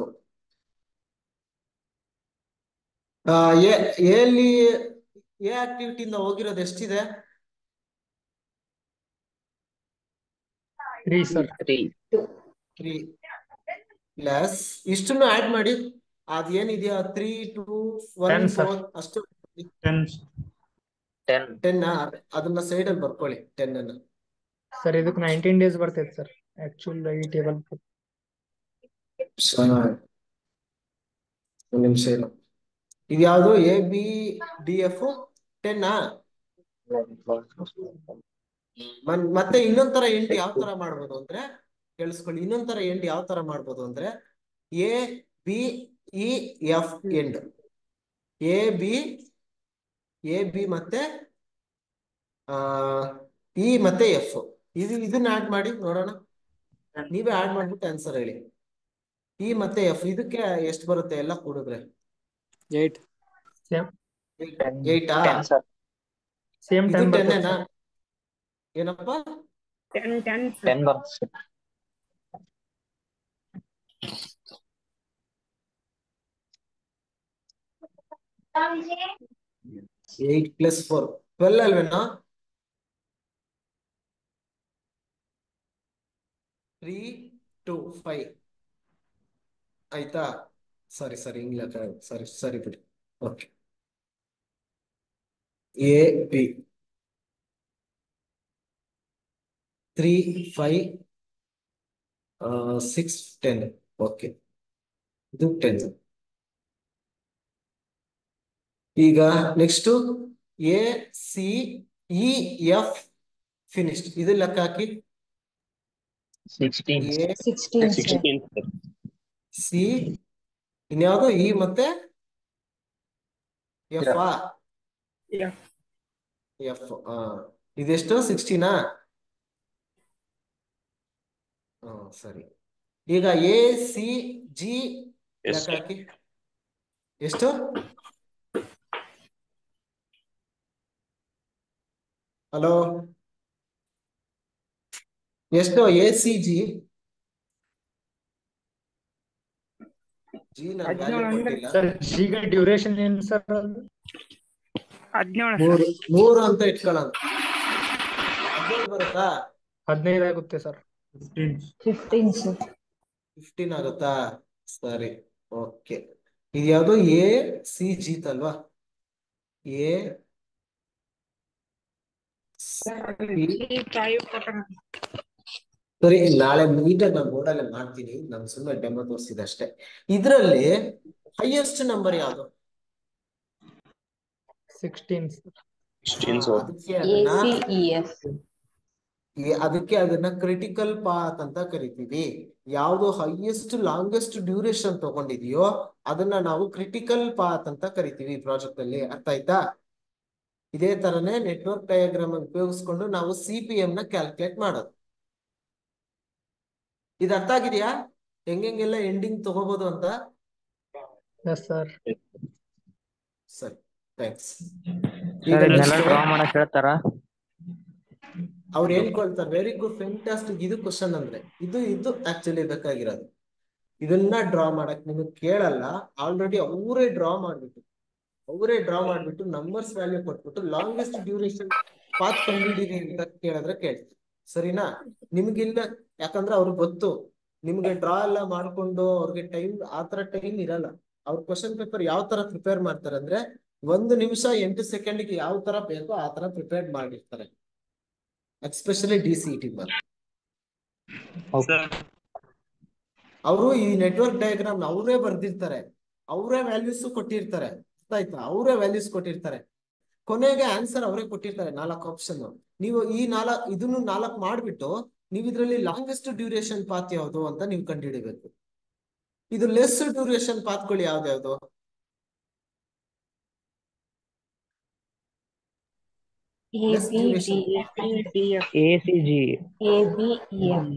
ಎಲ್ಲಿ ಎ ಆಕ್ಟಿವಿಟಿಯಿಂದ ಹೋಗಿರೋದು ಎಷ್ಟಿದೆ ತ್ರೀ ಸರ್ ತ್ರೀ ಪ್ಲಸ್ ಇಷ್ಟನ್ನು ಆಡ್ ಮಾಡಿ ಅದ್ ಏನಿದೆಯಾ three two one Ten, sir. Four ಅಷ್ಟು Ten. ಟೆನ್ ಅದನ್ನ ಸೈಡ್ ಅಲ್ಲಿ ಬರ್ಕೊಳ್ಳಿ ಟೆನ್ ಅನ್ನ ಸರ್ ಇದಕ್ಕೆ ನೈನ್ಟೀನ್ ಡೇಸ್ ಬರ್ತೈತೆ ಸರ್ ಆಕ್ಚುಲ್ ಈ ಟೇಬಲ್ ಒಂದ್ ನಿಮಿಷ ಇರು ಇದು ಯಾವುದು A B D F ten ಮತ್ತೆ ಇನ್ನೊಂದ್ ತರ ಎಂಟ್ ಯಾವ ತರ ಮಾಡ್ಬೋದು ಅಂದ್ರೆ ಕೇಳಿಸ್ಕೊಳ್ಳಿ ಇನ್ನೊಂದ್ ತರ ಎಂಟ್ ಯಾವ ತರ ಮಾಡ್ಬೋದು ಅಂದ್ರೆ A B E F end A B A B ಮತ್ತೆ ಆ ಇ ಮತ್ತೆ ಎಫ್ ಇದು ಇದನ್ನ ಆಡ್ ಮಾಡಿ ನೋಡೋಣ ನೀವೇ ಆಡ್ ಮಾಡ್ಬಿಟ್ಟು ಆನ್ಸರ್ ಹೇಳಿ ಇ ಮತ್ತೆ ಎಫ್ ಇದಕ್ಕೆ ಎಷ್ಟು ಬರುತ್ತೆ ಎಲ್ಲ ಕೂಡಿದ್ರೆ ಏಟ್ ಸೇಮ್ ಏಯ್ಟಾ ಸೇಮ್ ಇದು ಟೈಮ್ ಟೆನ್ ಬರ್ತೈತೆ ಸರ್ ಏನಪ್ಪ ಟೆನ್ ಟೆನ್ ಟೆನ್ ಬರ್ತದೆ ಏಟ್ ಪ್ಲಸ್ ಫೋರ್ ಟ್ವೆಲ್ ಅಲ್ವೇನಾ ತ್ರೀ ಟು ಫೈವ್ ಆಯ್ತಾ ಸಾರಿ ಸಾರಿ ಇಂಗ್ಲ ಸಾರಿ ಸರಿ ಬಿಡಿ okay A B three five six ten okay ಇದು ಟೆನ್ ಈಗ next A C E F finished ಇದು ಲೆಕ್ಕ ಹಾಕಿ sixteen A sixteen sir sixteen sir C ಇನ್ಯಾವುದು ಇ ಮತ್ತೆ ಎಫ್ ಆ ಎಫ್ ಎಫ್ ಇದೆಷ್ಟು ಸಿಕ್ಸ್ಟೀನಾ ಹ್ಮ್ ಸರಿ ಈಗ ಎ ಸಿ ಜಿ ಲೆಕ್ಕ ಹಾಕಿ ಎಷ್ಟು ಹಲೋ ಎಷ್ಟು ಎ ಸಿ ಜಿ ಜಿ ನಾನು ವ್ಯಾಲ್ಯೂ ಹದಿನೇಳು ಅಂದ್ರೆ ಕೊಟ್ಟಿಲ್ಲ ಸರ್ ಈಗ ಡ್ಯೂರೇಷನ್ ಏನ್ ಸರ್ ಅದು ಹದಿನೇಳು ಮೂರು ಸರ್ ಮೂರು ಅಂತ ಇಟ್ಕೊಳ್ಳೋಣ ಹದಿನೇಳು ಬರುತ್ತಾ ಹದಿನೈದು ಆಗುತ್ತೆ ಸರ್ ಫಿಫ್ಟೀನ್ ಸರ್ ಫಿಫ್ಟೀನ್ ಆಗುತ್ತಾ ಸರಿ ಓಕೆ ಇದು ಯಾವುದು ಎ ಸಿ ಜೀತಲ್ವಾ ಎ ಈ ತಾಯಿ ಕೊಟ್ಟಾರ ಸರಿ ನಾಳೆ ನೀಟಾಗಿ ನಾನು ಬೋರ್ಡಲ್ಲೇ ಮಾಡ್ತೀನಿ ನಾನು ಸುಮ್ಮನೆ ಡೆಮೋ ತೋರಿಸಿದೆ ಅಷ್ಟೇ ಇದರಲ್ಲಿ ಹೈಯೆಸ್ಟ್ ನಂಬರ್ ಯಾವುದು ಸಿಕ್ಸ್ಟೀನ್ ಸಿಕ್ಸ್ಟೀನ್ ಹಾ, ಸರ್ ಅದಕ್ಕೆ ಎ ಅದನ್ನ ಸಿ ಇ ಎಫ್ ಈ- ಅದಕ್ಕೆ ಅದನ್ನ ಕ್ರಿಟಿಕಲ್ ಪಾತ್ ಅಂತ ಕರಿತೀವಿ ಯಾವುದು ಹೈಯೆಸ್ಟ್ ಲಾಂಗೆಸ್ಟ್ ಡ್ಯೂರೇಷನ್ ತಗೊಂಡಿದೆಯೋ ಅದನ್ನ ನಾವು ಕ್ರಿಟಿಕಲ್ ಪಾತ್ ಅಂತ ಕರಿತೀವಿ ಪ್ರಾಜೆಕ್ಟ್ ಅಲ್ಲಿ ಅರ್ಥ ಆಯ್ತಾ ಇದೇ ತರನೇ ನೆಟ್ವರ್ಕ್ ಡಯಾಗ್ರಾಮ್ ಉಪಯೋಗಿಸ್ಕೊಂಡು ನಾವು ಸಿ ಪಿ ಎಂ ನ ಕ್ಯಾಲ್ಕುಲೇಟ್ ಮಾಡೋದು ಇದು ಅರ್ಥ ಆಗಿದೆಯಾ ಹೆಂಗೆಂಗೆಲ್ಲ ಎಂಡಿಂಗ್ ತಗೋಬಹುದು ಅಂತ ಎಸ್ ಸರ್ ಸರಿ ಥ್ಯಾಂಕ್ಸ್ ಸರ್ ಈಗ ಇದನ್ನೆಲ್ಲ ನೆಕ್ಸ್ಟ್ ಡ್ರಾ ಮಾಡಕ್ ಹೇಳ್ತಾರ ಅವ್ರು ಹೇಳ್ಕೊಳ್ತಾರೆ ವೆರಿ ಗುಡ್ ಫೆಂಟಾಸ್ಟಿಕ್ ಇದು ಕ್ವಶನ್ ಅಂದ್ರೆ ಇದು ಇದು ಆಕ್ಚುಲಿ ಬೇಕಾಗಿರೋದು ಇದನ್ನ ಡ್ರಾ ಮಾಡಕ್ ನಿಮಗೆ ಕೇಳಲ್ಲ ಆಲ್ರೆಡಿ ಅವರೇ ಡ್ರಾ ಮಾಡ್ಬಿಟ್ಟು ಅವರೇ ಡ್ರಾ ಮಾಡ್ಬಿಟ್ಟು ನಂಬರ್ಸ್ ವ್ಯಾಲ್ಯೂ ಕೊಟ್ಬಿಟ್ಟು ಲಾಂಗೆಸ್ಟ್ ಡ್ಯೂರೇಷನ್ ಪಾತ್ ಕಂಡುಹಿಡೀರಿ ಅಂತ ಕೇಳಿದ್ರೆ ಕೇಳ್ತೀವಿ ಸರಿನಾ ನಿಮ್ಗಿಲ್ಲ ಯಾಕಂದ್ರೆ ಅವ್ರಿಗೆ ಗೊತ್ತು ನಿಮ್ಗೆ ಡ್ರಾ ಎಲ್ಲ ಮಾಡ್ಕೊಂಡು ಅವ್ರಿಗೆ ಟೈಮ್ ಆ ತರ ಟೈಮ್ ಇರಲ್ಲ ಅವ್ರ ಕ್ವಶನ್ ಪೇಪರ್ ಯಾವ ತರ ಪ್ರಿಪೇರ್ ಮಾಡ್ತಾರೆ ಅಂದ್ರೆ ಒಂದು ನಿಮಿಷ ಎಂಟು ಸೆಕೆಂಡ್ಗೆ ಯಾವ ತರ ಬೇಕೋ ಆ ತರ ಪ್ರಿಪೇರ್ ಮಾಡಿರ್ತಾರೆ ಎಸ್ಪೆಷಲಿ ಡಿ ಸಿ ಟಿ ಮೇಲೆ ಸರ್ ಅವರು ಈ ನೆಟ್ವರ್ಕ್ ಡಯಾಗ್ರಾಮ್ ಅವರೇ ಬರ್ದಿರ್ತಾರೆ ಅವರೇ ವ್ಯಾಲ್ಯೂಸ್ ಕೊಟ್ಟಿರ್ತಾರೆ ಅರ್ಥ ಆಯ್ತಾ ಅವರೇ ವ್ಯಾಲ್ಯೂಸ್ ಕೊಟ್ಟಿರ್ತಾರೆ ಕೊನೆಗೆ ಆನ್ಸರ್ ಅವರೇ ಕೊಟ್ಟಿರ್ತಾರೆ ನಾಲ್ಕು ಆಪ್ಷನ್ ನೀವು ಈ ನಾಲ್ಕು ಇದನ್ನು ನಾಲ್ಕು ಮಾಡ್ಬಿಟ್ಟು ನೀವು ಇದರಲ್ಲಿ ಲಾಂಗೆಸ್ಟ್ ಡ್ಯೂರೇಷನ್ ಪಾತ್ ಯಾವುದು ಅಂತ ನೀವು ಕಂಡುಹಿಡಿಬೇಕು ಇದು ಲೆಸ್ ಡ್ಯೂರೇಷನ್ ಪಾತ್ಗಳು ಯಾವ್ದ್ಯಾವ್ದು A less B duration D D F A C G A B E F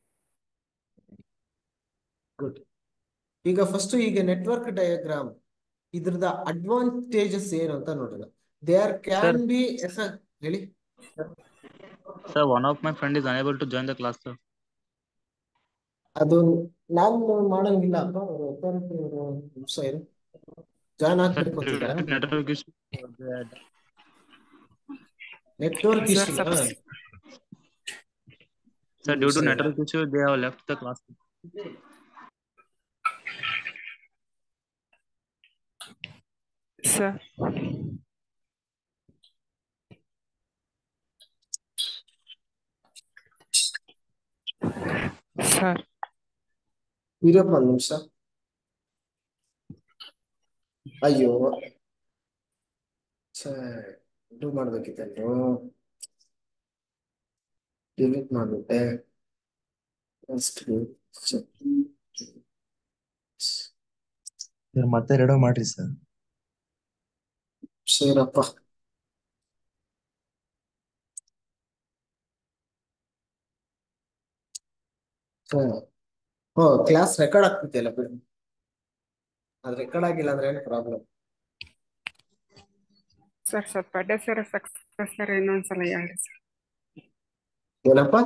good ಈಗ ಫಸ್ಟ್ ಈಗ ನೆಟ್ವರ್ಕ್ ಡಯಾಗ್ರಾಮ್ ಇದ್ರದ ಅಡ್ವಾಂಟೇಜಸ್ ಏನು ಅಂತ ನೋಡೋಣ ದೇರ್ ಕ್ಯಾನ್ ಬಿ ಎಫ್ ಹೇಳಿ Sir, one of my friend is unable to join the class, sir. ಅದು ನಾನು ಮಾಡಂಗಿಲ್ಲ ಅಪ್ಪ ಅವ್ರು authority ಅವ್ರು ನಿಮಿಷ ಇರು ಜಾಯ್ನ್ Sir, ಆಗ್ಬೇಕು due ಅಂತಿದ್ದಾರೆ to network issue, network Sir, issue subs- sir, due to network issue, they have left the class. Sir sir ಇರಪ್ಪ ಒಂದ್ ನಿಮಿಷ ಅಯ್ಯೋ ಛೇ ಇದು ಮಾಡ್ಬೇಕಿತ್ತಲ್ವ ಡಿಲೀಟ್ ಮಾಡ್ಬಿಟ್ಟೆ ಅಷ್ಟು ಸರ್ ಮತ್ತೆ ರೆಡೋ ಮಾಡ್ರಿ ಸರ್ ಸೇರಪ್ಪ ಹೋ ಕ್ಲಾಸ್ ರೆಕಾರ್ಡ್ ಆಗ್ತಿದೆಯಲ್ಲ ಬಿಡು ಅದು ರೆಕಾರ್ಡ್ ಆಗಿಲ್ಲ ಅಂದ್ರೆ ಏನು ಪ್ರಾಬ್ಲಮ್ ಸರ್ ಸ್ವಲ್ಪ ಸರ್ ಸಕ್ಸಸ್ ಸರ್ ಇನ್ನೊಂದ್ಸಲ ಹೇಳ್ರಿ ಸರ್ ಏನಪ್ಪ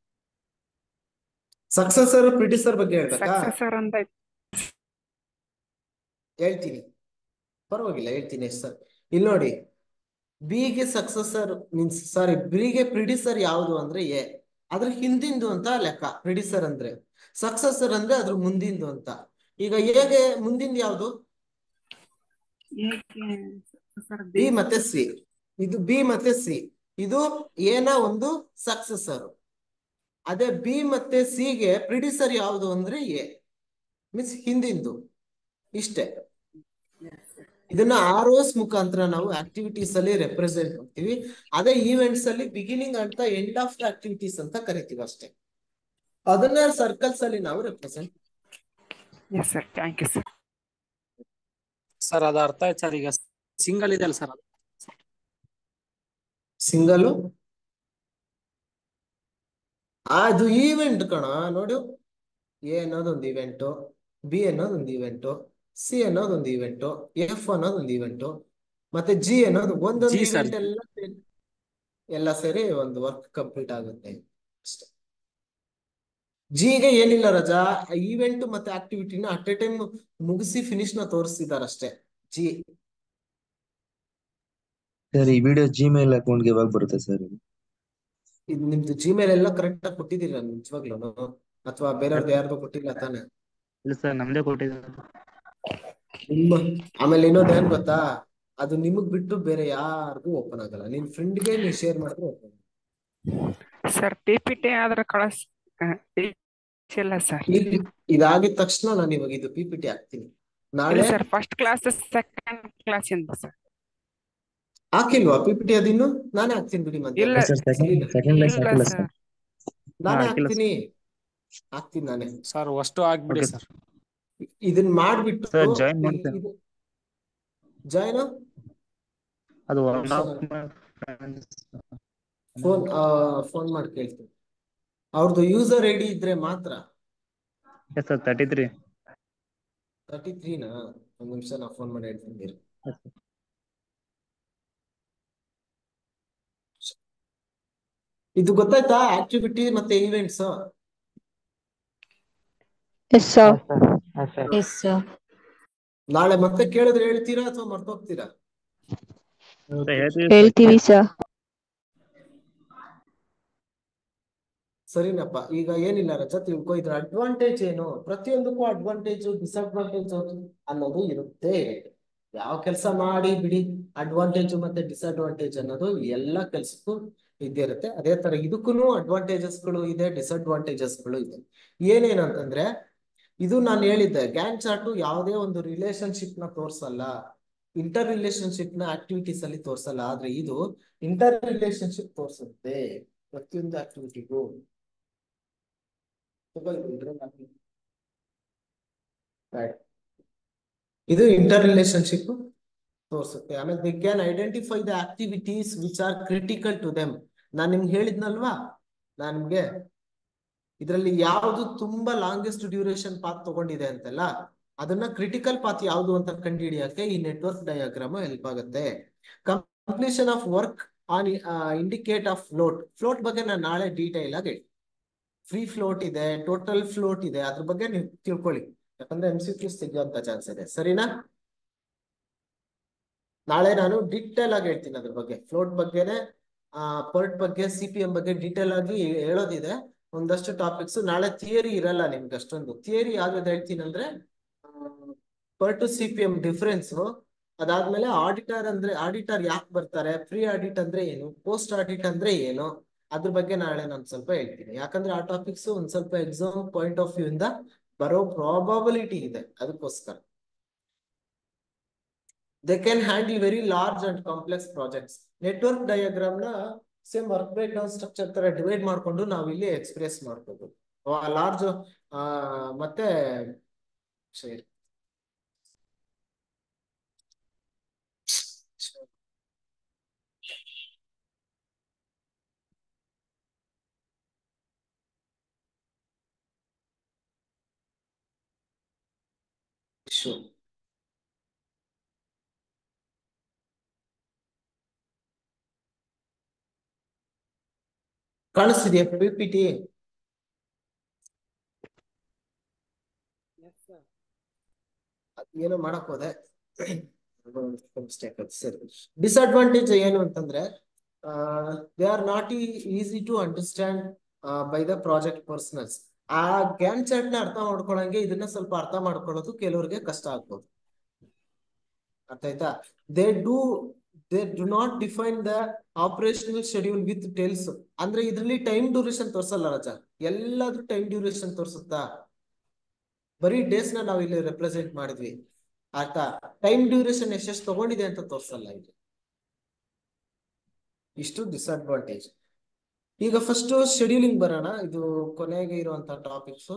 ಸಕ್ಸಸರ್ ಪ್ರಿಟಿಸರ್ ಬಗ್ಗೆ ಹೇಳ್ಬೇಕಾ ಸಕ್ಸಸರ್ ಅಂತ ಐತ್- ಹೇಳ್ತೀನಿ ಪರವಾಗಿಲ್ಲ ಹೇಳ್ತೀನಿ ಸರ್ ಇಲ್ಲಿ ನೋಡಿ ಬಿ ಗೆ ಸಕ್ಸಸರ್ ಮೀನ್ಸ್ ಸಾರಿ ಬಿ ಗೆ ಪ್ರಿಡಿಸರ್ ಯಾವುದು ಅಂದ್ರೆ ಎ ಅದ್ರ ಹಿಂದಿಂದು ಅಂತ ಲೆಕ್ಕ ಪ್ರಿಡಿಸರ್ ಅಂದ್ರೆ ಸಕ್ಸಸರ್ ಅಂದ್ರೆ ಅದ್ರ ಮುಂದಿಂದು ಅಂತ ಈಗ ಎಗೆ ಮುಂದಿಂದು ಯಾವುದು ಏಕೆ ಸಕ್ಸಸರ್ ಬಿ ಮತ್ತೆ ಸಿ ಇದು ಬಿ ಮತ್ತೆ ಸಿ ಇದು ಎನ ಒಂದು ಸಕ್ಸಸರ್ ಅದೇ ಬಿ ಮತ್ತೆ ಸಿ ಗೆ ಪ್ರಿಡಿಸರ್ ಯಾವುದು ಅಂದ್ರೆ ಎ ಮೀನ್ಸ್ ಹಿಂದಿಂದು ಇಷ್ಟೇ ಇದನ್ನ ಆರೋಸ್ ಮುಖಾಂತರ ನಾವು ಆಕ್ಟಿವಿಟೀಸ್ ಅಲ್ಲಿ ರೆಪ್ರೆಸೆಂಟ್ ಮಾಡ್ತೀವಿ ಅದೇ ಈವೆಂಟ್ಸ್ ಅಲ್ಲಿ ಬಿಗಿನಿಂಗ್ ಅಂತ ಎಂಡ್ ಆಫ್ ದ ಆಕ್ಟಿವಿಟೀಸ್ ಅಂತ ಕರಿತೀವಿ ಅಷ್ಟೇ ಅದನ್ನ ಸರ್ಕಲ್ಸ್ ಅಲ್ಲಿ ನಾವು represent yes sir thank you sir sir ಅದು ಅರ್ಥ ಆಯ್ತು ಸರ್ ಈಗ ಸಿಂಗಲ್ ಇದೆ ಅಲ್ಲ ಸರ್ ಸಿಂಗಲ್ ಅದು ಈವೆಂಟ್ ಕಣ ನೋಡು ಎ ಅನ್ನೋದೊಂದು ಇವೆಂಟು ಬಿ ಅನ್ನೋದೊಂದು ಇವೆಂಟು ಸಿ ಅನ್ನೋದೊಂದು ಇವೆಂಟು ಎಫ್ ಅನ್ನೋದೊಂದು ಇವೆಂಟು ಮತ್ತೆ ಜಿ ಅನ್ನೋದು ಒಂದೊಂದು G, sir. ಇವೆಂಟ್ ಎಲ್ಲ ಸೇರಿ ಎಲ್ಲ ಸೇರಿ ಒಂದು ವರ್ಕ್ ಕಂಪ್ಲೀಟ್ ಆಗುತ್ತೆ ಅಷ್ಟೇ ಜಿಗೆ ಏನಿಲ್ಲ ರಜಾ ಈವೆಂಟ್ ಮತ್ತೆ ಆಕ್ಟಿವಿಟಿನ ಅಟ್ ಎ ಟೈಮ್ ಮುಗಿಸಿ ಫಿನಿಶ್ ನ ತೋರಿಸ್ತಿದಾರಷ್ಟೇ ಜಿ ಸರ್ ಈ ವಿಡಿಯೋ ಜಿಮೇಲ್ ಅಕೌಂಟ್ಗೆ ಯಾವಾಗ ಬರುತ್ತೆ ಸರ್ ಇದು ನಿಮ್ದು ಜಿಮೇಲ್ ಎಲ್ಲ ಕರೆಕ್ಟ್ ಆಗಿ ಕೊಟ್ಟಿದ್ದೀರಾ ನಿಜವಾಗ್ಲೂ ಅಥವಾ ಬೇರೆಯವ್ರದ್ದು ಯಾರ್ದು ಕೊಟ್ಟಿಲ್ಲ ತಾನೆ ಇಲ್ಲ ಸರ್ ನಮ್ದೇ ಕೊಟ್ಟಿದ್ದಾರೆ ನಿಮ್ಮ ಆಮೇಲೆ ಇನ್ನೊಂದ್ ಏನ್ ಗೊತ್ತಾ ಅದು ನಿಮಗ್ ಬಿಟ್ಟು ಬೇರೆ ಯಾರಿಗೂ ಓಪನ್ ಆಗಲ್ಲ ನಿನ್ ಫ್ರೆಂಡ್ಗೆ ನೀ ಶೇರ್ ಮಾಡಿದ್ರೆ open sir P P T ಆದ್ರೆ ಕಳಿಸ್ ಇಲ್ಲ ಸರ್ ಇದಾಗಿದ ತಕ್ಷಣ ನಾನು ಇವಾಗ ಇದು ಪಿ ಪಿ ಟಿ ಹಾಕ್ತೀನಿ ಇಲ್ಲ ನಾಳೆ sir first class second class ಇಂದ ಸರ್ ಹಾಕಿಲ್ವಾ ಪಿ ಪಿ ಟಿ ಅದಿನ್ನು ನಾನೇ ಹಾಕ್ತೀನಿ ಬಿಡಿ ಇಲ್ಲ ಮಧ್ಯಾಹ್ನ ಸರ್ ಸೆಕೆಂಡ್ ಸೆಕೆಂಡ್ ಕ್ಲಾಸ್ ಇಲ್ಲ ಹಾಕಿಲ್ಲ ಸರ್ ಸರ್ ನಾನೇ ಹಾ, ಹಾಕಿಲ್ಲ ಹಾಕ್ತೀನಿ ಹಾಕ್ತೀನಿ ನಾನೇ ಸರ್ ಅಷ್ಟು ಆಗ್ಬಿಡಿ Okay. ಸರ್ ಇದನ್ನ ಮಾಡ್ಬಿಟ್ಟು Sir, join ಮಾಡ್ತೇನೆ. ಜಾಯ್ನ್ ಅದು one Sir. Off phone phone ಮಾಡಿ ಕೇಳ್ತೀನಿ ಅವ್ರದ್ದು ಯೂಸರ್ ಐ ಡಿ ಇದ್ರೆ ಮಾತ್ರ yes sir thirty three thirty ತ್ರೀನಾ ಒಂದ್ ನಿಮಿಷ ನಾ ಫೋನ್ ಮಾಡಿ ಹೇಳ್ತೀನಿ ಇರು. ಇದು ಗೊತ್ತಾಯ್ತಾ ಆಕ್ಟಿವಿಟಿ ಮತ್ತೆ events yes sir yes sir ನಾಳೆ ಮತ್ತೆ ಕೇಳಿದ್ರೆ ಹೇಳ್ತೀರಾ ಅಥವಾ ಮರ್ತೋಗ್ತೀರಾ ಹೇಳ್ತೀವಿ ಹೇಳ್ತೀವಿ ಸರ್ ಸರಿನಪ್ಪ ಈಗ ಏನಿಲ್ಲ ರಜಾ ತಿಳ್ಕೊ ಇದ್ರ ಅಡ್ವಾಂಟೇಜ್ ಏನು ಪ್ರತಿಯೊಂದಕ್ಕೂ ಅಡ್ವಾಂಟೇಜ್ ಡಿಸಡ್ವಾಂಟೇಜ್ ಅನ್ನೋದು ಇರುತ್ತೆ ಯಾವ ಕೆಲಸ ಮಾಡಿ ಬಿಡಿ ಅಡ್ವಾಂಟೇಜ್ ಮತ್ತೆ ಡಿಸಡ್ವಾಂಟೇಜ್ ಅನ್ನೋದು ಎಲ್ಲ ಕೆಲ್ಸಕ್ಕೂ ಇದ್ದೇ ಇರುತ್ತೆ ಅದೇ ತರ ಇದಕ್ಕೂ ಅಡ್ವಾಂಟೇಜಸ್ ಗಳು ಇದೆ ಡಿಸಡ್ವಾಂಟೇಜಸ್ ಗಳು ಇದೆ ಏನೇನಂತಂದ್ರೆ ಇದು ನಾನು ಹೇಳಿದ್ದೆ ಗ್ಯಾನ್ ಚಾರ್ಟ್ ಯಾವುದೇ ಒಂದು ರಿಲೇಶನ್ಶಿಪ್ ನ ತೋರ್ಸಲ್ಲ ಇಂಟರ್ ರಿಲೇಶನ್ಶಿಪ್ ನ ಆಕ್ಟಿವಿಟೀಸ್ ಅಲ್ಲಿ ತೋರ್ಸಲ್ಲ ಆದ್ರೆ ಇದು ಇಂಟರ್ ರಿಲೇಶನ್ಶಿಪ್ ತೋರ್ಸುತ್ತೆ ಪ್ರತಿಯೊಂದು ಆಕ್ಟಿವಿಟಿಗೂ ಇದು ಇಂಟರ್ ರಿಲೇಶನ್ಶಿಪ್ ತೋರಿಸುತ್ತೆ ಆಮೇಲೆ the can identify the activities which are critical to them ನಾನ್ ನಿಮ್ಗೆ ಹೇಳಿದ್ನಲ್ವಾ ನಾನ್ ನಿಮ್ಗೆ ಇದರಲ್ಲಿ ಯಾವುದು ತುಂಬಾ ಲಾಂಗೆಸ್ಟ್ ಡ್ಯೂರೇಷನ್ ಪಾತ್ ತಗೊಂಡಿದೆ ಅಂತೆಲ್ಲ ಅದನ್ನ ಕ್ರಿಟಿಕಲ್ ಪಾತ್ ಯಾವುದು ಅಂತ ಕಂಡುಹಿಡಿಯಕ್ಕೆ ಈ ನೆಟ್ವರ್ಕ್ ಡಯಾಗ್ರಾಮ್ ಹೆಲ್ಪ್ ಆಗುತ್ತೆ completion of work on indicate of float float ಬಗ್ಗೆ ನಾನು ನಾಳೆ ಡೀಟೈಲ್ ಆಗಿ ಫ್ರೀ ಫ್ಲೋಟ್ ಇದೆ ಟೋಟಲ್ ಫ್ಲೋಟ್ ಇದೆ ಅದ್ರ ಬಗ್ಗೆ ನೀವು ತಿಳ್ಕೊಳ್ಳಿ ಯಾಕಂದ್ರೆ ಎಂ ಸಿ ಕ್ಯೂಸ್ ತೆಗಿಯುವಂತ ಚಾನ್ಸ್ ಇದೆ ಸರಿನಾ ನಾಳೆ ನಾನು ಡೀಟೇಲ್ ಆಗಿ ಹೇಳ್ತೀನಿ ಅದ್ರ ಬಗ್ಗೆ ಫ್ಲೋಟ್ ಬಗ್ಗೆನೆ ಪರ್ಟ್ ಬಗ್ಗೆ ಸಿ ಪಿ ಎಂ ಬಗ್ಗೆ ಡೀಟೇಲ್ ಆಗಿ ಹೇಳೋದಿದೆ ಒಂದಷ್ಟು ಟಾಪಿಕ್ಸ್ ನಾಳೆ ಥಿಯರಿ ಇರಲ್ಲ ನಿಮ್ಗೆ ಅಷ್ಟೊಂದು ಥಿಯರಿ ಯಾವ್ದು ಹೇಳ್ತೀನಿ ಅಂದ್ರೆ PERT C P M difference ಅದಾದ್ಮೇಲೆ ಆಡಿಟರ್ ಅಂದ್ರೆ ಆಡಿಟರ್ ಯಾಕೆ ಬರ್ತಾರೆ ಪ್ರೀ ಆಡಿಟ್ ಅಂದ್ರೆ ಏನು ಪೋಸ್ಟ್ ಆಡಿಟ್ ಅಂದ್ರೆ ಏನು ಅದ್ರ ಬಗ್ಗೆ ನಾಳೆ ನಾನು ಸ್ವಲ್ಪ ಹೇಳ್ತೀನಿ ಯಾಕಂದ್ರೆ ಆ ಟಾಪಿಕ್ಸ್ ಒಂದ್ ಸ್ವಲ್ಪ ಎಕ್ಸಾಮ್ ಪಾಯಿಂಟ್ ಆಫ್ ವ್ಯೂ ಇಂದ ಬರೋ ಪ್ರಾಬಬಿಲಿಟಿ ಇದೆ ಅದಕ್ಕೋಸ್ಕರ they can handle very large and complex projects network diagram ನ same work break down structure ತರ ಡಿವೈಡ್ ಮಾಡ್ಕೊಂಡು ನಾವು ಇಲ್ಲಿ ಎಕ್ಸ್ಪ್ರೆಸ್ ಮಾಡ್ಬೋದು ಲಾರ್ಜ್ ಮತ್ತೆ ಸರಿ Sure. ಕಾಣಿಸ್ತಿದೆಯಾ ಪಿ ಪಿ ಟಿ ಏನೋ ಮಾಡಕ್ ಹೋದೆ ಮಿಸ್ಟೇಕ್ ಸರಿ ಡಿಸ್ಅಡ್ವಾಂಟೇಜ್ ಏನು ಅಂತಂದ್ರೆ they are not easy to understand by the project personals ಆ ಗ್ಯಾನ್ ಚಾರ್ಟ್ ನ ಅರ್ಥ ಮಾಡ್ಕೊಳಂಗೆ ಇದನ್ನ ಸ್ವಲ್ಪ ಅರ್ಥ ಮಾಡ್ಕೊಳ್ಳೋದು ಕೆಲವರಿಗೆ ಕಷ್ಟ ಆಗ್ಬೋದು ಅರ್ಥ ಆಯ್ತಾ they do they do not define the operational schedule with tails ಅಂದ್ರೆ ಇದ್ರಲ್ಲಿ ಟೈಮ್ ಡ್ಯೂರೇಷನ್ ತೋರ್ಸಲ್ಲ ರಜಾ ಎಲ್ಲಾದ್ರೂ ಟೈಮ್ ಡ್ಯೂರೇಷನ್ ತೋರ್ಸುತ್ತಾ ಬರೀ ಡೇಸ್ ನ ನಾವು ಇಲ್ಲಿ ರೆಪ್ರೆಸೆಂಟ್ ಮಾಡಿದ್ವಿ ಆಯ್ತಾ ಟೈಮ್ ಡ್ಯೂರೇಷನ್ ಎಷ್ಟೆಷ್ಟು ತಗೊಂಡಿದೆ ಅಂತ ತೋರ್ಸಲ್ಲ ಇಲ್ಲಿ ಇಷ್ಟು ಡಿಸ್ಅಡ್ವಾಂಟೇಜ್ ಈಗ ಫಸ್ಟ್ ಶೆಡ್ಯೂಲಿಂಗ್ ಬರೋಣ ಇದು ಕೊನೆಗೆ ಇರುವಂತ topics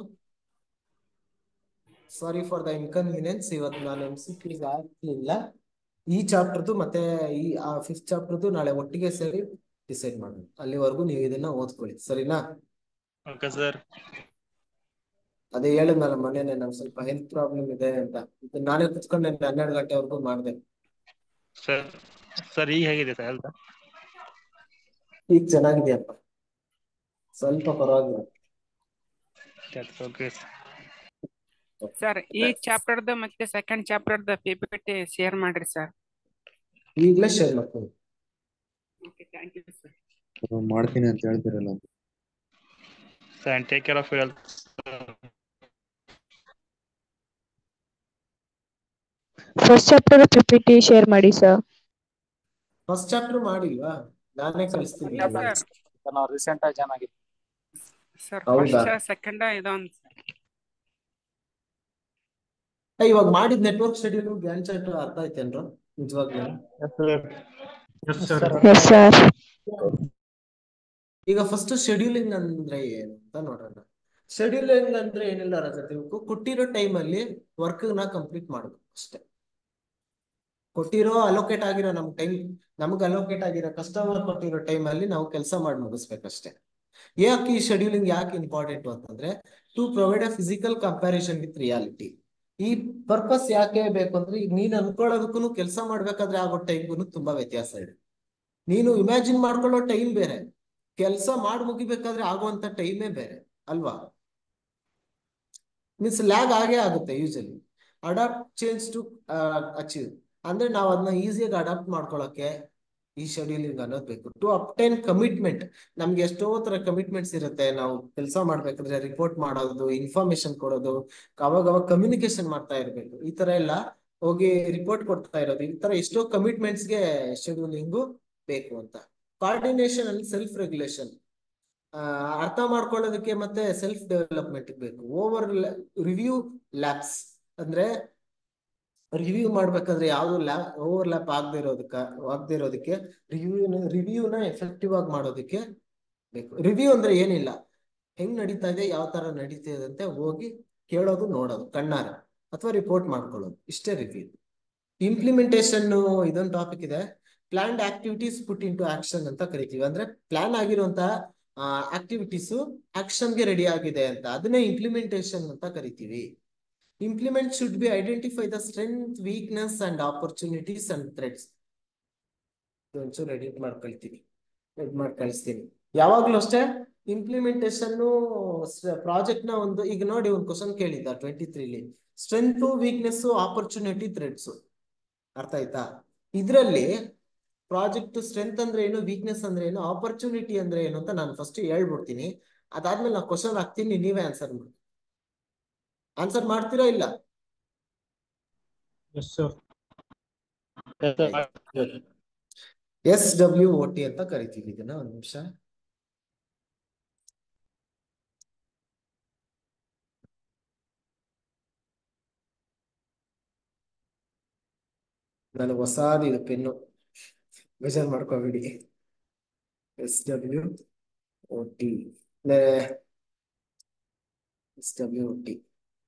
sorry for the inconvenience ಇವತ್ತು ನಾನು ಎಂ ಸಿ ಕ್ಯೂಸ್ ಆಗ್ಲಿಲ್ಲ ಈ ಚಾಪ್ಟರ್ದು ಮತ್ತೆ ಈ ಫಿಫ್ತ್ ಚಾಪ್ಟರ್ದು ನಾಳೆ ಒಟ್ಟಿಗೆ ಸೇರಿ ಡಿಸೈಡ್ ಮಾಡೋಣ ಅಲ್ಲಿವರೆಗೂ ನೀವು ಇದನ್ನ ಓದ್ಕೊಳ್ಳಿ ಸರಿನಾ ಓಕೆ ಸರ್ ಅದೇ ಹೇಳಿದ್ನಲ್ಲ ಮೊನ್ನೆನೆ ನಂಗೆ ಸ್ವಲ್ಪ ಹೆಲ್ತ್ ಪ್ರಾಬ್ಲಮ್ ಇದೆ ಅಂತ ಇದು ನಾನೇ ಕುತ್ಕೊಂಡೆ ಹನ್ನೆರಡು ಗಂಟೆವರೆಗೂ ಮಾಡಿದೆ ಸರ್ ಸರ್ ಈಗ ಹೇಗಿದೆ ಸರ್ ಹೆಲ್ತ್ ಈಗ ಚೆನ್ನಾಗಿದೆಯಪ್ಪ ಸ್ವಲ್ಪ ಪರವಾಗಿಲ್ಲ ಓಕೆ ಸರ್ ಈ ಚಾಪ್ಟರ್ದ ಮತ್ತೆ ಸೆಕೆಂಡ್ ಚಾಪ್ಟರ್ದ ಪಿ ಪಿ ಟಿ ಶೇರ್ ಮಾಡ್ರಿ ಸರ್ ಈಗಲೇ ಶೇರ್ ಮಾಡ್ತೀನಿ ಓಕೆ ಥ್ಯಾಂಕ್ ಯು ಸರ್ ಮಾಡ್ತೀನಿ ಅಂತ ಹೇಳ್ತಿರಲ್ಲ sir and take care of your health first chapter PPT share ಮಾಡಿ ಸರ್ ಫಸ್ಟ್ ಚಾಪ್ಟರ್ ಮಾಡಿಲ್ವಾ ನಾನೇ ಕಳಿಸ್ತೀನಿ ನಾವು ರೀಸೆಂಟ್ ಆಗಿ ಜಾಯ್ನ್ ಆಗಿದ್ವಿ ಸರ್ ಹೌದಾ? ಫಸ್ಟ್ ಸೆಕೆಂಡ್ ಇದೊಂದು ಏ, ಇವಾಗ ಮಾಡಿದ ನೆಟ್ವರ್ಕ್ ಶೆಡ್ಯೂಲ್ ಗ್ಯಾನ್ ಚಾರ್ಟ್ ಅರ್ಥ ಆಯ್ತೇನ್ರ ನಿಜವಾಗ್ಲೂ ಎಸ್ ಸರ್ ಈಗ ಫಸ್ಟ್ ಶೆಡ್ಯೂಲಿಂಗ್ ಅಂದ್ರೆ ಏನು ಅಂತ ನೋಡೋಣ ಶೆಡ್ಯೂಲಿಂಗ್ ಅಂದ್ರೆ ಏನಿಲ್ಲ ರಜತ್ ಇವ್ಕು ಕೊಟ್ಟಿರೋ ಟೈಮ್ ಅಲ್ಲಿ ವರ್ಕ್ ನ ಕಂಪ್ಲೀಟ್ ಮಾಡಬೇಕು ಅಷ್ಟೇ ಕೊಟ್ಟಿರೋ ಅಲೋಕೇಟ್ ಆಗಿರೋ ನಮ್ ಟೈಮ್ ನಮ್ಗೆ ಅಲೋಕೇಟ್ ಆಗಿರೋ ಕಸ್ಟಮರ್ ಕೊಟ್ಟಿರೋ ಟೈಮ್ ಅಲ್ಲಿ ನಾವು ಕೆಲಸ ಮಾಡಿ ಮುಗಿಸ್ಬೇಕಷ್ಟೇ ಯಾಕೆ ಈ ಶೆಡ್ಯೂಲಿಂಗ್ ಯಾಕೆ ಇಂಪಾರ್ಟೆಂಟ್ ಅಂತಂದ್ರೆ to provide a physical comparison with reality ಈ ಪರ್ಪಸ್ ಯಾಕೆ ಬೇಕು ಅಂದ್ರೆ ಈಗ ನೀನ್ ಅನ್ಕೊಳ್ಳೋದಕ್ಕೂ ಕೆಲಸ ಮಾಡ್ಬೇಕಾದ್ರೆ ಆಗೋ ಟೈಮ್ಗೂ ತುಂಬಾ ವ್ಯತ್ಯಾಸ ಇದೆ ನೀನು ಇಮ್ಯಾಜಿನ್ ಮಾಡ್ಕೊಳ್ಳೋ ಟೈಮ್ ಬೇರೆ ಕೆಲಸ ಮಾಡಿ ಮುಗಿಬೇಕಾದ್ರೆ ಆಗುವಂತ ಟೈಮೇ ಬೇರೆ ಅಲ್ವಾ ಮೀನ್ಸ್ ಲ್ಯಾಗ್ ಆಗೇ ಆಗುತ್ತೆ usually adapt change to achieve ಅಂದ್ರೆ ನಾವು ಅದನ್ನ ಈಸಿಯಾಗಿ ಅಡಾಪ್ಟ್ ಮಾಡ್ಕೊಳಕ್ಕೆ ಈ ಶೆಡ್ಯೂಲಿಂಗ್ ಅನ್ನೋದು ಬೇಕು ಟು ಅಪ್ಟೈನ್ ಕಮಿಟ್ಮೆಂಟ್ ನಮ್ಗೆ ಎಷ್ಟೋ ತರ ಕಮಿಟ್ಮೆಂಟ್ಸ್ ಇರುತ್ತೆ ನಾವು ಕೆಲಸ ಮಾಡ್ಬೇಕಾದ್ರೆ ರಿಪೋರ್ಟ್ ಮಾಡೋದು ಇನ್ಫಾರ್ಮೇಶನ್ ಕೊಡೋದು ಅವಾಗ ಅವಾಗ ಕಮ್ಯುನಿಕೇಶನ್ ಮಾಡ್ತಾ ಇರ್ಬೇಕು ಈ ತರ ಎಲ್ಲ ಹೋಗಿ ರಿಪೋರ್ಟ್ ಕೊಡ್ತಾ ಇರೋದು ಈ ತರ ಎಷ್ಟೋ ಕಮಿಟ್ಮೆಂಟ್ಸ್ಗೆ ಶೆಡ್ಯೂಲಿಂಗು ಬೇಕು ಅಂತ ಕೋಆರ್ಡಿನೇಷನ್ ಅಂಡ್ ಸೆಲ್ಫ್ ರೆಗ್ಯುಲೇಷನ್ ಅರ್ಥ ಮಾಡ್ಕೊಳ್ಳೋದಕ್ಕೆ ಮತ್ತೆ ಸೆಲ್ಫ್ ಡೆವಲಪ್ಮೆಂಟ್ ಬೇಕು ಓವರ್ ರಿವ್ಯೂ ಲ್ಯಾಬ್ಸ್ ಅಂದ್ರೆ ರಿವ್ಯೂ ಮಾಡ್ಬೇಕಾದ್ರೆ ಯಾವ್ದು ಲ್ಯಾಬ್ ಓವರ್ ಲ್ಯಾಪ್ ಆಗದೆ ಇರೋದಕ್ಕ ಆಗದೆ ಇರೋದಕ್ಕೆ ರಿವ್ಯೂನ ರಿವ್ಯೂನ ಎಫೆಕ್ಟಿವ್ ಆಗಿ ಮಾಡೋದಕ್ಕೆ ಬೇಕು ರಿವ್ಯೂ ಅಂದ್ರೆ ಏನಿಲ್ಲ ಹೆಂಗ್ ನಡೀತಾ ಇದೆ ಯಾವ ತರ ನಡೀತಿದೆ ಅಂತ ಹೋಗಿ ಕೇಳೋದು ನೋಡೋದು ಕಣ್ಣಾರೆ ಅಥವಾ ರಿಪೋರ್ಟ್ ಮಾಡ್ಕೊಳ್ಳೋದು ಇಷ್ಟೇ ರಿವ್ಯೂ ಇಂಪ್ಲಿಮೆಂಟೇಶನ್ ಇದೊಂದು ಟಾಪಿಕ್ ಇದೆ planned activities put into action ಅಂತ ಕರಿತೀವಿ ಅಂದ್ರೆ ಪ್ಲಾನ್ ಆಗಿರುವಂತಹ ಆಕ್ಟಿವಿಟೀಸ್ ಆಕ್ಷನ್ಗೆ ರೆಡಿ ಆಗಿದೆ ಅಂತ ಅದನ್ನೇ ಇಂಪ್ಲಿಮೆಂಟೇಶನ್ ಅಂತ ಕರಿತೀವಿ implement should be identify the strength weakness and opportunities and threats ಒಂಚೂರು ಎಡಿಟ್ ಮಾಡ್ಕೊಳ್ತೀನಿ ಎಡಿಟ್ ಮಾಡಿ ಕಳಿಸ್ತೀನಿ ಯಾವಾಗ್ಲೂ ಅಷ್ಟೇ ಇಂಪ್ಲಿಮೆಂಟೇಶನ್ ಪ್ರಾಜೆಕ್ಟ್ ನ ಒಂದು ಈಗ ನೋಡಿ ಒಂದು ಕ್ವಶನ್ ಕೇಳಿದ್ದ ಟ್ವೆಂಟಿ ತ್ರೀಲಿ ಸ್ಟ್ರೆಂತ್ ವೀಕ್ನೆಸ್ ಆಪರ್ಚುನಿಟಿ ಥ್ರೆಡ್ಸ್ ಅರ್ಥ ಆಯ್ತಾ ಇದ್ರಲ್ಲಿ ಪ್ರಾಜೆಕ್ಟ್ ಸ್ಟ್ರೆಂತ್ ಅಂದ್ರೆ ಏನು ವೀಕ್ನೆಸ್ ಅಂದ್ರೆ ಏನು ಆಪರ್ಚುನಿಟಿ ಅಂದ್ರೆ ಏನು ಅಂತ ನಾನು ಫಸ್ಟ್ ಹೇಳ್ಬಿಡ್ತೀನಿ ಅದಾದ್ಮೇಲೆ ನಾನು ಕ್ವಶನ್ ಹಾಕ್ತೀನಿ ನೀವೇ ಆನ್ಸರ್ ಮಾಡಿ ಆನ್ಸರ್ ಮಾಡ್ತೀರಾ ಇಲ್ಲ ಎಸ್ ಡಬ್ಲ್ಯೂ ಒ ಟಿ ಅಂತ ಕರಿತೀವಿ ಇದನ್ನ ಒಂದ್ ನಿಮಿಷ ನನಗೆ ಹೊಸಾದು ಇದು ಪೆನ್ನು ಬೇಜಾರ್ ಮಾಡ್ಕೋಬೇಡಿ S W O T S W O T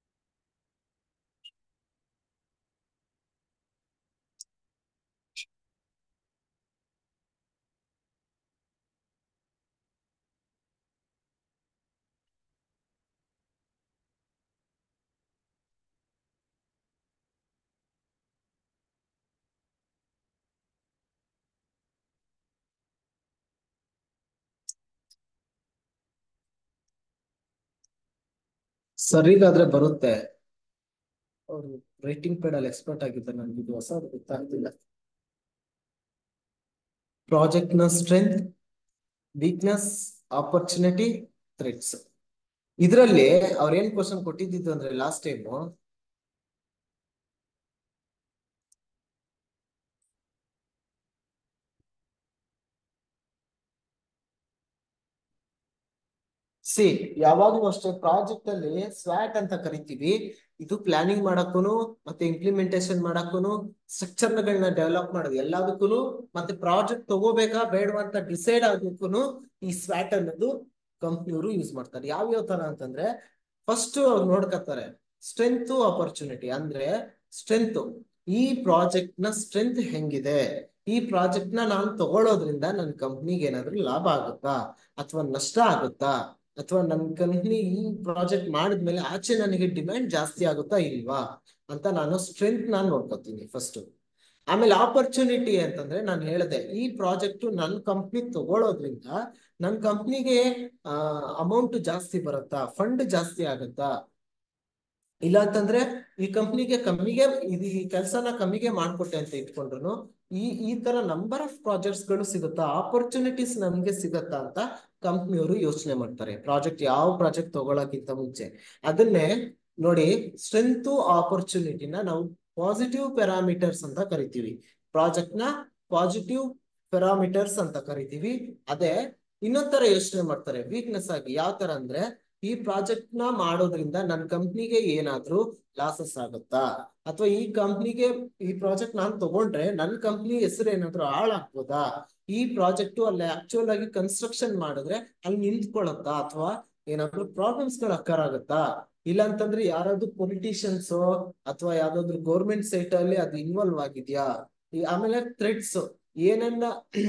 ಸರಿಗಾದ್ರೆ ಬರುತ್ತೆ ಅವರು ರೈಟಿಂಗ್ ಪ್ಯಾಡ್ ಅಲ್ಲಿ ಎಕ್ಸ್ಪರ್ಟ್ ಆಗಿದ್ದಾರೆ ನನಗೆ ಇದು ಹೊಸದು ಗೊತ್ತಾಗ್ತಿಲ್ಲ ಪ್ರಾಜೆಕ್ಟ್ ನ ಸ್ಟ್ರೆಂತ್ ವೀಕ್ನೆಸ್ ಆಪರ್ಚುನಿಟಿ ಥ್ರೆಡ್ಸ್ ಇದರಲ್ಲಿ ಅವ್ರ ಏನ್ ಕ್ವಶನ್ ಕೊಟ್ಟಿದ್ದು ಅಂದ್ರೆ ಲಾಸ್ಟ್ ಟೈಮ್ ಸಿ ಯಾವಾಗ್ಲೂ ಅಷ್ಟೇ ಪ್ರಾಜೆಕ್ಟ್ ಅಲ್ಲಿ ಸ್ವಾಟ್ ಅಂತ ಕರಿತೀವಿ ಇದು ಪ್ಲಾನಿಂಗ್ ಮಾಡಕ್ಕೂನು ಮತ್ತೆ ಇಂಪ್ಲಿಮೆಂಟೇಶನ್ ಮಾಡಕ್ಕೂನು ಸ್ಟ್ರಕ್ಚರ್ ಗಳನ್ನ ಡೆವಲಪ್ ಮಾಡೋದು ಎಲ್ಲದಕ್ಕೂ ಮತ್ತೆ ಪ್ರಾಜೆಕ್ಟ್ ತಗೋಬೇಕಾ ಬೇಡವಾ ಅಂತ ಡಿಸೈಡ್ ಆಗೋಕ್ಕೂ ಈ ಸ್ವಾಟ್ ಅನ್ನೋದು ಕಂಪ್ನಿಯವರು ಯೂಸ್ ಮಾಡ್ತಾರೆ ಯಾವ್ಯಾವ ತರ ಅಂತಂದ್ರೆ ಫಸ್ಟ್ ನೋಡ್ಕತ್ತಾರೆ ಸ್ಟ್ರೆಂತ್ ಆಪರ್ಚುನಿಟಿ ಅಂದ್ರೆ ಸ್ಟ್ರೆಂತ್ ಈ ಪ್ರಾಜೆಕ್ಟ್ ನ ಸ್ಟ್ರೆಂತ್ ಹೆಂಗಿದೆ ಈ ಪ್ರಾಜೆಕ್ಟ್ ನ ನಾನು ತಗೊಳ್ಳೋದ್ರಿಂದ ನನ್ನ ಕಂಪ್ನಿಗೆ ಏನಾದ್ರೂ ಲಾಭ ಆಗುತ್ತಾ ಅಥವಾ ನಷ್ಟ ಆಗುತ್ತಾ ಅಥವಾ ನನ್ನ ಕಂಪ್ನಿ ಈ ಪ್ರಾಜೆಕ್ಟ್ ಮಾಡಿದ್ಮೇಲೆ ಆಚೆ ನನಗೆ ಡಿಮ್ಯಾಂಡ್ ಜಾಸ್ತಿ ಆಗುತ್ತಾ ಇಲ್ವಾ ಅಂತ ನಾನು ಸ್ಟ್ರೆಂತ್ ನಾನು ನೋಡ್ಕೊತೀನಿ ಫಸ್ಟ್ ಆಮೇಲೆ ಆಪರ್ಚುನಿಟಿ ಅಂತಂದ್ರೆ ನಾನು ಹೇಳಿದೆ ಈ ಪ್ರಾಜೆಕ್ಟ್ ನನ್ನ ಕಂಪ್ನಿ ತಗೊಳ್ಳೋದ್ರಿಂದ ನನ್ನ ಕಂಪ್ನಿಗೆ ಅಮೌಂಟ್ ಜಾಸ್ತಿ ಬರುತ್ತಾ ಫಂಡ್ ಜಾಸ್ತಿ ಆಗುತ್ತಾ ಇಲ್ಲ ಅಂತಂದ್ರೆ ಈ ಕಂಪ್ನಿಗೆ ಕಮ್ಮಿಗೆ ಇದು ಈ ಕೆಲಸನ ಕಮ್ಮಿಗೆ ಮಾಡ್ಕೊಟ್ಟೆ ಅಂತ ಇಟ್ಕೊಂಡ್ರು ಈ ಈ ತರ ನಂಬರ್ ಆಫ್ ಪ್ರಾಜೆಕ್ಟ್ಸ್ ಗಳು ಸಿಗುತ್ತಾ ಆಪರ್ಚುನಿಟೀಸ್ ನಮ್ಗೆ ಸಿಗತ್ತಾ ಅಂತ ಕಂಪ್ನಿಯವರು ಯೋಚನೆ ಮಾಡ್ತಾರೆ ಪ್ರಾಜೆಕ್ಟ್ ಯಾವ ಪ್ರಾಜೆಕ್ಟ್ ತಗೊಳಕ್ಕಿಂತ ಮುಂಚೆ ಅದನ್ನೇ ನೋಡಿ ಸ್ಟ್ರೆಂತ್ ಆಪರ್ಚುನಿಟಿನ ನಾವು ಪಾಸಿಟಿವ್ ಪ್ಯಾರಾಮೀಟರ್ಸ್ ಅಂತ ಕರಿತೀವಿ ಪ್ರಾಜೆಕ್ಟ್ ನ ಪಾಸಿಟಿವ್ ಪ್ಯಾರಾಮೀಟರ್ಸ್ ಅಂತ ಕರಿತೀವಿ ಅದೇ ಇನ್ನೊಂದ್ ತರ ಯೋಚನೆ ಮಾಡ್ತಾರೆ ವೀಕ್ನೆಸ್ ಆಗಿ ಯಾವ ತರ ಅಂದ್ರೆ ಈ ಪ್ರಾಜೆಕ್ಟ್ ನ ಮಾಡೋದ್ರಿಂದ ನನ್ನ ಕಂಪ್ನಿಗೆ ಏನಾದ್ರೂ ಲಾಸಸ್ ಆಗುತ್ತಾ ಅಥವಾ ಈ ಕಂಪ್ನಿಗೆ ಈ ಪ್ರಾಜೆಕ್ಟ್ ನಾನ್ ತಗೊಂಡ್ರೆ ನನ್ನ ಕಂಪ್ನಿ ಹೆಸರು ಏನಾದ್ರೂ ಹಾಳಾಗ್ಬೋದಾ ಈ ಪ್ರಾಜೆಕ್ಟ್ ಅಲ್ಲಿ ಆಕ್ಚುಯಲ್ ಆಗಿ ಕನ್ಸ್ಟ್ರಕ್ಷನ್ ಮಾಡಿದ್ರೆ ಅಲ್ಲಿ ನಿಂತ್ಕೊಳ್ಳುತ್ತಾ ಅಥವಾ ಏನಾದ್ರೂ ಪ್ರಾಬ್ಲಮ್ಸ್ ಗಳು ಅಕ್ಕರ್ ಆಗುತ್ತಾ ಇಲ್ಲ ಅಂತಂದ್ರೆ ಯಾರಾದ್ರೂ ಪೊಲಿಟಿಷಿಯನ್ಸ್ ಅಥವಾ ಯಾವ್ದಾದ್ರು ಗೌರ್ಮೆಂಟ್ ಸೈಟ್ ಅಲ್ಲಿ ಅದು ಇನ್ವಾಲ್ವ್ ಆಗಿದ್ಯಾ ಈ ಆಮೇಲೆ ಥ್ರೆಡ್ಸ್ ಏನನ್ನ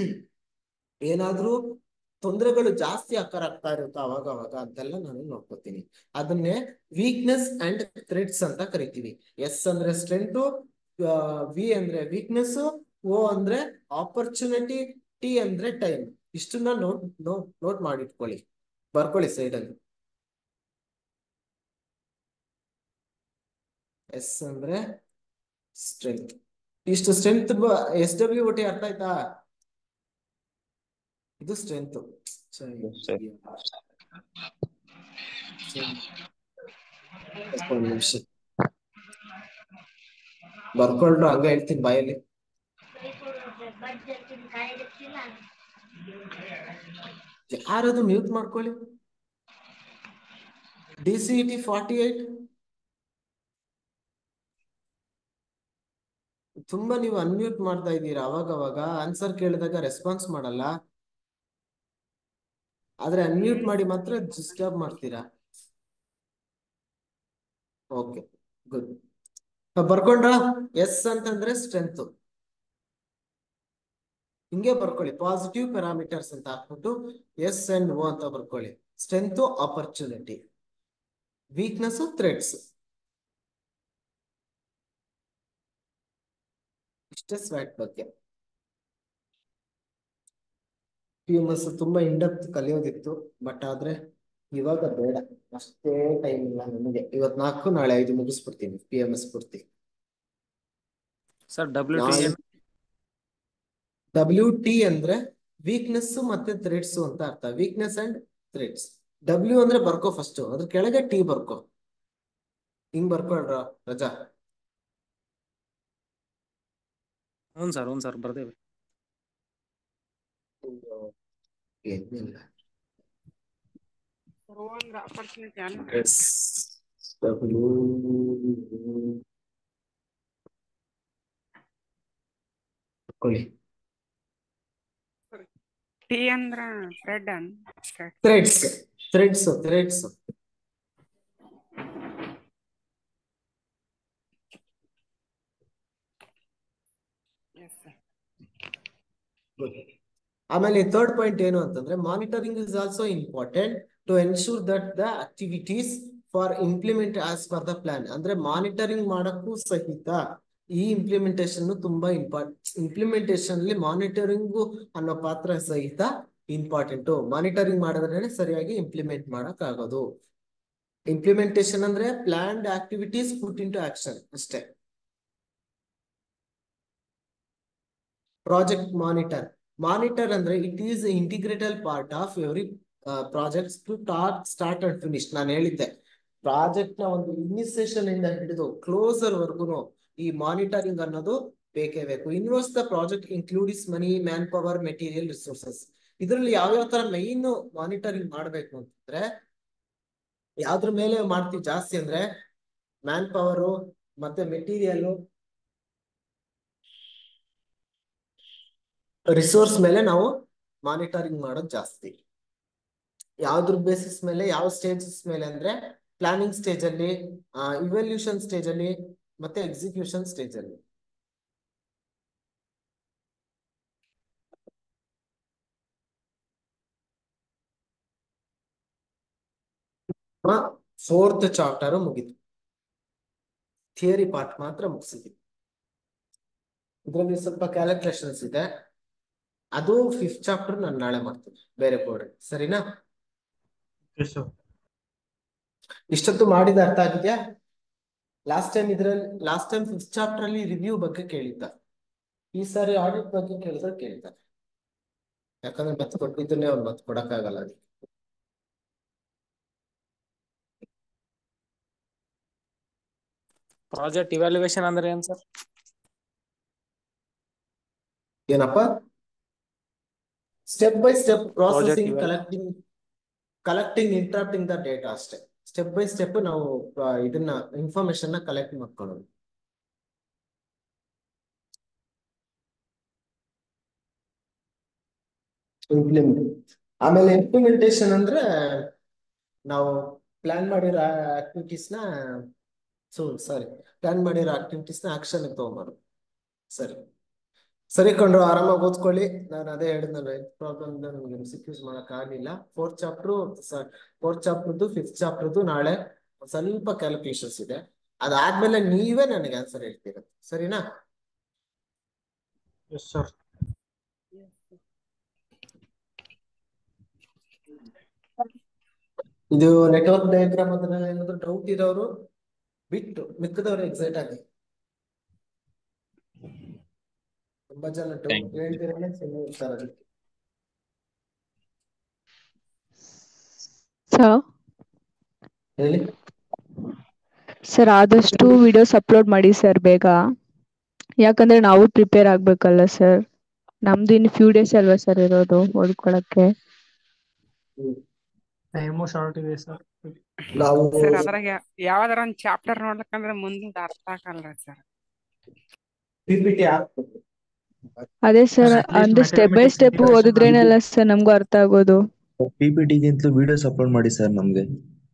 ಏನಾದ್ರೂ ತೊಂದರೆಗಳು ಜಾಸ್ತಿ ಅಕ್ಕರ್ ಆಗ್ತಾ ಇರುತ್ತಾ ಅವಾಗ ಅವಾಗ ಅಂತೆಲ್ಲ ನಾನು ನೋಡ್ಕೋತೀನಿ ಅದನ್ನೇ ವೀಕ್ನೆಸ್ ಅಂಡ್ ಥ್ರೆಡ್ಸ್ ಅಂತ ಕರಿತೀವಿ ಎಸ್ ಅಂದ್ರೆ ಸ್ಟ್ರೆಂತ್ ವಿ ಅಂದ್ರೆ ವೀಕ್ನೆಸ್ ಓ ಅಂದ್ರೆ ಆಪರ್ಚುನಿಟಿ ಟಿ ಅಂದ್ರೆ ಟೈಮ್ ಇಷ್ಟನ್ನ ನೋಟ್ ನೋಟ್ ನೋಟ್ ಮಾಡಿಟ್ಕೊಳ್ಳಿ ಬರ್ಕೊಳ್ಳಿ ಸೈಡ್ ಅಲ್ಲಿ ಎಸ್ ಅಂದ್ರೆ ಸ್ಟ್ರೆಂತ್ ಇಷ್ಟು ಸ್ಟ್ರೆಂತ್ ಎಸ್ ಡಬ್ಲ್ಯೂ ಒಟಿ ಅರ್ಥ ಆಯ್ತಾ ಇದು ಸ್ಟ್ರೆಂತ್ ಒಂದು ನಿಮಿಷ ಬರ್ಕೊಳ್ರು ಹಂಗ ಹೇಳ್ತೀನಿ ಬಾಯಲ್ಲಿ ಯಾರದು ಮ್ಯೂಟ್ ಮಾಡ್ಕೊಳ್ಳಿ D C T forty eight ತುಂಬಾ ನೀವು ಅನ್ಮ್ಯೂಟ್ ಮಾಡ್ತಾ ಇದ್ದೀರಾ ಅವಾಗ ಅವಾಗ ಆನ್ಸರ್ ಕೇಳಿದಾಗ ರೆಸ್ಪಾನ್ಸ್ ಮಾಡಲ್ಲ ಆದ್ರೆ ಅನ್ಮ್ಯೂಟ್ ಮಾಡಿ ಮಾತ್ರ ಡಿಸ್ಟರ್ಬ್ ಮಾಡ್ತೀರಾ ಓಕೆ ಗುಡ್ ಬರ್ಕೊಂಡ್ರ ಎಸ್ ಅಂತಂದ್ರೆ ಸ್ಟ್ರೆಂತ್ ಹಿಂಗೆ ಬರ್ಕೊಳ್ಳಿ ಪಾಸಿಟಿವ್ ಪ್ಯಾರಾಮೀಟರ್ಸ್ ಅಂತ ಹಾಕ್ಬಿಟ್ಟು ಎಸ್ ಅಂಡ್ ಓ ಅಂತ ಬರ್ಕೊಳ್ಳಿ ಸ್ಟ್ರೆಂತ್ ಆಪರ್ಚುನಿಟಿ ವೀಕ್ನೆಸ್ ಥ್ರೆಡ್ಸ್ ಇಷ್ಟೇ ಸ್ವ್ಯಾಟ್ ಬಗ್ಗೆ ಪಿ ಎಂ ಎಸ್ ತುಂಬಾ ಇಂಡಪ್ತ್ ಕಲಿಯೋದಿತ್ತು ಬಟ್ ಆದ್ರೆ ಇವಾಗ ಬೇಡ ಅಷ್ಟೇ ಟೈಮ್ ಇಲ್ಲ ನನಗೆ ಇವತ್ ನಾಲ್ಕು ನಾಳೆ ಐದು ಮುಗಿಸ್ಬಿಡ್ತೀನಿ ಪಿ ಎಂ ಎಸ್ ಪೂರ್ತಿ ಸರ್ ಡಬ್ಲ್ಯೂ ಟಿ ಏನು ಡಬ್ಲ್ಯೂ ಟಿ ಅಂದ್ರೆ ವೀಕ್ನೆಸ್ ಮತ್ತೆ ಥ್ರೆಡ್ಸ್ ಅಂತ ಅರ್ಥ ವೀಕ್ನೆಸ್ ಅಂಡ್ ಥ್ರೆಡ್ಸ್ ಡಬ್ಲ್ಯೂ ಅಂದ್ರೆ ಬರ್ಕೋ ಫಸ್ಟ್ ಅದ್ರ ಕೆಳಗೆ ಟಿ ಬರ್ಕೋ ಹಿಂಗ್ ಬರ್ಕೊಳ್ರ ರಜಾ ಹ್ಞೂ ಸರ್ ಹ್ಞೂ ಸರ್ ಬರ್ದೇವೆ ಏನಿಲ್ಲ ಒಂದು ಆಪರ್ಚುನಿಟಿ ಅಲ್ಲ ಎಸ್ ಡಬ್ಲ್ಯೂ ಬರ್ಕೊಳ್ಳಿ ಟಿ ಅಂದ್ರ ಥ್ರೆಡ್ ಅನ್ ಥ್ರೆಡ್ಸ್ ಥ್ರೆಡ್ಸ್ ಥ್ರೆಡ್ಸ್ ಆಮೇಲೆ ಥರ್ಡ್ ಪಾಯಿಂಟ್ ಏನು ಅಂತಂದ್ರೆ monitoring is also important to ensure that the activities for implement as per the plan ಅಂದ್ರೆ ಮಾನಿಟರಿಂಗ್ ಮಾಡಕ್ಕೂ ಸಹಿತ ಈ ಇಂಪ್ಲಿಮೆಂಟೇಶನ್ ತುಂಬಾ ಇಂಪಾರ್ಟೆಂಟ್ ಇಂಪ್ಲಿಮೆಂಟೇಶನ್ ಅಲ್ಲಿ ಮಾನಿಟರಿಂಗ್ ಅನ್ನೋ ಪಾತ್ರ ಸಹಿತ ಇಂಪಾರ್ಟೆಂಟ್ ಮಾನಿಟರಿಂಗ್ ಮಾಡಿದ್ರೆ ಸರಿಯಾಗಿ ಇಂಪ್ಲಿಮೆಂಟ್ ಮಾಡಕ್ ಆಗೋದು ಇಂಪ್ಲಿಮೆಂಟೇಶನ್ ಅಂದ್ರೆ planned activities put in to action ಅಷ್ಟೇ ಪ್ರಾಜೆಕ್ಟ್ ಮಾನಿಟರ್ ಮಾನಿಟರ್ ಅಂದ್ರೆ it is integral part of every projects to tot start and finish ನಾನು ಹೇಳಿದ್ದೆ ಪ್ರಾಜೆಕ್ಟ್ ನ ಒಂದು ಇನಿಸಿಯೇಷನ್ ಇಂದ ಹಿಡಿದು ಕ್ಲೋಸರ್ ವರ್ಗುನು ಈ ಮಾನಿಟರಿಂಗ್ ಅನ್ನೋದು ಬೇಕೇ ಬೇಕು invest the project includes money man power material resources ಇದರಲ್ಲಿ ಯಾವ್ಯಾವ ತರ ಮೈನ್ ಮಾನಿಟರಿಂಗ್ ಮಾಡ್ಬೇಕು ಅಂತಂದ್ರೆ ಯಾವ್ದ್ರ ಮೇಲೆ ಮಾಡ್ತೀವಿ ಜಾಸ್ತಿ ಅಂದ್ರೆ ಮ್ಯಾನ್ ಪವರು ಮತ್ತೆ ಮೆಟೀರಿಯಲ್ ರಿಸೋರ್ಸ್ ಮೇಲೆ ನಾವು ಮಾನಿಟರಿಂಗ್ ಮಾಡೋದು ಜಾಸ್ತಿ ಯಾವ್ದ್ರ ಬೇಸಿಸ್ ಮೇಲೆ ಯಾವ ಸ್ಟೇಜಸ್ ಮೇಲೆ ಅಂದ್ರೆ ಪ್ಲಾನಿಂಗ್ ಸ್ಟೇಜ್ ಅಲ್ಲಿ ಇವೆಲ್ಯೂಷನ್ ಸ್ಟೇಜ್ ಅಲ್ಲಿ ಮತ್ತೆ ಎಕ್ಸಿಕ್ಯೂಷನ್ ಸ್ಟೇಜ್ ಅಲ್ಲಿ ಫೋರ್ತ್ ಚಾಪ್ಟರ್ ಮುಗಿತು ಥಿಯರಿ ಪಾರ್ಟ್ ಮಾತ್ರ ಮುಗಿಸಿದ್ವಿ ಇದರಲ್ಲಿ ಸ್ವಲ್ಪ ಕ್ಯಾಲ್ಕುಲೇಷನ್ಸ್ ಇದೆ ಅದು ಫಿಫ್ತ್ ಚಾಪ್ಟರ್ ನಾನು ನಾಳೆ ಮಾಡ್ತೀನಿ ಬೇರೆ ಬೋರ್ಡ್ ಸರಿನಾ ಇಷ್ಟೊತ್ತು ಮಾಡಿದ ಅರ್ಥ ಆಗಿದ್ಯಾ ಲಾಸ್ಟ್ ಟೈಮ್ ಇದ್ರಲ್ಲಿ ಲಾಸ್ಟ್ ಟೈಮ್ ಫಿಫ್ತ್ ಚಾಪ್ಟರ್ ಅಲ್ಲಿ ರಿವ್ಯೂ ಬಗ್ಗೆ ಕೇಳಿದ್ದ ಈ ಸಾರಿ ಆಡಿಟ್ ಬಗ್ಗೆ ಕೇಳಿದ್ರೆ ಕೇಳಿದ್ದಾರೆ ಯಾಕಂದ್ರೆ ಮತ್ತೆ ಕೊಟ್ಟಿದ್ದನ್ನೇ ಅವ್ನು ಮತ್ತೆ ಕೊಡಕ್ಕಾಗಲ್ಲ ಅದಕ್ಕೆ ಪ್ರಾಜೆಕ್ಟ್ ಇವ್ಯಾಲ್ಯೂಯೇಷನ್ ಅಂದ್ರೆ ಏನ್ ಸರ್ ಏನಪ್ಪ step by step Project processing eval- collecting collecting interrupting the data ಅಷ್ಟೇ ಸ್ಟೆಪ್ ಬೈ ಸ್ಟೆಪ್ ನಾವು ಆ, ಇದನ್ನ ಇನ್ಫಾರ್ಮೇಶನ್ ನ ಕಲೆಕ್ಟ್ ಮಾಡ್ಕೊಳ್ಳೋದು ಇಂಪ್ಲಿಮೆಂಟ್ ಆಮೇಲೆ ಇಂಪ್ಲಿಮೆಂಟೇಶನ್ ಅಂದ್ರೆ ನಾವು ಪ್ಲಾನ್ ಮಾಡಿರೋ ಆಕ್ಟಿವಿಟೀಸ್ ನ ಸೊ ಸಾರಿ ಪ್ಲಾನ್ ಮಾಡಿರೋ ಆಕ್ಟಿವಿಟೀಸ್ ನ ಆಕ್ಷನ್ ತಗೊಂಬಾರು ಸರಿ ಸರಿ ಕೊಂಡ್ರು ಆರಾಮಾಗಿ ಓದ್ಕೊಳ್ಳಿ ನಾನು ಅದೇ ಹೇಳಿದ್ನಲ್ಲ ಪ್ರಾಬ್ಲಮ್ ನಮ್ಗೆ ಎಕ್ಸಿಕ್ಯೂಸ್ ಮಾಡಕ್ ಆಗ್ಲಿಲ್ಲ ಫೋರ್ತ್ ಚಾಪ್ಟರ್ ಫೋರ್ತ್ ಚಾಪ್ಟರ್ದು ಫಿಫ್ತ್ ಚಾಪ್ಟರ್ದು ನಾಳೆ ಒಂದ್ ಸ್ವಲ್ಪ ಕ್ಯಾಲ್ಕುಲೇಷನ್ಸ್ ಇದೆ ಅದಾದ್ಮೇಲೆ ನೀವೇ ನನಗೆ ಆನ್ಸರ್ ಹೇಳ್ತೀರ ಸರಿನಾ ಎಸ್ ಸರ್ ಇದು ನೆಟ್ವರ್ಕ್ ಡಯಾಗ್ರಾಮ್ ಅದ್ರಲ್ಲಿ ಏನಾದ್ರು ಡೌಟ್ ಇರೋರು ಬಿಟ್ಟು ಮಿಕ್ಕದವ್ರು ಎಕ್ಸೈಟ್ ಆಗಿ ತುಂಬಾ ಜನ ಡೌಟ್ ಹೇಳ್ತಿರಲ್ಲ ಸುಮ್ಮನೆ ಇರ್ತಾರೆ ಅದಕ್ಕೆ ಸರ್ ಹೇಳಿ ಸರ್ ಆದಷ್ಟು ವಿಡಿಯೋಸ್ ಅಪ್ಲೋಡ್ ಮಾಡಿ ಸರ್ ಬೇಗ ಯಾಕಂದ್ರೆ ನಾವು ಪ್ರಿಪೇರ್ ಆಗ್ಬೇಕಲ್ಲ ಸರ್ ನಮ್ದು ಇನ್ನು ಫ್ಯೂ ಡೇಸ್ ಅಲ್ವಾ ಸರ್ ಇರೋದು ಓದ್ಕೊಳಕ್ಕೆ ಟೈಮು ಶಾರ್ಟ್ ಇದೆ ಸರ್ ನಾವು ಸರ್ ಅದ್ರಾಗ ಯಾವ್ದಾರ ಒಂದ್ ಚಾಪ್ಟರ್ ನೋಡ್ಬೇಕಂದ್ರೆ ಮುಂದಿನ ಅರ್ಥ ಆಗಲ್ಲ ಸರ್ ಪಿಪಿಟಿ ಹಾಕ್ಬೇಕು ಅದೇ ಸರ್ At least ಅಂದ್ರೆ step by mathematics step integration ಓದಿದ್ರೇನಲ್ಲ ಸರ್ ನಮ್ಗೂ ಅರ್ಥ ಆಗೋದು ಪಿಪಿಟಿಗಿಂತಲೂ ವಿಡಿಯೋಸ್ ಅಪ್ಲೋಡ್ ಮಾಡಿ ಸರ್ ನಮ್ಗೆ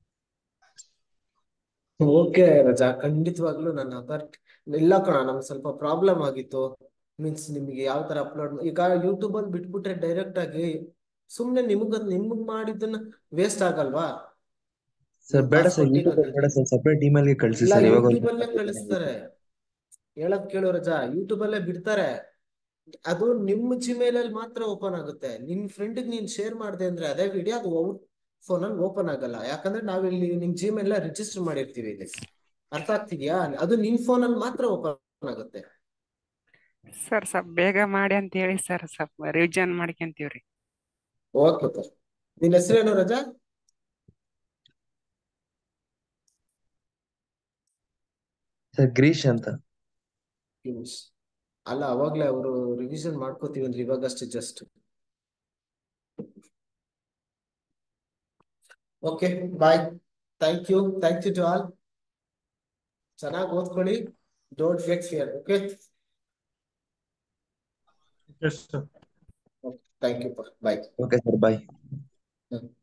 ಓಕೆ ರಜಾ ಖಂಡಿತವಾಗ್ಲೂ ನನ್ನ ಅಥಾರಿಟಿ ಇಲ್ಲ ಕಣ ನಮ್ಗೆ ಸ್ವಲ್ಪ ಪ್ರಾಬ್ಲಮ್ ಆಗಿತ್ತು ಮೀನ್ಸ್ ನಿಮಗೆ ಯಾವ ತರ ಅಪ್ಲೋಡ್ ಈಗ ಯೂಟ್ಯೂಬ್ ಅಲ್ಲಿ ಬಿಟ್ಬಿಟ್ರೆ ಡೈರೆಕ್ಟ್ ಆಗಿ ಸುಮ್ನೆ ನಿಮಗ್ ನಿಮಗ್ ಮಾಡಿದ್ದನ್ನ ವೇಸ್ಟ್ ಆಗಲ್ವಾ ಸರ್ ನೀವು ಬೇಡ ಕಾಸು ಸರ್ ಕೊಟ್ಟಿರೋ ಯೂಟ್ಯೂಬ್ ಬೇಡ ಸರ್ ಸಪ್ರೇಟ್ ಇಮೇಲ್ಗೆ ಕಳಿಸಿ ಇಲ್ಲ ಸರ್ ಇವಾಗ ಯೂಟ್ಯೂಬ್ ಅಲ್ಲೇ ಕಳಿಸ್ತಾರೆ ಹೇಳಕ್ ಕೇಳು ರಜಾ ಯೂಟ್ಯೂಬ್ ಅಲ್ಲೇ ಬಿಡ್ತಾರೆ ಅದು ನಿಮ್ಮ ಜಿಮೇಲ್ ಅಲ್ಲಿ ಮಾತ್ರ ಓಪನ್ ಆಗುತ್ತೆ ನಿನ್ ಫ್ರೆಂಡ್ ನೀನ್ ಶೇರ್ ಮಾಡಿದೆ ಅಂದ್ರೆ ಅದೇ ವಿಡಿಯೋ ಅದು ಅವ್ರ ಫೋನ್ ಅಲ್ಲಿ ಓಪನ್ ಆಗಲ್ಲ ಯಾಕಂದ್ರೆ ನಾವಿಲ್ಲಿ ನಿಮ್ ಜಿಮೇಲ್ ರಿಜಿಸ್ಟರ್ ಮಾಡಿರ್ತೀವಿ ಇಲ್ಲಿ ಅರ್ಥ ಆಗ್ತಿದ್ಯಾ ಅದು ನಿನ್ ಫೋನ್ ಅಲ್ಲಿ ಮಾತ್ರ ಓಪನ್ ಆಗುತ್ತೆ ಸರ್ ಸ್ವಲ್ಪ ಬೇಗ ಮಾಡಿ ಅಂತ ಹೇಳಿ ಸರ್ ಸ್ವಲ್ಪ ರಿವಿಷನ್ ಮಾಡ್ಕೊಂತೀವ್ರಿ ಓಕೆ ಸರ್ ನಿನ್ ಹೆಸರೇನು ರಜಾ ಸರ್ ಗ್ರೀಶ್ ಅಂತ ಪಿಯೂಷ್. ಅಲ್ಲ ಅವಾಗ್ಲೇ ಅವರು ರಿವಿಷನ್ ಮಾಡ್ಕೋತೀವಿ ಅಂದ್ರೆ ಇವಾಗಷ್ಟೇ just okay bye thank you thank you to all ಚೆನ್ನಾಗಿ ಓದ್ಕೊಳ್ಳಿ don't get fear okay yes sir thank you bye okay sir bye hmm